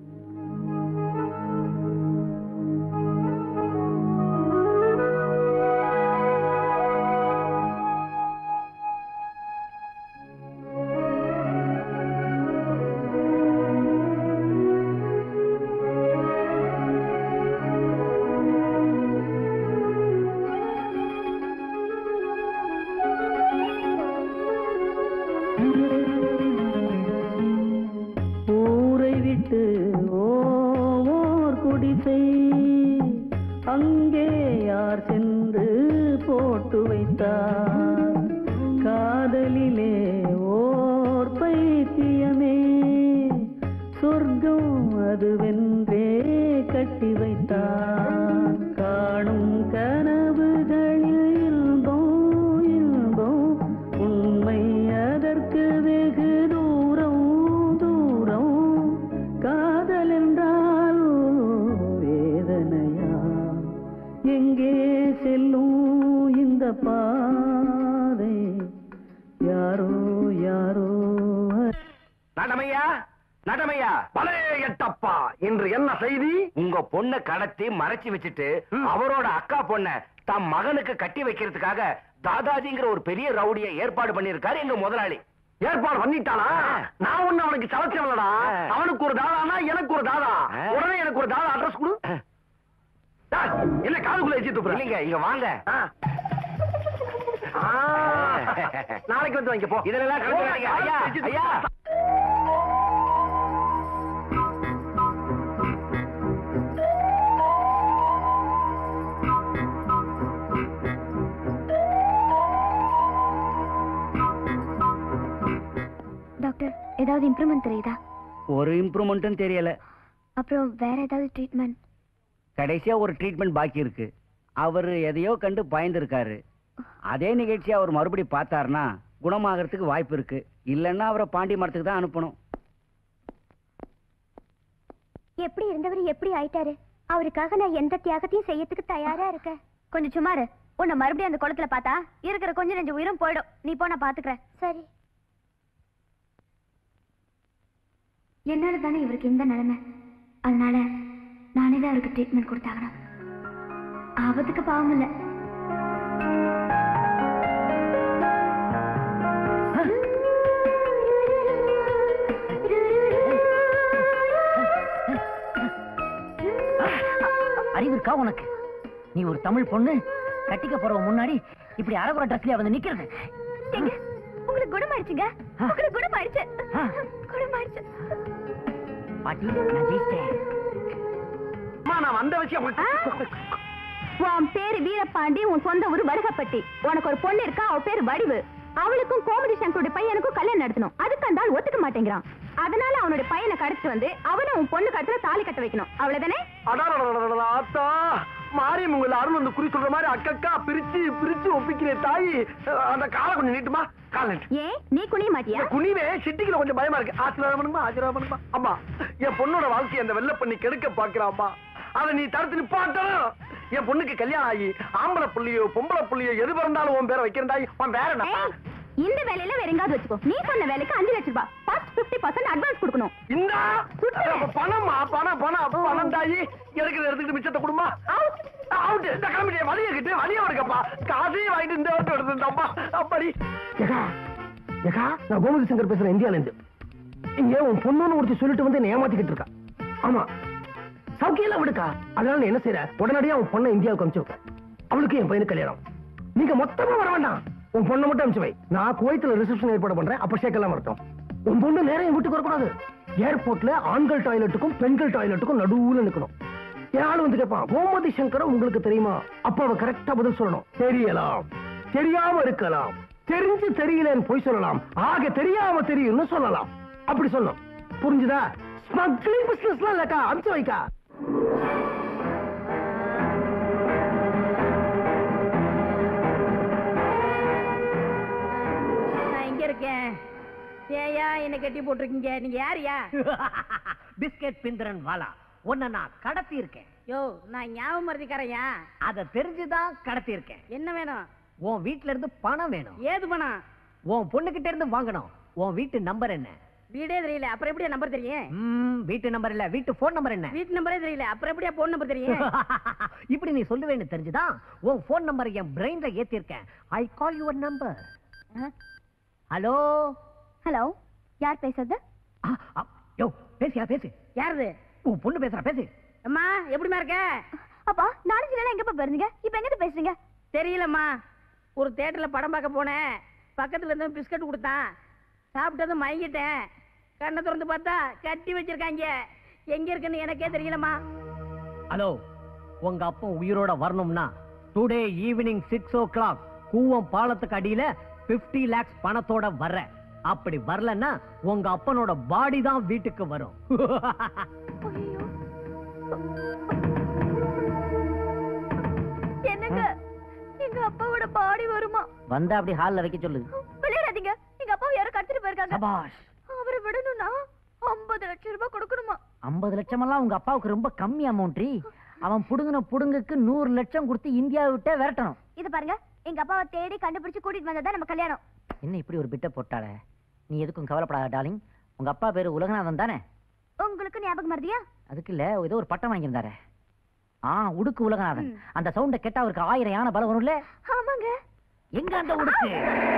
ஊரை விட்டு ஓர் குடிசை அங்கே யார் சென்று போட்டு வைத்தார் காதலிலே ஓர் பைத்தியமே சொர்க்கம் அதுவென்றே கட்டி வைத்தார் காணும் கனவுகளில் இன்பம் இன்பம் உண்மை அதற்கு வெகு தூரம் தூரம் காதல் என்றால் வேதனையா எங்கே செல்லும் இந்த பாதை யாரோ யாரோ நடமையா நடமையா பலே எட்டப்பா இன்று என்ன செய்தி உங்க பொண்ணை கடத்தி மறைச்சு வச்சுட்டு அவரோட அக்கா பொண்ண தம் மகனுக்கு கட்டி வைக்கிறதுக்காக தாதாஜிங்கிற ஒரு பெரிய ரவுடியை ஏற்பாடு பண்ணிருக்காரு எங்க முதலாளி ஏற்பாடு பண்ணிட்டானா நான் ஒண்ணு அவனுக்கு சலச்சவனடா அவனுக்கு ஒரு தாதானா எனக்கு ஒரு தாதா உடனே எனக்கு ஒரு தாதா அட்ரஸ் கொடு டேய், என்ன காதுக்குள்ள வச்சு துப்புற இல்லைங்க இங்க வாங்க நாளைக்கு வந்து வாங்க போ இதெல்லாம் கலந்துக்காதீங்க. ஐயா, ஐயா. டாக்டர் ஏதாவது இம்ப்ரூவ்மெண்ட் தெரியுதா ஒரு இம்ப்ரூவ்மெண்ட்டும் தெரியல அப்புறம் வேற ஏதாவது ட்ரீட்மெண்ட் கடைசியா ஒரு ட்ரீட்மெண்ட் பாக்கி இருக்கு அவர் எதையோ கண்டு பயந்துருக்காரு அதே நிகழ்ச்சியை அவர் மறுபடியும் பார்த்தாருன்னா குணமாகறதுக்கு வாய்ப்பு இருக்கு இல்லைன்னா அவரை பாண்டி மரத்துக்கு தான் அனுப்பணும் எப்படி இருந்தவர் எப்படி ஆயிட்டாரு அவருக்காக நான் எந்த தியாகத்தையும் செய்யறதுக்கு தயாரா இருக்கேன் கொஞ்சம் சுமாரு உன்னை மறுபடியும் அந்த குளத்துல பார்த்தா இருக்கிற கொஞ்சம் நெஞ்சு உயிரும் போயிடும் நீ போ நான் பாத்துக்கிறேன் சரி என்னால தானே இவருக்கு இந்த நிலைமை அதனால நானே தான் அவருக்கு ட்ரீட்மெண்ட் கொடுத்தாகணும் ஆபத்துக்கு பாவம் இல்லை அறிவு இருக்கா உனக்கு நீ ஒரு தமிழ் பொண்ணு கட்டிக்க போறவ முன்னாடி இப்படி அரகுற ட்ரெஸ்லயே வந்து நிக்கிறது ஏங்க, உங்களுக்கு குணமாயிடுச்சுங்க உங்களுக்கு குணமாயிடுச்சு குணமாயிடுச்சு பாட்டி நான் ஜெயிச்சிட்டேன் நான் வந்த விஷயம் உன் பேரு வீரபாண்டி உன் சொந்த ஊர் வடுகப்பட்டி உனக்கு ஒரு பொண்ணு இருக்கா அவ பேரு வடிவு அவளுக்கும் கோமதி சங்கருடைய பையனுக்கும் கல்யாணம் நடத்தணும் அதுக்கு அந்த ஆள் ஒத்துக்க மாட்டேங்கிறான் அதனால அவனுடைய பையனை கடத்திட்டு வந்து அவனை உன் பொண்ணு கழுத்துல தாலி கட்ட வைக்கணும் அவ்வளவுதானே அடாடா ஆத்தா மாரியம் உங்களை அருள் வந்து குறி சொல்ற மாதிரி அக்கக்கா பிரிச்சு பிரிச்சு ஒப்பிக்கிறேன் தாய் அந்த காலை கொஞ்சம் நீட்டுமா காலை நீட்டு ஏன் நீ குனிய மாட்டியா குனிவே சிட்டிக்குள்ள கொஞ்சம் பயமா இருக்கு ஆசீர்வாதம் பண்ணுமா ஆசீர்வாதம் பண்ணுமா அம்மா என் பொண்ணோட வாழ்க்கையை அந்த வெள்ள பண்ணி கெடுக்க பாக்குறாம்மா அதை நீ தடுத்து நிப்பாட்டணும் என் பொண்ணுக்கு கல்யாணம் ஆகி ஆம்பளை புள்ளியோ பொம்பளை புள்ளியோ எது பிறந்தாலும் உன் பேரை வைக்கிறேன் உன் பேர ஏய், இந்த வேலையில வேற எங்காவது வச்சுக்கோ நீ சொன்ன வேலைக்கு அஞ்சு லட்சம் ரூபாய் ஃபர்ஸ்ட் பிப்டி பர்சன்ட் அட்வான்ஸ் கொடுக்கணும் இந்த பணமா பணம் பணம் பணம் தாயி எடுக்கிற எடுத்துக்கிட்டு மிச்சத்தை கொடுமா அவுட் இந்த கிளம்பிட்டே வழிய கிட்டு வழிய வருக்கப்பா காசையும் வாங்கிட்டு இந்த ஓட்டு எடுத்துட்டப்பா அப்படி ஏகா ஏகா நான் கோமதி சங்கர் பேசுறேன் இந்தியால இருந்து இங்க உன் பொண்ணுன்னு ஒருத்தி சொல்லிட்டு வந்து என்ன ஏமாத்திக்கிட்டு இருக்கா ஆமா சௌக்கியம் விடுக்கா அதனால நீ என்ன செய்யற உடனடியா உன் பொண்ணை இந்தியாவுக்கு அனுப்பிச்சு வைக்க அவளுக்கு என் பையனுக்கு கல்யாணம் நீங்க மொத்தமா வர வேண்டாம் உன் பொண்ணை மட்டும் அனுப்பிச்சு வை நான் குவைத்துல ரிசப்ஷன் ஏற்பாடு பண்றேன் அப்ப சேர்க்கலாம் வரட்டும் உன் பொண்ணு நேரம் என் வீட்டுக்கு வரக்கூடாது ஏர்போர்ட்ல ஆண்கள் டாய்லெட்டுக்கும் பெண்கள் டாய்லெட்டுக்கும் நடுவுல நிக்கணும் என் ஆளு வந்து கேட்பான் கோமதி சங்கரம் உங்களுக்கு தெரியுமா அப்ப அவ கரெக்டா பதில் சொல்லணும் தெரியலாம் தெரியாம இருக்கலாம் தெரிஞ்சு தெரியலன்னு போய் சொல்லலாம் ஆக தெரியாம தெரியும்னு சொல்லலாம் அப்படி சொல்லணும் புரிஞ்சுதா ஸ்மக்லிங் பிசினஸ்லாம் இல்லக்கா அனுப்பிச்சு வைக்கா நான் இங்க இருக்கேன் ஏயா என்ன கட்டி போட்டிருக்கீங்க நீங்க யாருயா பிஸ்கெட் பிந்திரன் வாலா உன்னை நான் கடத்தி இருக்கேன் யோ நான் ஞாபகம் மறதிக்காரையா அத தெரிஞ்சுதான் கடத்தி இருக்கேன் என்ன வேணும் உன் வீட்ல இருந்து பணம் வேணும் ஏது பணம் உன் பொண்ணுகிட்ட இருந்து வாங்கணும் உன் வீட்டு நம்பர் என்ன வீடே தெரியல அப்புறம் எப்படியா நம்பர் தெரியும் ம், வீட்டு நம்பர் இல்ல வீட்டு போன் நம்பர் என்ன வீட்டு நம்பரே தெரியல அப்புறம் எப்படியா போன் நம்பர் தெரியும் இப்படி நீ சொல்லுவேன்னு தெரிஞ்சுதான் உன் போன் நம்பர் என் பிரெயின்ல ஏத்திருக்கேன் I call your number hello hello யார் பேசுறது யோ பேசியா பேசு யாருது உன் பொண்ணு பேசுறா பேசு அம்மா எப்படிமா இருக்க அப்பா நாலஞ்சு நாளா எங்கப்பா போயிருந்தீங்க இப்ப எங்க பேசுறீங்க தெரியலம்மா ஒரு தேட்டர்ல படம் பார்க்க போனேன் பக்கத்துல இருந்து பிஸ்கட் கொடுத்தான் சாப்பிட்டதும் மயங்கிட்டேன் கண்ணை திறந்து பார்த்தா கட்டி வச்சிருக்காங்க எங்க இருக்குன்னு எனக்கே தெரியலம்மா ஹலோ உங்க அப்பா உயிரோட வரணும்னா today evening six o'clock Cooum பாலத்துக்கு அடியில 50 லேக்ஸ் பணத்தோட வர்ற அப்படி வரலன்னா உங்க அப்பனோட பாடி தான் வீட்டுக்கு வரும் என்னங்க எங்க அப்பாவோட பாடி வருமா வந்தா அப்படி ஹால்ல வைக்க சொல்லு விளையாடாதீங்க எங்க அப்பாவை யாரோ கடத்திட்டு போயிருக்காங்க சபாஷ் அவரை விடணும்னா ஐம்பது லட்சம் ரூபாய் கொடுக்கணுமா ஐம்பது லட்சம் எல்லாம் உங்க அப்பாவுக்கு ரொம்ப கம்மி அமௌண்ட்ரி அவன் புடுங்கின புடுங்குக்கு நூறு லட்சம் கொடுத்து இந்தியாவை விட்டே விரட்டணும் இது பாருங்க எங்க அப்பாவை தேடி கண்டுபிடிச்சு கூட்டிட்டு வந்ததா நம்ம கல்யாணம் என்ன இப்படி ஒரு பிட்ட போட்டாளே நீ எதுக்கும் கவலைப்படாத டார்லிங் உங்க அப்பா பேரு உலகநாதன் தானே உங்களுக்கு ஞாபகம் மறதியா அதுக்கு இல்ல ஏதோ ஒரு பட்டம் வாங்கியிருந்தாரு ஆ உடுக்கு உலகநாதன் அந்த சவுண்ட கேட்டா அவருக்கு ஆயிரம் யானை பலம் வரும்ல ஆமாங்க எங்க அந்த உடுக்கு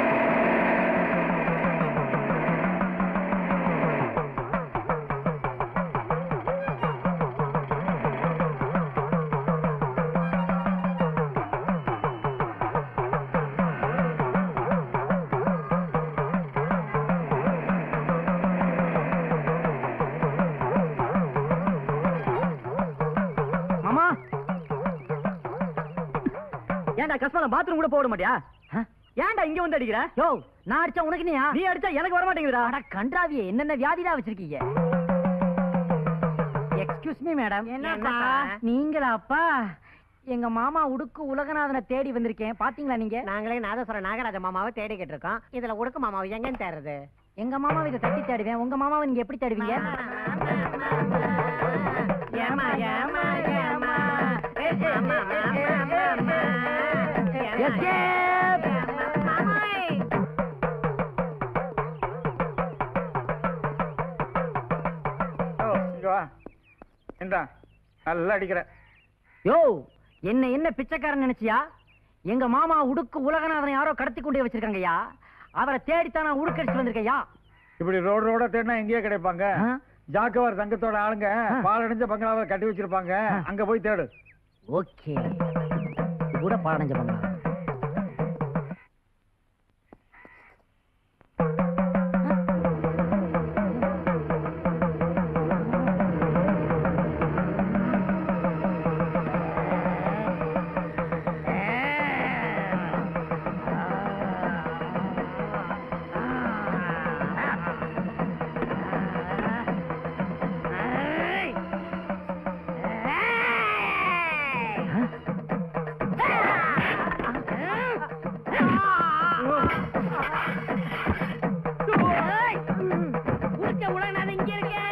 மாமா ஏன்டா கஸ்மால பாத்ரூம் கூட போட மாட்டியா ஏன்டா இங்க வந்து அடிக்கிற யோ நான் அடிச்சா உனக்கு நீயா நீ அடிச்சா எனக்கு வர மாட்டேங்குதுடா அட கன்றாவியே என்னென்ன வியாதிடா வச்சிருக்கீங்க எக்ஸ்கியூஸ் மீ மேடம் என்னப்பா? நீங்களாப்பா எங்க மாமா உடுக்கு உலகநாதனை தேடி வந்திருக்கேன் பாத்தீங்களா நீங்க நாங்களே நாதஸ்வர நாகராஜ மாமாவை தேடிக்கிட்டு இருக்கோம் இதுல உடுக்கு மாமாவை எங்கன்னு தேடுறது எங்க மாமாவை இதை தட்டி தேடுவேன் உங்க மாமாவை நீங்க எப்படி தேடுவீங்க ஏமா ஏமா ஏமா Escape! ஓ இங்க வா இந்தா நல்லா அடிக்கிற யோ என்ன என்ன பிச்சைக்காரன் நினைச்சியா எங்க மாமா உடுக்கு உலகநாதனை யாரோ கடத்தி கொண்டு வச்சிருக்காங்கய்யா அவரை தேடித்தான் நான் உடுக்கடிச்சு வந்திருக்கையா இப்படி ரோடு ரோட தேடினா எங்கேயே கிடைப்பாங்க ஜாக்கவார் சங்கத்தோட ஆளுங்க பாலடைஞ்ச பங்களாவை கட்டி வச்சிருப்பாங்க அங்க போய் தேடு ஓகே கூட பாடஞ்ச பண்ணலாம் உடுக்க உலகநாதன் இங்க இருக்கு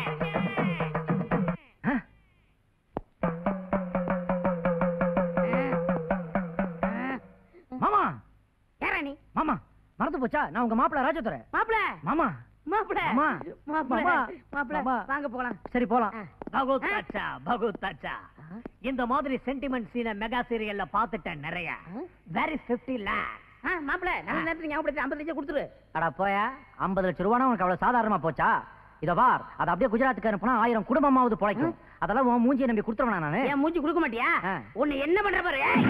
மாமா யாரா நீ மாமா மறந்து போச்சா நான் உங்க மாப்பிள்ள ராஜதுரை மாப்பிள மாமா மாப்பிள மாமா. மாப்பிள மாமா. மாப்பிள மாமா. வாங்க போலாம் சரி போலாம் பகுத் அச்சா பகுத் அச்சா இந்த மாதிரி சென்டிமெண்ட் சீனை மெகா சீரியல்ல பாத்துட்டேன் நிறைய வெரி பிப்டி லேக் ஆ, மாப்பிள நல்ல நேரத்துக்கு ஞாபகப்படுத்தி ஐம்பது லட்சம் கொடுத்துரு அடா போயா ஐம்பது லட்சம் ரூபானா உனக்கு அவ்வளவு சாதாரணமா போச்சா இத பார் அதை அப்படியே குஜராத்துக்கு அனுப்புனா ஆயிரம் குடும்பமாவது பிழைக்கும் அதெல்லாம் உன் மூஞ்சியை நம்பி கொடுத்துருவேன் நானு ஏன் மூஞ்சி கொடுக்க மாட்டியா ஆ. உன்னை என்ன பண்ற பாரு ஏய்.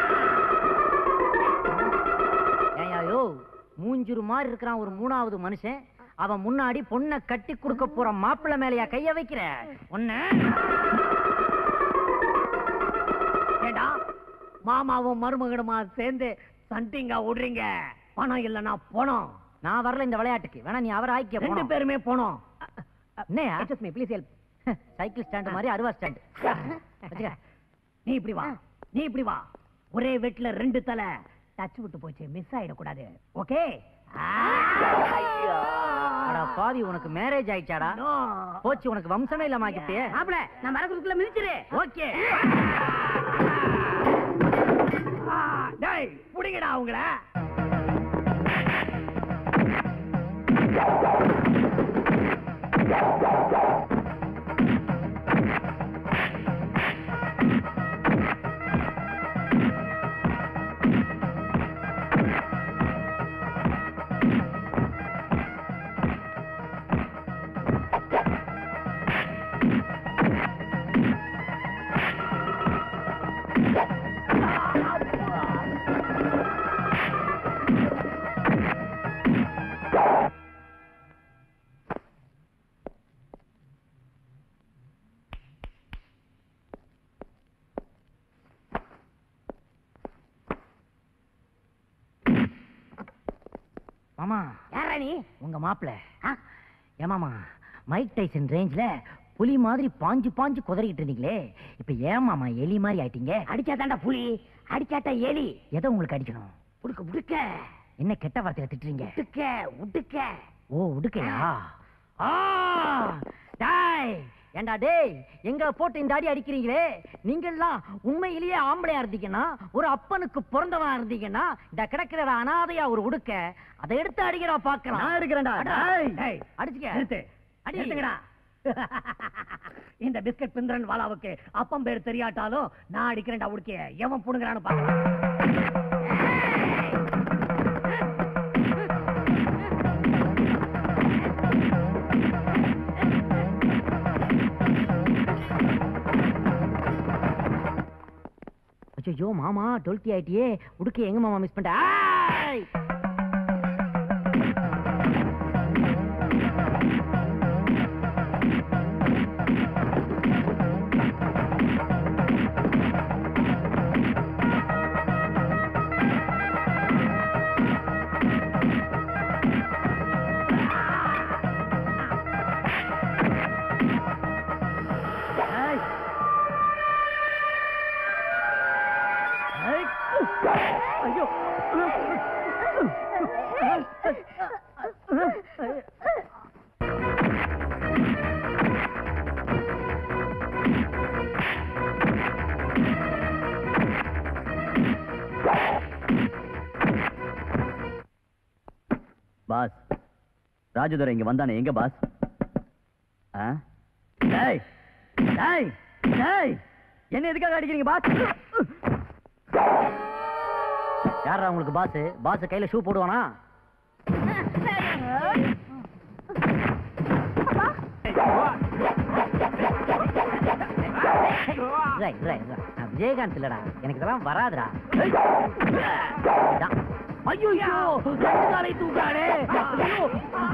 ஏய்யா, யோ மூஞ்சிரு மாதிரி இருக்கிறான் ஒரு மூணாவது மனுஷன் அவன் முன்னாடி பொண்ணை கட்டி கொடுக்க போற மாப்பிள்ளை மேலயா கைய வைக்கிற உன்ன ஏடா மாமாவும் மருமகனுமா சேர்ந்து சண்டிங்கா விடுறீங்க பணம் இல்லனா போனோம் நான் வரல இந்த விளையாட்டுக்கு வேணா நீ அவரை ஆக்கிய ரெண்டு போனோம் பேருமே போனோம் என்னையா ப்ளீஸ் ஹெல்ப் சைக்கிள் ஸ்டாண்ட் மாதிரி அருவா ஸ்டாண்ட் வச்சுக்க நீ இப்படி வா நீ இப்படி வா ஒரே வெட்ல ரெண்டு தலை டச் விட்டு போச்சு மிஸ் ஆயிடக்கூடாது ஓகே அட பாவி உனக்கு மேரேஜ் ஆயிடுச்சாடா போச்சு உனக்கு வம்சமே இல்லாம ஆக்கிட்டே மாப்பிள நான் வரக்குள்ள மிதிச்சிரு ஓகே டேய் புடிங்கடா அவங்கள மாமா யாரா நீ உங்க மாப்பிள்ள ஏமாமா மைக் டைசன் ரேஞ்ச்ல புலி மாதிரி பாஞ்சு பாஞ்சு குதறிக்கிட்டு இருந்தீங்களே இப்ப ஏன் மாமா எலி மாதிரி ஆயிட்டீங்க அடிச்சா தாண்டா புலி அடிச்சாட்டா ஏலி எதை உங்களுக்கு அடிக்கணும் உடுக்க உடுக்க என்ன கெட்ட வார்த்தையில திட்டுறீங்க உடுக்க உடுக்க ஓ உடுக்கையா ஆ டாய் ஏண்டா டேய் எங்க போட்டு இந்த அடி அடிக்கிறீங்களே நீங்கெல்லாம் உண்மையிலேயே ஆம்பளையா இருந்தீங்கன்னா ஒரு அப்பனுக்கு பிறந்தவனா இருந்தீங்கன்னா இந்த கிடக்கிற அனாதையா ஒரு உடுக்க அதை எடுத்து அடிக்கிறா பாக்கலாம் நான் எடுக்கிறேன்டா. டேய். டேய் அடிச்சுக்க நிறுத்து அடி. நிறுத்துங்கடா இந்த பிஸ்கட் பிந்திரன் வாலாவுக்கு அப்பம் பேர் தெரியாட்டாலும் நான் அடிக்கிறேன்டா உடுக்கிய எவன் புடுங்குறான்னு பார்க்கலாம் ஐயோ மாமா டுவெல்த்தி ஆயிட்டியே உடுக்க எங்க மாமா மிஸ் பண்ணிட்ட ஆய்! பாஸ் ராஜதுரை இங்க வந்தானே எங்க பாஸ் ஆ? டேய் டேய் டேய் என்ன எதுக்காக அடிக்கிறீங்க பாஸ் யாரா உங்களுக்கு பாஸ் பாஸ் கையில ஷூ போடுவானா ரை, ரை, ரை. நான் விஜயகாந்த் இல்லடா எனக்கு இதெல்லாம் வராதுடா ஐயோ ரெண்டு காலை தூக்காடே ஐயோ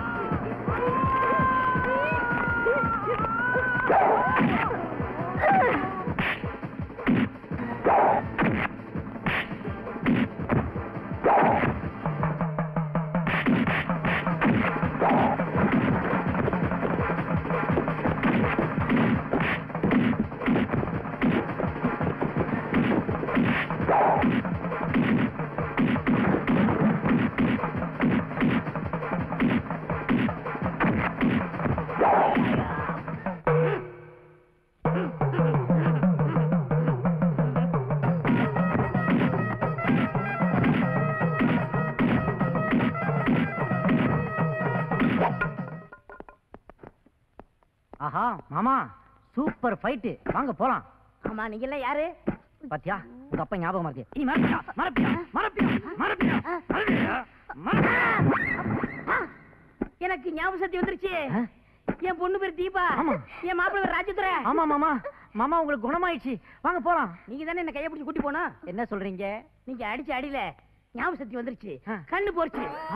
ஆஹா மாமா சூப்பர் ஃபைட்டு வாங்க போலாம் ஆமா நீங்க எல்லாம் யாரு பாத்தியா உங்க அப்பா ஞாபகமா இருக்கு இனி மறப்பியா மறப்பியா மறப்பியா மறப்பியா மறப்பியா மறப்பியா எனக்கு ஞாபக சக்தி வந்துருச்சு என் பொண்ணு பேர் தீபா என் மாப்பிள்ளை பேர் ராஜதுரை ஆமா மாமா மாமா உங்களுக்கு குணமாயிடுச்சு வாங்க போலாம் நீங்க தானே என்ன கையை பிடிச்சி கூட்டி போனா என்ன சொல்றீங்க நீங்க அடிச்ச அடியில ஞாபக சக்தி வந்துருச்சு கண்ணு போச்சு